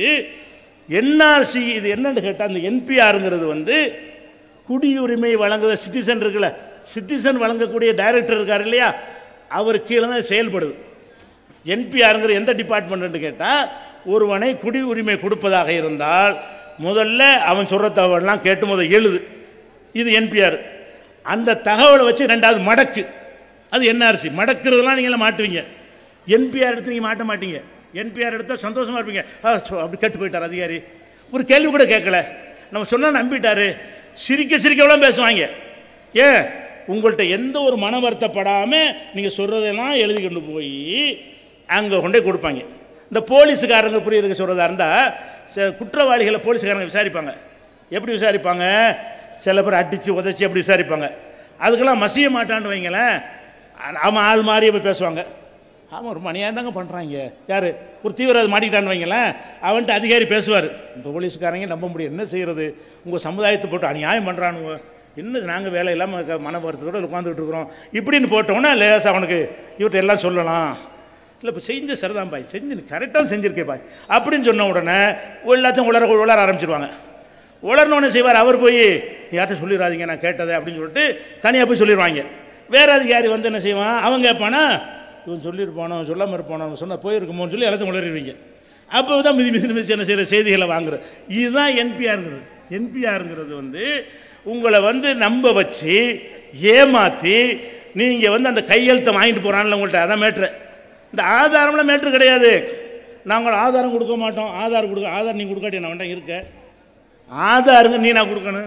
என்ஆர்சி இது என்னன்னு கேட்டால் அந்த என்பிஆருங்கிறது வந்து குடியுரிமை வழங்குற சிட்டிசன் இருக்குல்ல சிட்டிசன் வழங்கக்கூடிய டைரக்டர் இருக்கார் இல்லையா அவர் கீழே தான் செயல்படுது என்பிஆருங்கிற எந்த டிபார்ட்மெண்ட்னு கேட்டால் ஒருவனை குடி உரிமை கொடுப்பதாக இருந்தால் முதல்ல அவன் சொல்கிற தகவலாம் கேட்டு முதல் எழுது இது என்பிஆர் அந்த தகவலை வச்சு ரெண்டாவது மடக்கு அது என்ஆர்சி மடக்கிறதுலாம் நீங்களாம் மாட்டுவீங்க என்பிஆர் எடுத்து நீங்கள் மாட்ட மாட்டீங்க என்பிஆர் எடுத்தால் சந்தோஷமாக இருப்பீங்க ஆ, சோ, அப்படி கெட்டு போயிட்டார் அதிகாரி ஒரு கேள்வி கூட கேட்கல நம்ம சொன்னால் நம்பிட்டாரு சிரிக்க சிரிக்கவெல்லாம் பேசுவாங்க ஏன் உங்கள்கிட்ட எந்த ஒரு மன வருத்தப்படாமல் நீங்கள் சொல்கிறதெல்லாம் எழுதி கொண்டு போய் அங்கே கொண்டே கொடுப்பாங்க இந்த போலீஸுக்காரங்க புரியுதுக்கு சொல்கிறதா இருந்தால் குற்றவாளிகளை போலீஸுக்காரங்க விசாரிப்பாங்க எப்படி விசாரிப்பாங்க சில பேர் அடித்து உதைச்சி அப்படி விசாரிப்பாங்க அதுக்கெல்லாம் மசிய மாட்டான்னு வைங்களேன் ஆ- அவன் ஆள் மாறி போய் பேசுவாங்க ஆமாம் ஒரு மணியாக தாங்க பண்ணுறாங்க யார் ஒரு தீவிரவாதி மாட்டிக்கிட்டான்னு வைங்களேன் அவன்கிட்ட அதிகாரி பேசுவார் இந்த போலீஸ்காரங்க நம்ப முடியும் என்ன செய்கிறது உங்கள் சமுதாயத்தை போட்டு அநியாயம் பண்ணுறானுங்க என்ன நாங்கள் வேலை இல்லாமல் க- மன வருத்தத்தோடு உட்காந்துக்கிட்டு இருக்கிறோம் இப்படின்னு போட்டோன்னா லேசா அவனுக்கு இவர்கிட்ட எல்லாம் சொல்லலாம் இல்லை இப்போ செஞ்ச சரிதான் பாய் செஞ்சு நீ கரெக்டாக செஞ்சிருக்கே பாய் அப்படின்னு சொன்ன உடனே எல்லாத்தையும் உளர உளர ஆரம்பிச்சிருவாங்க உளர்னோடனே செய்வார் அவர் போய் யார்கிட்ட சொல்லிடாதீங்க நான் கேட்டதை அப்படின்னு சொல்லிட்டு தனியாக போய் சொல்லிடுவாங்க வேற அதிகாரி வந்து என்ன செய்வான் அவன் கேட்பானா இவன் சொல்லியிருப்பானோ சொல்லாமல் இருப்பானோ அவன் சொன்ன போயிருக்குமோன்னு சொல்லி எல்லாத்தையும் உளறிடுவீங்க அப்போ தான் மிதி மிதி மிதிச்சு என்ன செய்கிற செய்திகளை வாங்குற இதுதான் என்பிஆருங்கிறது என்பிஆருங்கிறது வந்து உங்களை வந்து நம்ப வச்சு ஏமாற்றி நீங்கள் வந்து அந்த கையெழுத்தை வாங்கிட்டு போகிறான்ல உங்கள்கிட்ட அதான் மேட்ரு இந்த ஆதாரம்லாம் மேட்ரு கிடையாது நாங்கள் ஆதாரம் கொடுக்க மாட்டோம் ஆதார் கொடுக்க ஆதார் நீ கொடுக்காட்டி நான் வேண்டாம் இருக்க ஆதாருங்க நீ நான் கொடுக்கணும்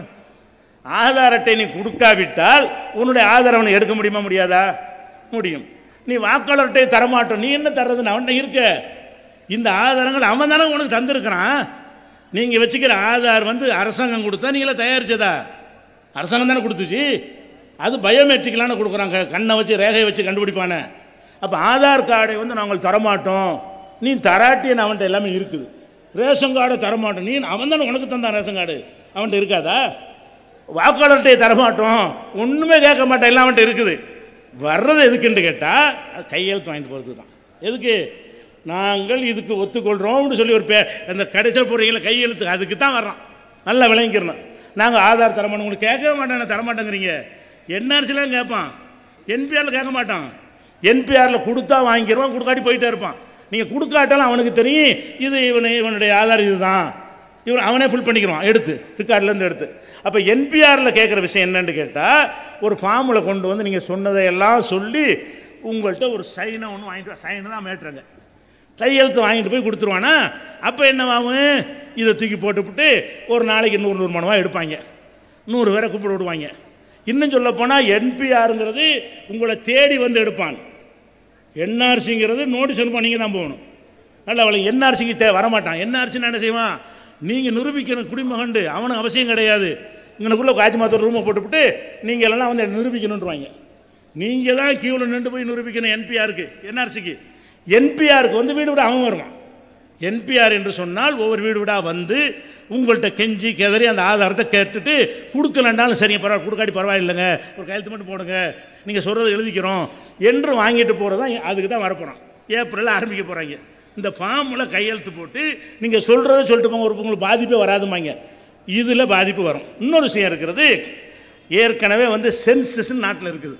ஆதார் அட்டை நீ கொடுக்காவிட்டால் உன்னுடைய ஆதாரம் அவனை எடுக்க முடியுமா முடியாதா முடியும் நீ வாக்காளர் அட்டையை தரமாட்டோம் நீ என்ன தர்றது நான் அவன்கிட்ட இருக்க இந்த ஆதாரங்கள் அவன் தானே உனக்கு தந்திருக்கிறான் நீங்கள் வச்சுக்கிற ஆதார் வந்து அரசாங்கம் கொடுத்தா நீங்களே தயாரிச்சதா அரசாங்கம் தானே கொடுத்துச்சு அது பயோமெட்ரிக்கலான கொடுக்குறாங்க கண்ணை வச்சு ரேகையை வச்சு கண்டுபிடிப்பானே அப்போ ஆதார் கார்டை வந்து நாங்கள் தரமாட்டோம் நீ தராட்டியன் அவன்கிட்ட எல்லாமே இருக்குது ரேஷன் கார்டை தரமாட்டோம் நீ அவன் தானே உனக்கு தந்தான் ரேஷன் கார்டு அவன்கிட்ட இருக்காதா வாக்காளர்கிட்ட தரமாட்டோம் ஒன்றுமே கேட்க மாட்டேன் எல்லாம் அவன்கிட்ட இருக்குது வர்றது எதுக்குன்னு கேட்டால் அது கையெழுத்து வாங்கிட்டு போகிறது தான் எதுக்கு நாங்கள் இதுக்கு ஒத்துக்கொள்கிறோம்னு சொல்லி ஒரு பே அந்த கடைசியில் போடுறீங்களா கையெழுத்து அதுக்கு தான் வர்றோம் நல்லா விளங்கிக்கிறணும் நாங்கள் ஆதார் தரமாட்டோம் உங்களுக்கு கேட்கவே மாட்டேன் தரமாட்டேங்கிறீங்க என்ஆர்சிலாம் கேட்பான் என்பிஆரில் கேட்க மாட்டான் என்பிஆரில் கொடுத்தா வாங்கிடுவான் கொடுக்காட்டி போயிட்டே இருப்பான் நீங்கள் கொடுக்காட்டாலும் அவனுக்கு தெரியும் இது இவனு இவனுடைய ஆதார் இதுதான் இவன் அவனே ஃபுல் பண்ணிக்கிறான் எடுத்து ரெக்கார்ட்லேருந்து எடுத்து அப்போ என்பிஆரில் கேட்குற விஷயம் என்னன்னு கேட்டால் ஒரு ஃபார்மில் கொண்டு வந்து நீங்கள் சொன்னதை எல்லாம் சொல்லி உங்கள்கிட்ட ஒரு சைனை ஒன்று வாங்கிட்டு சைனு தான் மேட்டுறாங்க கையெழுத்து வாங்கிட்டு போய் கொடுத்துருவானா அப்போ என்னவாகும் இதை தூக்கி போட்டுவிட்டு ஒரு நாளைக்கு நூறு நூறு மணவா எடுப்பாங்க நூறு பேரை கூப்பிட விடுவாங்க இன்னும் சொல்ல போனால் என்பிஆருங்கிறது உங்களை தேடி வந்து எடுப்பான் என்ஆர்சிங்கிறது நோட்டீஸ் அனுப்ப நீங்கள் தான் போகணும் நல்ல அவளை என்ஆர்சிக்கு தே வரமாட்டான் என்ஆர்சின்னு என்ன செய்வான் நீங்கள் நிரூபிக்கணும் குடிமகண்டு அவனுக்கு அவசியம் கிடையாது இங்கனக்குள்ளே காய்ச்சி மாத்திர ரூமை போட்டுவிட்டு நீங்கள் எல்லாம் வந்து நிரூபிக்கணுன்றவாங்க நீங்கள் தான் கியூவில் நின்று போய் நிரூபிக்கணும் என்பிஆருக்கு என்ஆர்சிக்கு என்பிஆருக்கு வந்து வீடு விட அவன் வருவான் என்பிஆர் என்று சொன்னால் ஒவ்வொரு வீடு வீடாக வந்து உங்கள்கிட்ட கெஞ்சி கெதறி அந்த ஆதாரத்தை கேட்டுட்டு கொடுக்கலண்டாலும் சரிங்க பரவாயில்ல கொடுக்காட்டி பரவாயில்லைங்க ஒரு கையெழுத்து மட்டும் போடுங்க நீங்கள் சொல்கிறத எழுதிக்கிறோம் என்று வாங்கிட்டு போகிறது தான் அதுக்கு தான் வரப்போகிறோம் ஏப்ரலில் ஆரம்பிக்க போகிறாங்க இந்த ஃபார்மில் கையெழுத்து போட்டு நீங்கள் சொல்கிறத சொல்லிட்டு போங்க ஒரு உங்களுக்கு பாதிப்பே வராதுமாங்க இதில் பாதிப்பு வரும் இன்னொரு விஷயம் இருக்கிறது ஏற்கனவே வந்து சென்சஸ்ன்னு நாட்டில் இருக்குது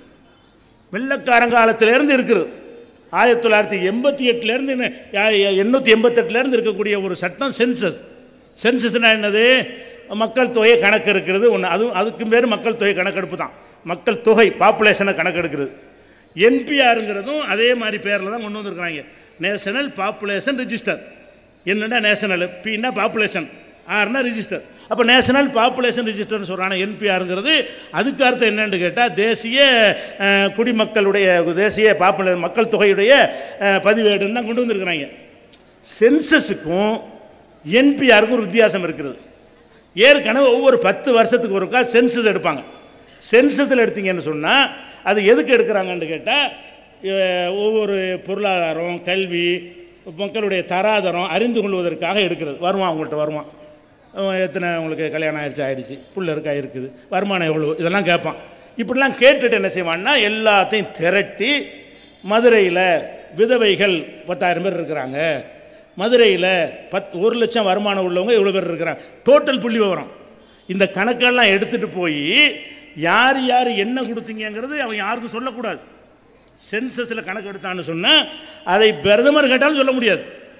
வெள்ளக்காரங்காலத்திலேருந்து இருக்குது ஆயிரத்தி தொள்ளாயிரத்தி எண்பத்தி எட்டுலேருந்து எண்ணூற்றி எண்பத்தெட்டுலேருந்து இருக்கக்கூடிய ஒரு சட்டம் சென்சஸ் சென்சஸ்னா என்னது மக்கள் தொகை கணக்கு இருக்கிறது ஒன்று அதுவும் அதுக்கும் பேர் மக்கள் தொகை கணக்கெடுப்பு தான் மக்கள் தொகை பாப்புலேஷனை கணக்கெடுக்கிறது என்பிஆருங்கிறதும் அதே மாதிரி பேரில் தான் கொண்டு வந்திருக்கிறாங்க நேஷனல் பாப்புலேஷன் ரிஜிஸ்டர் என்னடா நேஷனல் பின்னா பாப்புலேஷன் ஆறுனா ரிஜிஸ்டர் அப்போ நேஷனல் பாப்புலேஷன் ரிஜிஸ்டர்னு சொல்கிறாங்க என்பிஆருங்கிறது அதுக்கு அர்த்தம் என்னன்னு கேட்டால் தேசிய அஹ், குடிமக்களுடைய தேசிய பாப்புலே மக்கள் தொகையுடைய அஹ், பதிவேடுன்னு தான் கொண்டு வந்திருக்கிறாங்க சென்சஸுக்கும் என்பிஆருக்கும் ஒரு வித்தியாசம் இருக்கிறது ஏற்கனவே ஒவ்வொரு பத்து வருஷத்துக்கு ஒருக்கா சென்சஸ் எடுப்பாங்க சென்சஸில் எடுத்தீங்கன்னு சொன்னால் அது எதுக்கு எடுக்கிறாங்கன்னு கேட்டால் ஒவ்வொரு பொருளாதாரம் கல்வி மக்களுடைய தராதரம் அறிந்து கொள்வதற்காக எடுக்கிறது வருவான் அவங்கள்ட்ட வருவான் அவன் எத்தனை உங்களுக்கு கல்யாணம் ஆயிடுச்சு ஆயிடுச்சு புள்ள இருக்கா இருக்குது வருமானம் எவ்வளோ இதெல்லாம் கேட்பான் இப்படிலாம் கேட்டுட்டு என்ன செய்வான்னா எல்லாத்தையும் திரட்டி மதுரையில் விதவைகள் பத்தாயிரம் பேர் இருக்கிறாங்க மதுரையில் பத் ஒரு லட்சம் வருமானம் உள்ளவங்க எவ்வளோ பேர் இருக்கிறாங்க டோட்டல் புள்ளி விவரம் இந்த கணக்கெல்லாம் எடுத்துகிட்டு போய் யார் யார் என்ன கொடுத்தீங்கங்கிறது அவன் யாருக்கும் சொல்லக்கூடாது சென்சஸில் கணக்கு எடுத்தான்னு சொன்னால் அதை பிரதமர் கேட்டாலும் சொல்ல முடியாது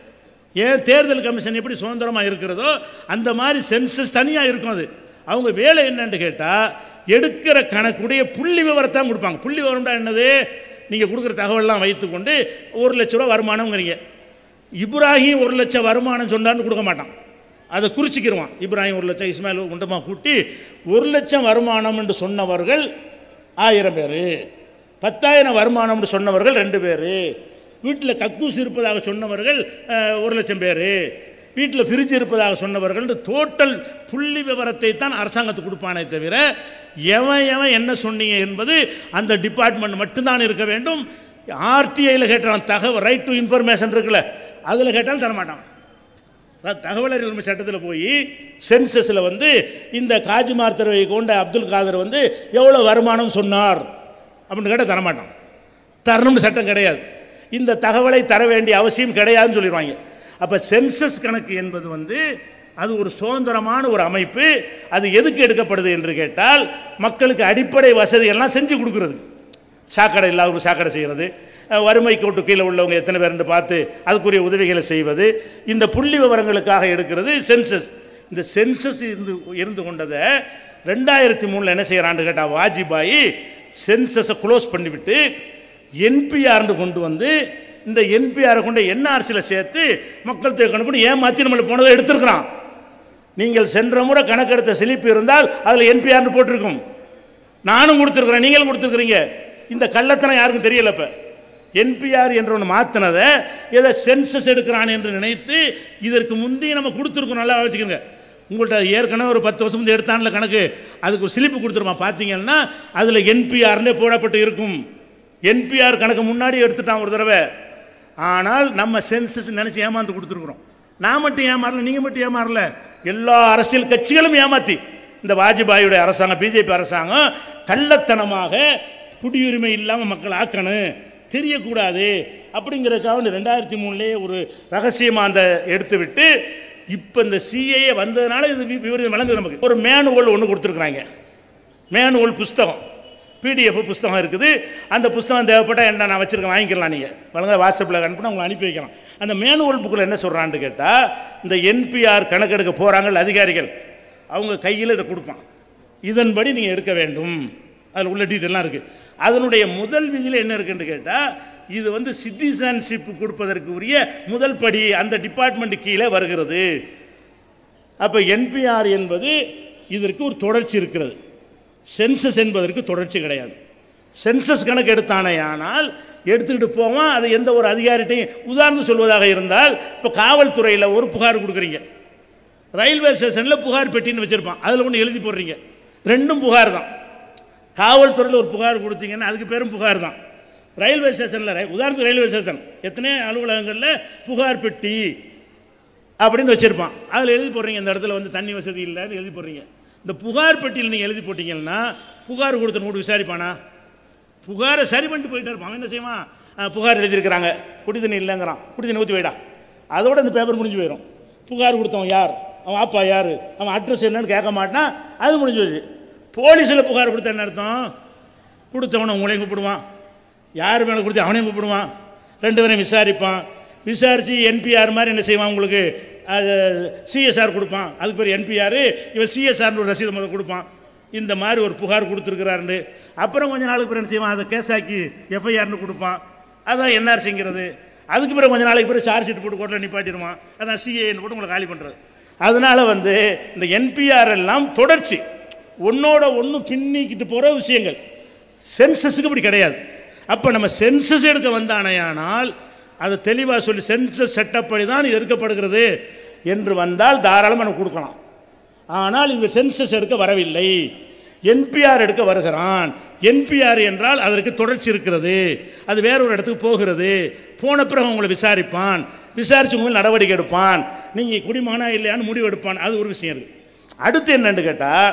ஏன் தேர்தல் கமிஷன் எப்படி சுதந்திரமாக இருக்கிறதோ அந்த மாதிரி சென்சஸ் தனியாக இருக்கும் அது அவங்க வேலை என்னன்னு கேட்டால் எடுக்கிற கணக்குடைய புள்ளி விவரத்தை தான் கொடுப்பாங்க புள்ளி விவரம்டா என்னது நீங்கள் கொடுக்குற தகவல்லாம் வைத்துக்கொண்டு ஒரு லட்ச ரூபா வருமானம்ங்கிறீங்க இப்ராஹிம் ஒரு லட்சம் வருமானம் சொன்னான்னு கொடுக்க மாட்டான் அதை குறிச்சிக்கிடுவான் இப்ராஹிம் ஒரு லட்சம் இஸ்மாயில் குண்டமாக கூட்டி ஒரு லட்சம் வருமானம் என்று சொன்னவர்கள் ஆயிரம் பேர் பத்தாயிரம் வருமானம்னு சொன்னவர்கள் ரெண்டு பேர் வீட்டில் கக்கூஸ் இருப்பதாக சொன்னவர்கள் அஹ், ஒரு லட்சம் பேர் வீட்டில் ஃப்ரிட்ஜ் இருப்பதாக சொன்னவர்கள் டோட்டல் புள்ளி விவரத்தை தான் அரசாங்கத்துக்கு கொடுப்பானே தவிர எவன் எவன் என்ன சொன்னீங்க என்பது அந்த டிபார்ட்மெண்ட் மட்டும்தான் இருக்க வேண்டும் ஆர்டிஐயில் கேட்டான் தகவல் ரைட் டு இன்ஃபர்மேஷன் இருக்குல்ல அதில் கேட்டாலும் தரமாட்டான் அதாவது தகவல் அறிவு உரிமை சட்டத்தில் போய் சென்சஸில் வந்து இந்த காஜிமார் தெருவை கொண்ட அப்துல் காதர் வந்து எவ்வளோ வருமானம் சொன்னார் அப்படின்னு கேட்டால் தரமாட்டான் தரணும்னு சட்டம் கிடையாது இந்த தகவலை தர வேண்டிய அவசியம் கிடையாதுன்னு சொல்லிடுவாங்க அப்போ சென்சஸ் கணக்கு என்பது வந்து அது ஒரு சுதந்திரமான ஒரு அமைப்பு அது எதுக்கு எடுக்கப்படுது என்று கேட்டால் மக்களுக்கு அடிப்படை வசதியெல்லாம் செஞ்சு கொடுக்குறது சாக்கடை இல்லாதவங்க சாக்கடை செய்கிறது அஹ், வறுமை கோட்டு கீழே உள்ளவங்க எத்தனை பேர்னு பார்த்து அதுக்குரிய உதவிகளை செய்வது இந்த புள்ளி விவரங்களுக்காக எடுக்கிறது சென்சஸ் இந்த சென்சஸ் இருந்து இருந்து கொண்டதை ரெண்டாயிரத்தி மூணில் என்ன செய்கிறான்னு கேட்டால் வாஜ்பாய் சென்சஸை க்ளோஸ் பண்ணிவிட்டு என்பிஆர்னு கொண்டு வந்து இந்த என்பிஆரை கொண்டு என்ஆர்சியில் சேர்த்து மக்கள் தொகை கணக்குன்னு ஏமாற்றி நம்மளை போனதை எடுத்திருக்கிறான் நீங்கள் சென்ற முறை கணக்கெடுத்த சிலிப்பு இருந்தால் அதில் என்பிஆர்னு போட்டிருக்கும் நானும் கொடுத்துருக்குறேன் நீங்களும் கொடுத்துருக்குறீங்க இந்த கள்ளத்தனம் யாருக்கும் தெரியல இப்போ என்பிஆர் என்ற ஒன்று மாற்றினதை ஏதோ சென்சஸ் எடுக்கிறான் என்று நினைத்து இதற்கு முந்தைய நம்ம கொடுத்துருக்கோம் நல்லா வச்சுக்கோங்க உங்கள்கிட்ட ஏற்கனவே ஒரு பத்து வருஷம் முந்தைய எடுத்தான்ல கணக்கு அதுக்கு ஒரு சிலிப்பு கொடுத்துருமா பார்த்தீங்கன்னா அதில் என்பிஆர்னே போடப்பட்டு இருக்கும் என்பிஆர் கணக்கு முன்னாடி எடுத்துட்டான் ஒரு தடவை ஆனால் நம்ம சென்சஸ் நினச்சி ஏமாந்து கொடுத்துருக்குறோம் நான் மட்டும் ஏமாறல நீங்கள் மட்டும் ஏமாறல எல்லா அரசியல் கட்சிகளும் ஏமாத்தி இந்த வாஜ்பாயுடைய அரசாங்கம் பிஜேபி அரசாங்கம் கள்ளத்தனமாக குடியுரிமை இல்லாமல் மக்கள் ஆக்கணும் தெரியக்கூடாது அப்படிங்கிறதுக்காக ரெண்டாயிரத்தி மூணுலேயே ஒரு ரகசியமாக அந்த எடுத்து விட்டு இப்போ இந்த சிஏஏ வந்ததுனால இது வி- விவரம் வழங்குது நமக்கு ஒரு மேனுவல் ஒன்று கொடுத்துருக்குறாங்க மேனுவல் புஸ்தகம் பிடிஎஃப் புஸ்தகம் இருக்குது அந்த புஸ்தகம் தேவைப்பட்டால் என்ன நான் வச்சுருக்கேன் வாங்கிக்கலாம் நீங்கள் வழங்க வாட்ஸ்அப்பில் அனுப்பினா உங்களை அனுப்பி வைக்கலாம் அந்த மேனுவல் புக்கில் என்ன சொல்கிறான்னு கேட்டால் இந்த என்பிஆர் கணக்கெடுக்க போகிறாங்கள் அதிகாரிகள் அவங்க கையில் இதை கொடுப்பான் இதன்படி நீங்கள் எடுக்க வேண்டும் அதில் உள்ள டீட்டெயிலாம் இருக்குது அதனுடைய முதல் விதியில் என்ன இருக்குன்னு கேட்டால் இது வந்து சிட்டிசன்ஷிப் கொடுப்பதற்கு உரிய முதல் படி அந்த டிபார்ட்மெண்ட் கீழே வருகிறது அப்போ என்பிஆர் என்பது இதற்கு ஒரு தொடர்ச்சி இருக்கிறது சென்சஸ் என்பதற்கு தொடர்ச்சி கிடையாது சென்சஸ் கணக்கு எடுத்தானே ஆனால் எடுத்துக்கிட்டு போவான் அது எந்த ஒரு அதிகாரிட்டையும் உதாரணம் சொல்வதாக இருந்தால் இப்போ காவல்துறையில் ஒரு புகார் கொடுக்குறீங்க ரயில்வே ஸ்டேஷனில் புகார் பெட்டின்னு வச்சுருப்பான் அதில் ஒன்று எழுதி போடுறீங்க ரெண்டும் புகார் தான் காவல்துறையில் ஒரு புகார் கொடுத்தீங்கன்னா அதுக்கு பேரும் புகார் தான் ரயில்வே ஸ்டேஷனில் உதாரணத்துக்கு ரயில்வே ஸ்டேஷன் எத்தனையோ அலுவலகங்களில் புகார் பெட்டி அப்படின்னு வச்சுருப்பான் அதில் எழுதி போடுறீங்க இந்த இடத்துல வந்து தண்ணி வசதி இல்லைன்னு எழுதி போடுறீங்க இந்த புகார் பெட்டியில் நீங்கள் எழுதி போட்டீங்கன்னா புகார் கொடுத்த கூட விசாரிப்பானா புகாரை சரி பண்ணிட்டு போயிட்டே இருப்பான் அவன் என்ன செய்வான் அஹ், புகார் எழுதியிருக்கிறாங்க குடி தண்ணி இல்லைங்கிறான் குடி தண்ணி ஊற்றி வைடா அதோட இந்த பேப்பர் முடிஞ்சு போயிடும் புகார் கொடுத்தவன் யார் அவன் அப்பா யார் அவன் அட்ரஸ் என்னன்னு கேட்க மாட்டான் அது முடிஞ்சு போச்சு போலீஸில் புகார் கொடுத்த என்ன அர்த்தம் கொடுத்தவனை உங்களையும் கூப்பிடுவான் யார் மேலே கொடுத்து அவனையும் கூப்பிடுவான் ரெண்டு பேரையும் விசாரிப்பான் விசாரித்து என்பிஆர் மாதிரி என்ன செய்வான் உங்களுக்கு சிஎஸ்ஆர் கொடுப்பான் அதுக்கு பேர் என்பிஆர் இவன் சிஎஸ்ஆர்னு ஒரு ரசீது முதல்ல கொடுப்பான் இந்த மாதிரி ஒரு புகார் கொடுத்துருக்கிறாருன்னு அப்புறம் கொஞ்ச நாளுக்கு பிறகு என்ன செய்வான் அதை கேஸாக்கி எஃப்ஐஆர்னு கொடுப்பான் அதான் என்ஆர்சிங்கிறது அதுக்கு பிறகு கொஞ்ச நாளைக்கு பிறகு சார்ஜ் ஷீட் போட்டு கோர்ட்டில் நிப்பாட்டிடுவான் அதான் சிஏன்னு போட்டு உங்களை காலி பண்ணுறது அதனால வந்து இந்த என்பிஆர் எல்லாம் தொடர்ச்சி ஒன்னோட ஒன்று பின்னிக்கிட்டு போகிற விஷயங்கள் சென்சஸுக்கு இப்படி கிடையாது அப்போ நம்ம சென்சஸ் எடுக்க வந்தானேயானால் அதை தெளிவாக சொல்லி சென்சஸ் செட்டப் படி தான் இது எடுக்கப்படுகிறது என்று வந்தால் தாராளமாக நம்ம கொடுக்கலாம் ஆனால் இந்த சென்சஸ் எடுக்க வரவில்லை என்பிஆர் எடுக்க வருகிறான் என்பிஆர் என்றால் அதற்கு தொடர்ச்சி இருக்கிறது அது வேற ஒரு இடத்துக்கு போகிறது போன பிறகு உங்களை விசாரிப்பான் விசாரிச்சு உங்களை நடவடிக்கை எடுப்பான் நீங்கள் குடிமானா இல்லையான்னு முடிவு எடுப்பான் அது ஒரு விஷயம் இருக்கு அடுத்து என்னன்னு கேட்டால்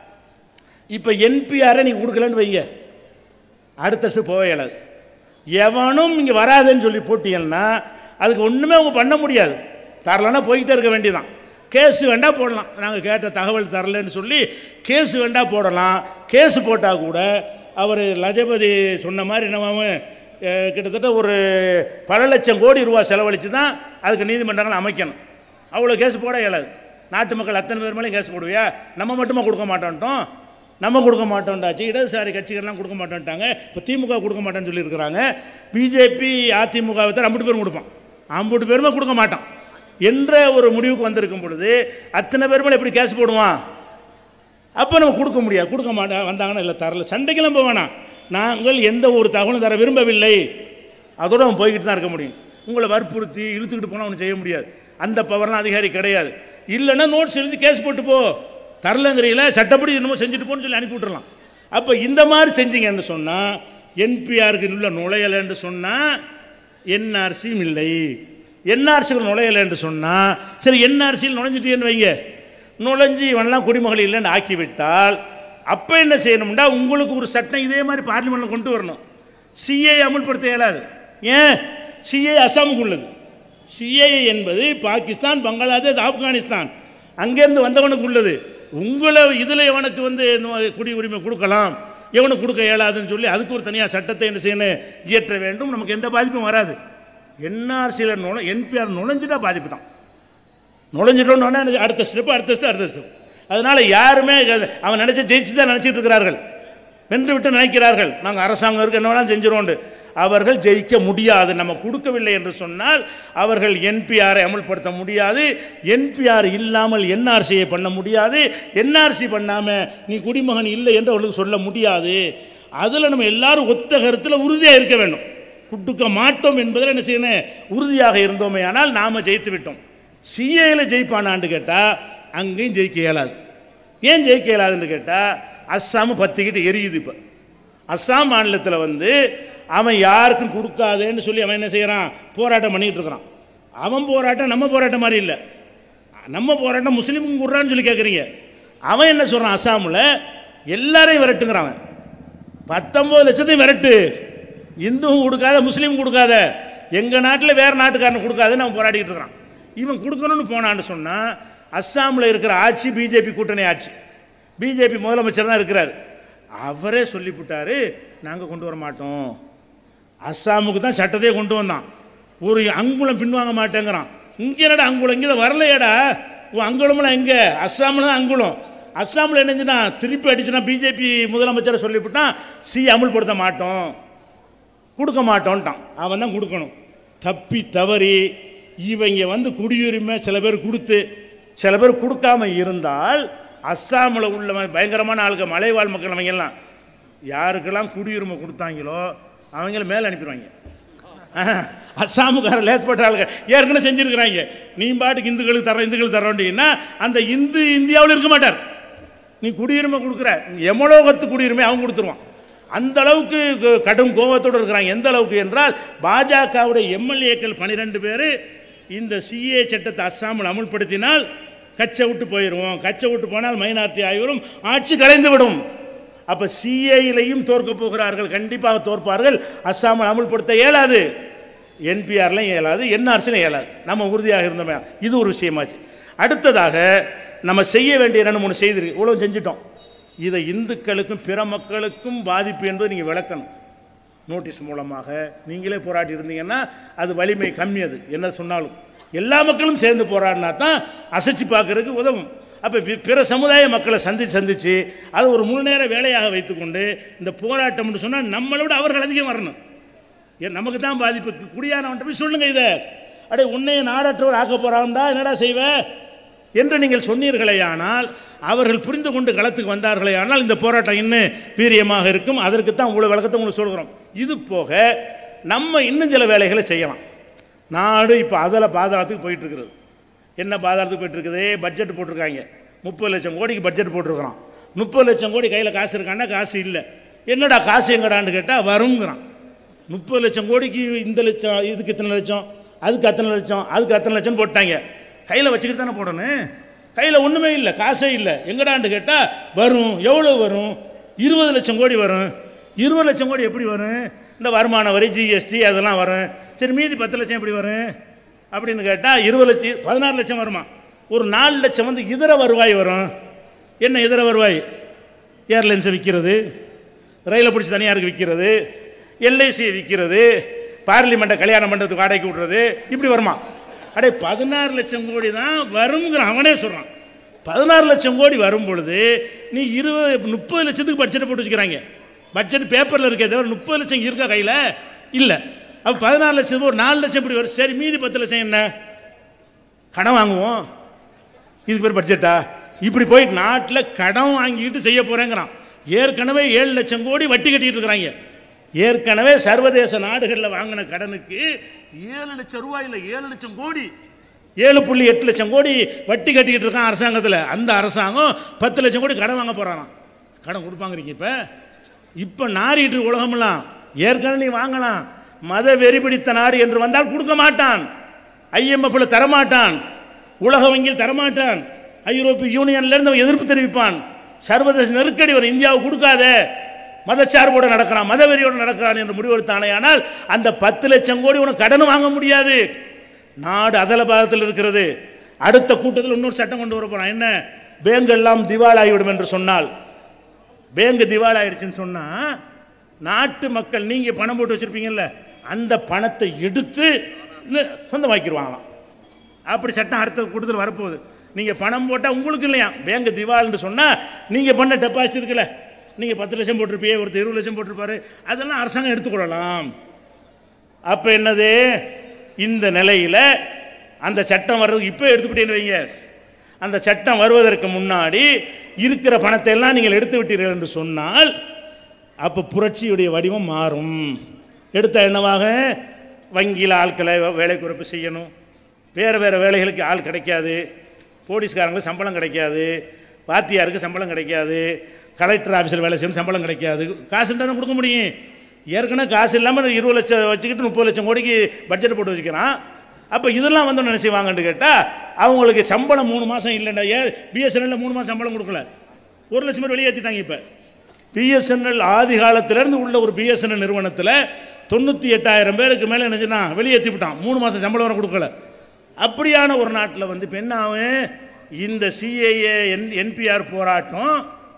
இப்போ என்பிஆரை நீங்கள் கொடுக்கலன்னு வைங்க அடுத்த ஸ்டெப் போக இயலாது எவனும் இங்கே வராதுன்னு சொல்லி போட்டீங்கன்னா அதுக்கு ஒன்றுமே அவங்க பண்ண முடியாது தரலன்னா போய்கிட்டே இருக்க வேண்டியதான் கேஸ் வேண்டா போடலாம் நாங்கள் கேட்ட தகவல் தரலன்னு சொல்லி கேஸ் வேண்டா போடலாம் கேஸ் போட்டால் கூட அவர் லஜபதி சொன்ன மாதிரி என்னவாம அஹ், கிட்டத்தட்ட ஒரு பல லட்சம் கோடி ரூபா செலவழித்து தான் அதுக்கு நீதிமன்றங்களை அமைக்கணும் அவ்வளோ கேஸ் போட இயலாது நாட்டு மக்கள் அத்தனை பேர் மேலேயும் கேஸ் போடுவியா நம்ம மட்டுமா கொடுக்க மாட்டோன்ட்டோம் நம்ம கொடுக்க மாட்டோம்டாச்சு இடதுசாரி கட்சிகள்லாம் கொடுக்க மாட்டோன்ட்டாங்க இப்போ திமுக கொடுக்க மாட்டேன்னு சொல்லியிருக்கிறாங்க பிஜேபி அதிமுகவை தவிர ஐம்பது பேரும் கொடுப்பான் ஐம்பது பேருமே கொடுக்க மாட்டான் என்ற ஒரு முடிவுக்கு வந்திருக்கும் பொழுது அத்தனை பேர் மேலே எப்படி கேஸ் போடுவான் அப்போ நம்ம கொடுக்க முடியாது கொடுக்க மாட்டேன் வந்தாங்கன்னா இல்லை தரல சண்டைக்கெல்லாம் போக வேணாம் நாங்கள் எந்த ஒரு தகவலும் தர விரும்பவில்லை அதோட அவன் போய்கிட்டு தான் இருக்க முடியும் உங்களை வற்புறுத்தி இழுத்துக்கிட்டு போனால் அவனு செய்ய முடியாது அந்த பவர்லாம் அதிகாரி கிடையாது இல்லைன்னா நோட்ஸ் எழுதி கேஸ் போட்டு போ தரலங்கிறீங்கள சட்டப்படி என்னமோ செஞ்சுட்டு போன்னு சொல்லி அனுப்பி விட்டுறலாம் அப்போ இந்த மாதிரி செஞ்சீங்கன்னு சொன்னால் என்பிஆருக்கு உள்ள நுழையலைன்னு சொன்னால் என்ஆர்சியும் இல்லை என்ஆர்சிகள் நுழையலை என்று சொன்னால் சரி என்ஆர்சியில் நுழைஞ்சிட்டேன்னு வைங்க நுழைஞ்சு இவன்லாம் குடிமகள் இல்லைன்னு ஆக்கிவிட்டால் அப்போ என்ன செய்யணும்டா உங்களுக்கு ஒரு சட்டம் இதே மாதிரி பார்லிமெண்ட்டில் கொண்டு வரணும் சிஏ அமுல்படுத்த இயலாது ஏன் சிஏ அசாமுக்கு உள்ளது சிஏ என்பது பாகிஸ்தான் பங்களாதேஷ் ஆப்கானிஸ்தான் அங்கேருந்து வந்தவனுக்கு உள்ளது உங்களை இதில் இவனுக்கு வந்து இந்த குடி உரிமை கொடுக்கலாம் இவனுக்கு கொடுக்க இயலாதுன்னு சொல்லி அதுக்கு ஒரு தனியாக சட்டத்தை என்ன செய்யணும் இயற்ற வேண்டும் நமக்கு எந்த பாதிப்பும் வராது என்ஆர்சியில் நுழை என்பிஆர் நுழைஞ்சிட்டா பாதிப்பு தான் நுழைஞ்சிட்டோன்னு அடுத்த ஸ்டெப் அடுத்த ஸ்டெப் அடுத்த ஸ்டெப் அதனால் யாருமே அது- அவன் நினச்ச ஜெயிச்சு தான் நினச்சிட்டு இருக்கிறார்கள் வென்று விட்டு நினைக்கிறார்கள் நாங்கள் அரசாங்கம் இருக்கு என்ன வேணாலும் செஞ்சிருவோண்டு அவர்கள் ஜெயிக்க முடியாது நம்ம கொடுக்கவில்லை என்று சொன்னால் அவர்கள் என்பிஆரை அமல்படுத்த முடியாது என்பிஆர் இல்லாமல் என்ஆர்சியை பண்ண முடியாது என்ஆர்சி பண்ணாமல் நீ குடிமகன் இல்லை என்று அவர்களுக்கு சொல்ல முடியாது அதில் நம்ம எல்லாரும் ஒத்த கருத்தில் உறுதியாக இருக்க வேண்டும் கொடுக்க மாட்டோம் என்பதில் என்ன செய்யணும் உறுதியாக இருந்தோமே ஆனால் நாம் ஜெயித்து விட்டோம் சிஏல ஜெயிப்பானான்னு கேட்டால் அங்கேயும் ஜெயிக்க இயலாது ஏன் ஜெயிக்க இயலாதுன்னு கேட்டால் அஸ்ஸாம் பத்திக்கிட்டு எரியுது இப்போ அஸ்ஸாம் மாநிலத்தில் வந்து அவன் யாருக்கும் கொடுக்காதேன்னு சொல்லி அவன் என்ன செய்கிறான் போராட்டம் பண்ணிக்கிட்டு இருக்கிறான் அவன் போராட்டம் நம்ம போராட்டம் மாதிரி இல்லை நம்ம போராட்டம் முஸ்லீமுக்கும் கொடுறான்னு சொல்லி கேட்குறீங்க அவன் என்ன சொல்கிறான் அஸ்ஸாமில் எல்லாரையும் விரட்டுங்கிறான் அவன் பத்தொம்பது லட்சத்தையும் விரட்டு இந்துவும் கொடுக்காத முஸ்லீம் கொடுக்காத எங்கள் நாட்டில் வேறு நாட்டுக்காரன் கொடுக்காதுன்னு அவன் போராடிக்கிட்டு இருக்கிறான் இவன் கொடுக்கணும்னு போனான்னு சொன்னால் அஸ்ஸாமில் இருக்கிற ஆட்சி பிஜேபி கூட்டணி ஆட்சி பிஜேபி முதலமைச்சர் தான் இருக்கிறார் அவரே சொல்லிவிட்டாரு நாங்கள் கொண்டு வர மாட்டோம் அஸ்ஸாமுக்கு தான் சட்டத்தையே கொண்டு வந்தான் ஒரு அங்குலம் பின்வாங்க மாட்டேங்கிறான் இங்கே என்னடா அங்குலம் இங்கே தான் வரலையேடா உன் அங்குலம்லாம் எங்கே அஸ்ஸாமில் தான் அங்குலம் அஸ்ஸாமில் என்னஞ்சுன்னா திருப்பி அடிச்சுனா பிஜேபி முதலமைச்சரை சொல்லிவிட்டான் சி அமுல்படுத்த மாட்டோம் கொடுக்க மாட்டோன்ட்டான் அவன் தான் கொடுக்கணும் தப்பி தவறி இவங்க வந்து குடியுரிமை சில பேர் கொடுத்து சில பேர் கொடுக்காம இருந்தால் அஸ்ஸாமில் உள்ள பயங்கரமான ஆளுங்க மலைவாழ் மக்கள் அவங்க எல்லாம் யாருக்கெல்லாம் குடியுரிமை கொடுத்தாங்களோ அவங்கள மேலே அனுப்பிடுவாங்க ஆஹ், அஸ்ஸாமுக்கார லேஸ்பட்ட ஆளுங்க ஏற்கனவே செஞ்சுருக்கிறாங்க நீ பாட்டுக்கு இந்துக்களுக்கு தரோம் இந்துக்களுக்கு தரோண்டின்னா அந்த இந்து இந்தியாவில் இருக்க மாட்டார் நீ குடியுரிமை கொடுக்குற எமலோகத்து குடியுரிமை அவன் கொடுத்துருவான் அந்த அளவுக்கு க- கடும் கோபத்தோடு இருக்கிறாங்க எந்த அளவுக்கு என்றால் பாஜகவுடைய எம்எல்ஏக்கள் பன்னிரெண்டு பேர் இந்த சிஏ சட்டத்தை அஸ்ஸாமில் அமுல்படுத்தினால் கச்சை விட்டு போயிடுவோம் கச்சை விட்டு போனால் மைனாரிட்டி ஆகிவரும் ஆட்சி கலைந்து விடும் அப்போ சிஏயிலையும் தோற்க போகிறார்கள் கண்டிப்பாக தோற்பார்கள் அஸ்ஸாமில் அமுல்படுத்த இயலாது என்பிஆர்லையும் இயலாது என்ஆர்சிலையும் இயலாது நம்ம உறுதியாக இருந்தோமே இது ஒரு விஷயமாச்சு அடுத்ததாக நம்ம செய்ய வேண்டிய ரெண்டு மூணு செய்தி இருக்கு. இவ்வளவு செஞ்சிட்டோம் இதை இந்துக்களுக்கும் பிற மக்களுக்கும் பாதிப்பு என்பது நீங்கள் விளக்கணும் நோட்டீஸ் மூலமாக நீங்களே போராடி இருந்தீங்கன்னா அது வலிமை கம்மி அது என்ன சொன்னாலும் எல்லா மக்களும் சேர்ந்து போராடினா தான் அசைச்சு பார்க்கறதுக்கு உதவும் அப்போ பிற சமுதாய மக்களை சந்திச்சு சந்திச்சு அது ஒரு முழு நேர வேலையாக வைத்துக்கொண்டு இந்த போராட்டம்னு சொன்னால் நம்மளோட அவர்கள் அதிகம் வரணும் ஏன் நமக்கு தான் பாதிப்பு குடியானவன்ட்ட போய் சொல்லுங்க இதை அடே உன்னைய நாடற்றவர் ஆக்க போறான்டா என்னடா செய்வ என்று நீங்கள் சொன்னீர்களேயானால் அவர்கள் புரிந்து கொண்டு களத்துக்கு வந்தார்களே ஆனால் இந்த போராட்டம் இன்னும் வீரியமாக இருக்கும் அதற்கு தான் உங்களை விளக்கத்தை உங்களுக்கு சொல்கிறோம் இது போக நம்ம இன்னும் சில வேலைகளை செய்யலாம் நாடு இப்போ அதில் பாதாளத்துக்கு போயிட்டு இருக்கிறது என்ன பாதாளத்துக்கு போயிட்டு இருக்குது பட்ஜெட் போட்டிருக்காங்க முப்பது லட்சம் கோடிக்கு பட்ஜெட் போட்டிருக்கிறான் முப்பது லட்சம் கோடி கையில் காசு இருக்கான்னா காசு இல்லை என்னடா காசு எங்கடான்னு கேட்டால் வருங்கிறான் முப்பது லட்சம் கோடிக்கு இந்த லட்சம் இதுக்கு இத்தனை லட்சம் அதுக்கு அத்தனை லட்சம் அதுக்கு அத்தனை லட்சம் போட்டாங்க கையில் வச்சுக்கிட்டு தானே போடணும் கையில் ஒன்றுமே இல்லை காசே இல்லை எங்கடான்னு கேட்டால் வரும் எவ்வளோ வரும் இருபது லட்சம் கோடி வரும் இருபது லட்சம் கோடி எப்படி வரும் இந்த வருமான வரி ஜிஎஸ்டி அதெல்லாம் வரும் சரி மீதி பத்து லட்சம் எப்படி வரும் அப்படின்னு கேட்டால் இருபது லட்சம் பதினாறு லட்சம் வருமா ஒரு நாலு லட்சம் வந்து இதர வருவாய் வரும் என்ன இதர வருவாய் ஏர்லைன்ஸை விற்கிறது ரயிலை பிடிச்சி தனியாருக்கு விற்கிறது எல்ஐசியை விற்கிறது பார்லிமெண்ட்டை கல்யாணம் பண்ணுறதுக்கு வாடகைக்கு விடுறது இப்படி வருமா அடே பதினாறு லட்சம் கோடி தான் வருங்கிற அவனே சொல்கிறான் பதினாறு லட்சம் கோடி வரும் பொழுது நீ இருபது முப்பது லட்சத்துக்கு பட்ஜெட்டை போட்டு வச்சுக்கிறாங்க பட்ஜெட் பேப்பரில் இருக்கே தவிர முப்பது லட்சம் இருக்கா கையில் இல்லை அப்போ பதினாறு லட்சம் ஒரு நாலு லட்சம் இப்படி வரும் சரி மீதி பத்து லட்சம் என்ன கடன் வாங்குவோம் இதுக்கு பேர் பட்ஜெட்டா இப்படி போய் நாட்டில் கடன் வாங்கிட்டு செய்ய போகிறேங்கிறான் ஏற்கனவே ஏழு லட்சம் கோடி வட்டி கட்டிட்டு இருக்கிறாங்க ஏற்கனவே சர்வதேச நாடுகளில் வாங்கின கடனுக்கு ஏழு லட்சம் ரூபாய் இல்லை ஏழு லட்சம் கோடி ஏழு புள்ளி எட்டு லட்சம் கோடி வட்டி கட்டிக்கிட்டு இருக்கான் அரசாங்கத்தில் அந்த அரசாங்கம் பத்து லட்சம் கோடி கடன் வாங்க போகிறான் கடன் கொடுப்பாங்கிறீங்க இப்போ இப்போ நாறிட்டு இருக்கு உலகமெல்லாம் ஏற்கனவே நீ வாங்கலாம் மத வெறி பிடித்த நாடு என்று வந்தால் கொடுக்க மாட்டான் ஐஎம்எஃப்ல தரமாட்டான் உலக வங்கியில் தரமாட்டான் ஐரோப்பிய யூனியன்ல இருந்து அவன் எதிர்ப்பு தெரிவிப்பான் சர்வதேச நெருக்கடி வரும் இந்தியாவுக்கு கொடுக்காத மதச்சார்போட நடக்கிறான் மதவெறியோட நடக்கிறான் என்று முடிவெடுத்தானே ஆனால் அந்த பத்து லட்சம் கோடி உனக்கு கடன் வாங்க முடியாது நாடு அதல பாதத்தில் இருக்கிறது அடுத்த கூட்டத்தில் இன்னொரு சட்டம் கொண்டு வர போறான் என்ன பேங்க் எல்லாம் திவால் ஆகிவிடும் என்று சொன்னால் பேங்க் திவால் ஆயிடுச்சுன்னு சொன்னா நாட்டு மக்கள் நீங்க பணம் போட்டு வச்சிருப்பீங்கல்ல அந்த பணத்தை எடுத்து ந- சொந்தமாக்கிடுவாங்களாம் அப்படி சட்டம் அடுத்த கூட்டத்தில் வரப்போகுது நீங்க பணம் போட்டால் உங்களுக்கு இல்லையா பேங்க் திவால்னு சொன்னா நீங்க பண்ண டெபாசிட் இருக்குல்ல நீங்க பத்து லட்சம் போட்டிருப்பியே ஒருத்தர் இருபது லட்சம் போட்டிருப்பாரு அதெல்லாம் அரசாங்கம் எடுத்துக்கொள்ளலாம் அப்ப என்னது இந்த நிலையில அந்த சட்டம் வர்றதுக்கு இப்போ எடுத்துக்கிட்டேன்னு வைங்க அந்த சட்டம் வருவதற்கு முன்னாடி இருக்கிற பணத்தை எல்லாம் நீங்கள் எடுத்து விட்டீர்கள் என்று சொன்னால் அப்போ புரட்சியுடைய வடிவம் மாறும் எடுத்த என்னவாக வங்கியில் ஆட்களை வே- வேலை குறைப்பு செய்யணும் வேறு வேறு வேலைகளுக்கு ஆள் கிடைக்காது போலீஸ்காரங்களுக்கு சம்பளம் கிடைக்காது வாத்தியாருக்கு சம்பளம் கிடைக்காது கலெக்டர் ஆஃபீஸில் வேலை செய்யணும் சம்பளம் கிடைக்காது காசு தானே கொடுக்க முடியும் ஏற்கனவே காசு இல்லாமல் இருபது லட்சம் வச்சுக்கிட்டு முப்பது லட்சம் கோடிக்கு பட்ஜெட் போட்டு வச்சுக்கிறான் அப்போ இதெல்லாம் வந்து நினச்சிவாங்கன்னு கேட்டால் அவங்களுக்கு சம்பளம் மூணு மாதம் இல்லைண்டா ஏன் பிஎஸ்என்எல்ல மூணு மாதம் சம்பளம் கொடுக்கல ஒரு லட்சம் பேர் வெளியேற்றிட்டாங்க இப்போ பிஎஸ்என்எல் ஆதி காலத்திலேருந்து உள்ள ஒரு பிஎஸ்என்எல் நிறுவனத்தில் தொண்ணூற்றி எட்டாயிரம் பேருக்கு மேலே நினைச்சுனா வெளியேற்றி விட்டான் மூணு மாதம் சம்பளம் வர கொடுக்கல அப்படியான ஒரு நாட்டில் வந்து இப்போ என்ன ஆகும் இந்த சிஏஏ என் என்பிஆர் போராட்டம்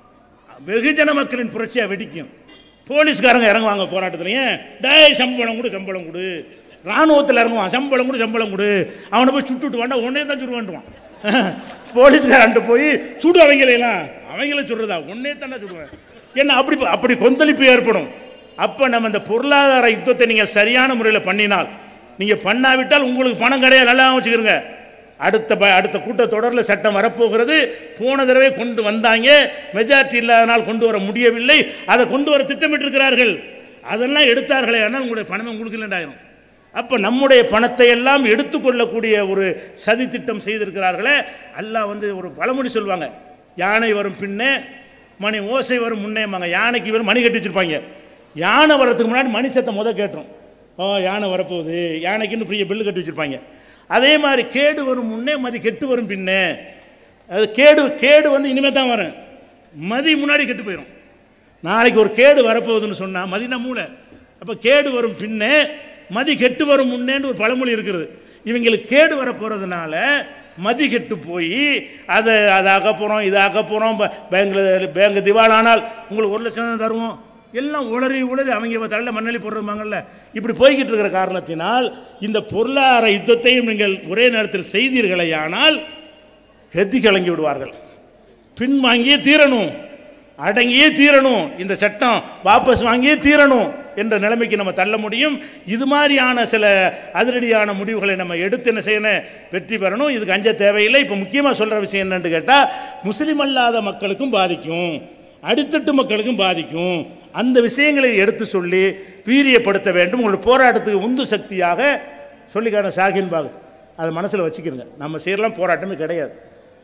வெகுஜன மக்களின் புரட்சியை வெடிக்கும் போலீஸ்காரங்க இறங்குவாங்க போராட்டத்துலையும் டேய் சம்பளம் கொடு சம்பளம் கொடு ராணுவத்தில் இறங்குவான் சம்பளம் கொடு சம்பளம் கொடு அவனை போய் சுட்டுட்டு வாண்டா உடனே தான் சுடுவான்டுவான் போலீஸ்காரன்ட்டு போய் சுடு அவங்களையெல்லாம் அவங்கள சுடுறதா உடனே தானே சுடுவேன் ஏன்னா அப்படி அப்படி கொந்தளிப்பு ஏற்படும் அப்போ நம்ம இந்த பொருளாதார யுத்தத்தை நீங்கள் சரியான முறையில் பண்ணினால் நீங்கள் பண்ணாவிட்டால் உங்களுக்கு பணம் கிடையாது நல்லா வச்சுக்கிறோங்க அடுத்த ப அடுத்த கூட்டத்தொடரில் சட்டம் வரப்போகிறது போன தடவை கொண்டு வந்தாங்க மெஜாரிட்டி இல்லாதனால் கொண்டு வர முடியவில்லை அதை கொண்டு வர திட்டமிட்டிருக்கிறார்கள் அதெல்லாம் எடுத்தார்களே ஆனால் உங்களுடைய பணமே உங்களுக்கு இல்லைண்டாயிரும் அப்போ நம்முடைய பணத்தை எல்லாம் எடுத்துக்கொள்ளக்கூடிய ஒரு சதி திட்டம் செய்திருக்கிறார்களே அல்லாஹ் வந்து ஒரு பழமொழி சொல்லுவாங்க யானை வரும் பின்னே மணி ஓசை வரும் முன்னேம்பாங்க யானைக்கு வெறும் மணி கட்டி வச்சிருப்பாங்க யானை வர்றதுக்கு முன்னாடி மணி சத்தம் முத கேட்டுரும் ஓ யானை வரப்போகுது யானைக்குன்னு பெரிய பில்லு கட்டி வச்சிருப்பாங்க அதே மாதிரி கேடு வரும் முன்னே மதி கெட்டு வரும் பின்னே அது கேடு கேடு வந்து இனிமே தான் வரும் மதி முன்னாடி கெட்டு போயிடும் நாளைக்கு ஒரு கேடு வரப்போகுதுன்னு சொன்னால் மதினா மூளை அப்போ கேடு வரும் பின்னே மதி கெட்டு வரும் முன்னேன்னு ஒரு பழமொழி இருக்குது இவங்களுக்கு கேடு வர போகிறதுனால மதி கெட்டு போய் அதை அதை ஆக்க போகிறோம் இதை ஆக்க போகிறோம் பேங்கில் பேங்க் திவாலானால் உங்களுக்கு ஒரு லட்சம் தான் தருவோம் எல்லாம் உளறி உளறி அவங்க தலையில் மண்ணலி போடுறாங்கல்ல இப்படி போய்கிட்டு இருக்கிற காரணத்தினால் இந்த பொருளாதார யுத்தத்தையும் நீங்கள் ஒரே நேரத்தில் செய்தீர்களேயானால் கத்தி கலங்கி விடுவார்கள் பின்வாங்கியே தீரணும் அடங்கியே தீரணும் இந்த சட்டம் வாபஸ் வாங்கியே தீரணும் என்ற நிலைமைக்கு நம்ம தள்ள முடியும் இது மாதிரியான சில அதிரடியான முடிவுகளை நம்ம எடுத்து என்ன செய்யணும் வெற்றி பெறணும் இதுக்கு அஞ்ச தேவையில்லை இப்போ முக்கியமாக சொல்கிற விஷயம் என்னன்னு கேட்டால் முஸ்லீம் அல்லாத மக்களுக்கும் பாதிக்கும் அடித்தட்டு மக்களுக்கும் பாதிக்கும் அந்த விஷயங்களை எடுத்து சொல்லி வீரியப்படுத்த வேண்டும் உங்களுடைய போராட்டத்துக்கு உந்து சக்தியாக சொல்லிக்கான ஷாகின் பாக் அதை மனசில் வச்சுக்கிறங்க நம்ம செய்யலாம் போராட்டமே கிடையாது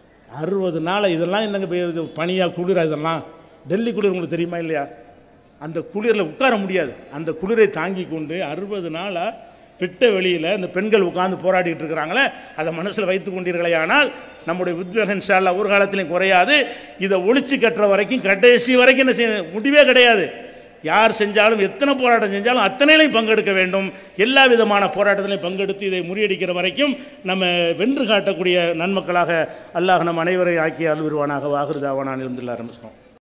அறுபது நாள் இதெல்லாம் என்னங்க பெய்ய- இது பனியாக குளிரா இதெல்லாம் டெல்லி குளிர் உங்களுக்கு தெரியுமா இல்லையா அந்த குளிரில் உட்கார முடியாது அந்த குளிரை தாங்கி கொண்டு அறுபது நாளாக பிட்ட வெளியில் இந்த பெண்கள் உட்கார்ந்து போராடிட்டு இருக்கிறாங்களே அதை மனசில் வைத்து கொண்டீர்களே ஆனால் நம்முடைய உத்வேகம் இன்ஷால்லா ஒரு காலத்திலையும் குறையாது இதை ஒழிச்சு கட்டுற வரைக்கும் கடைசி வரைக்கும் என்ன செய்ய முடிவே கிடையாது யார் செஞ்சாலும் எத்தனை போராட்டம் செஞ்சாலும் அத்தனையிலையும் பங்கெடுக்க வேண்டும் எல்லா விதமான போராட்டத்திலையும் பங்கெடுத்து இதை முறியடிக்கிற வரைக்கும் நம்ம வென்று காட்டக்கூடிய நன்மக்களாக அல்லாஹ் நம் அனைவரை ஆக்கி அல்விருவானாக வாகிருதாவானான் இருந்துள்ள ஆரம்பிச்சோம்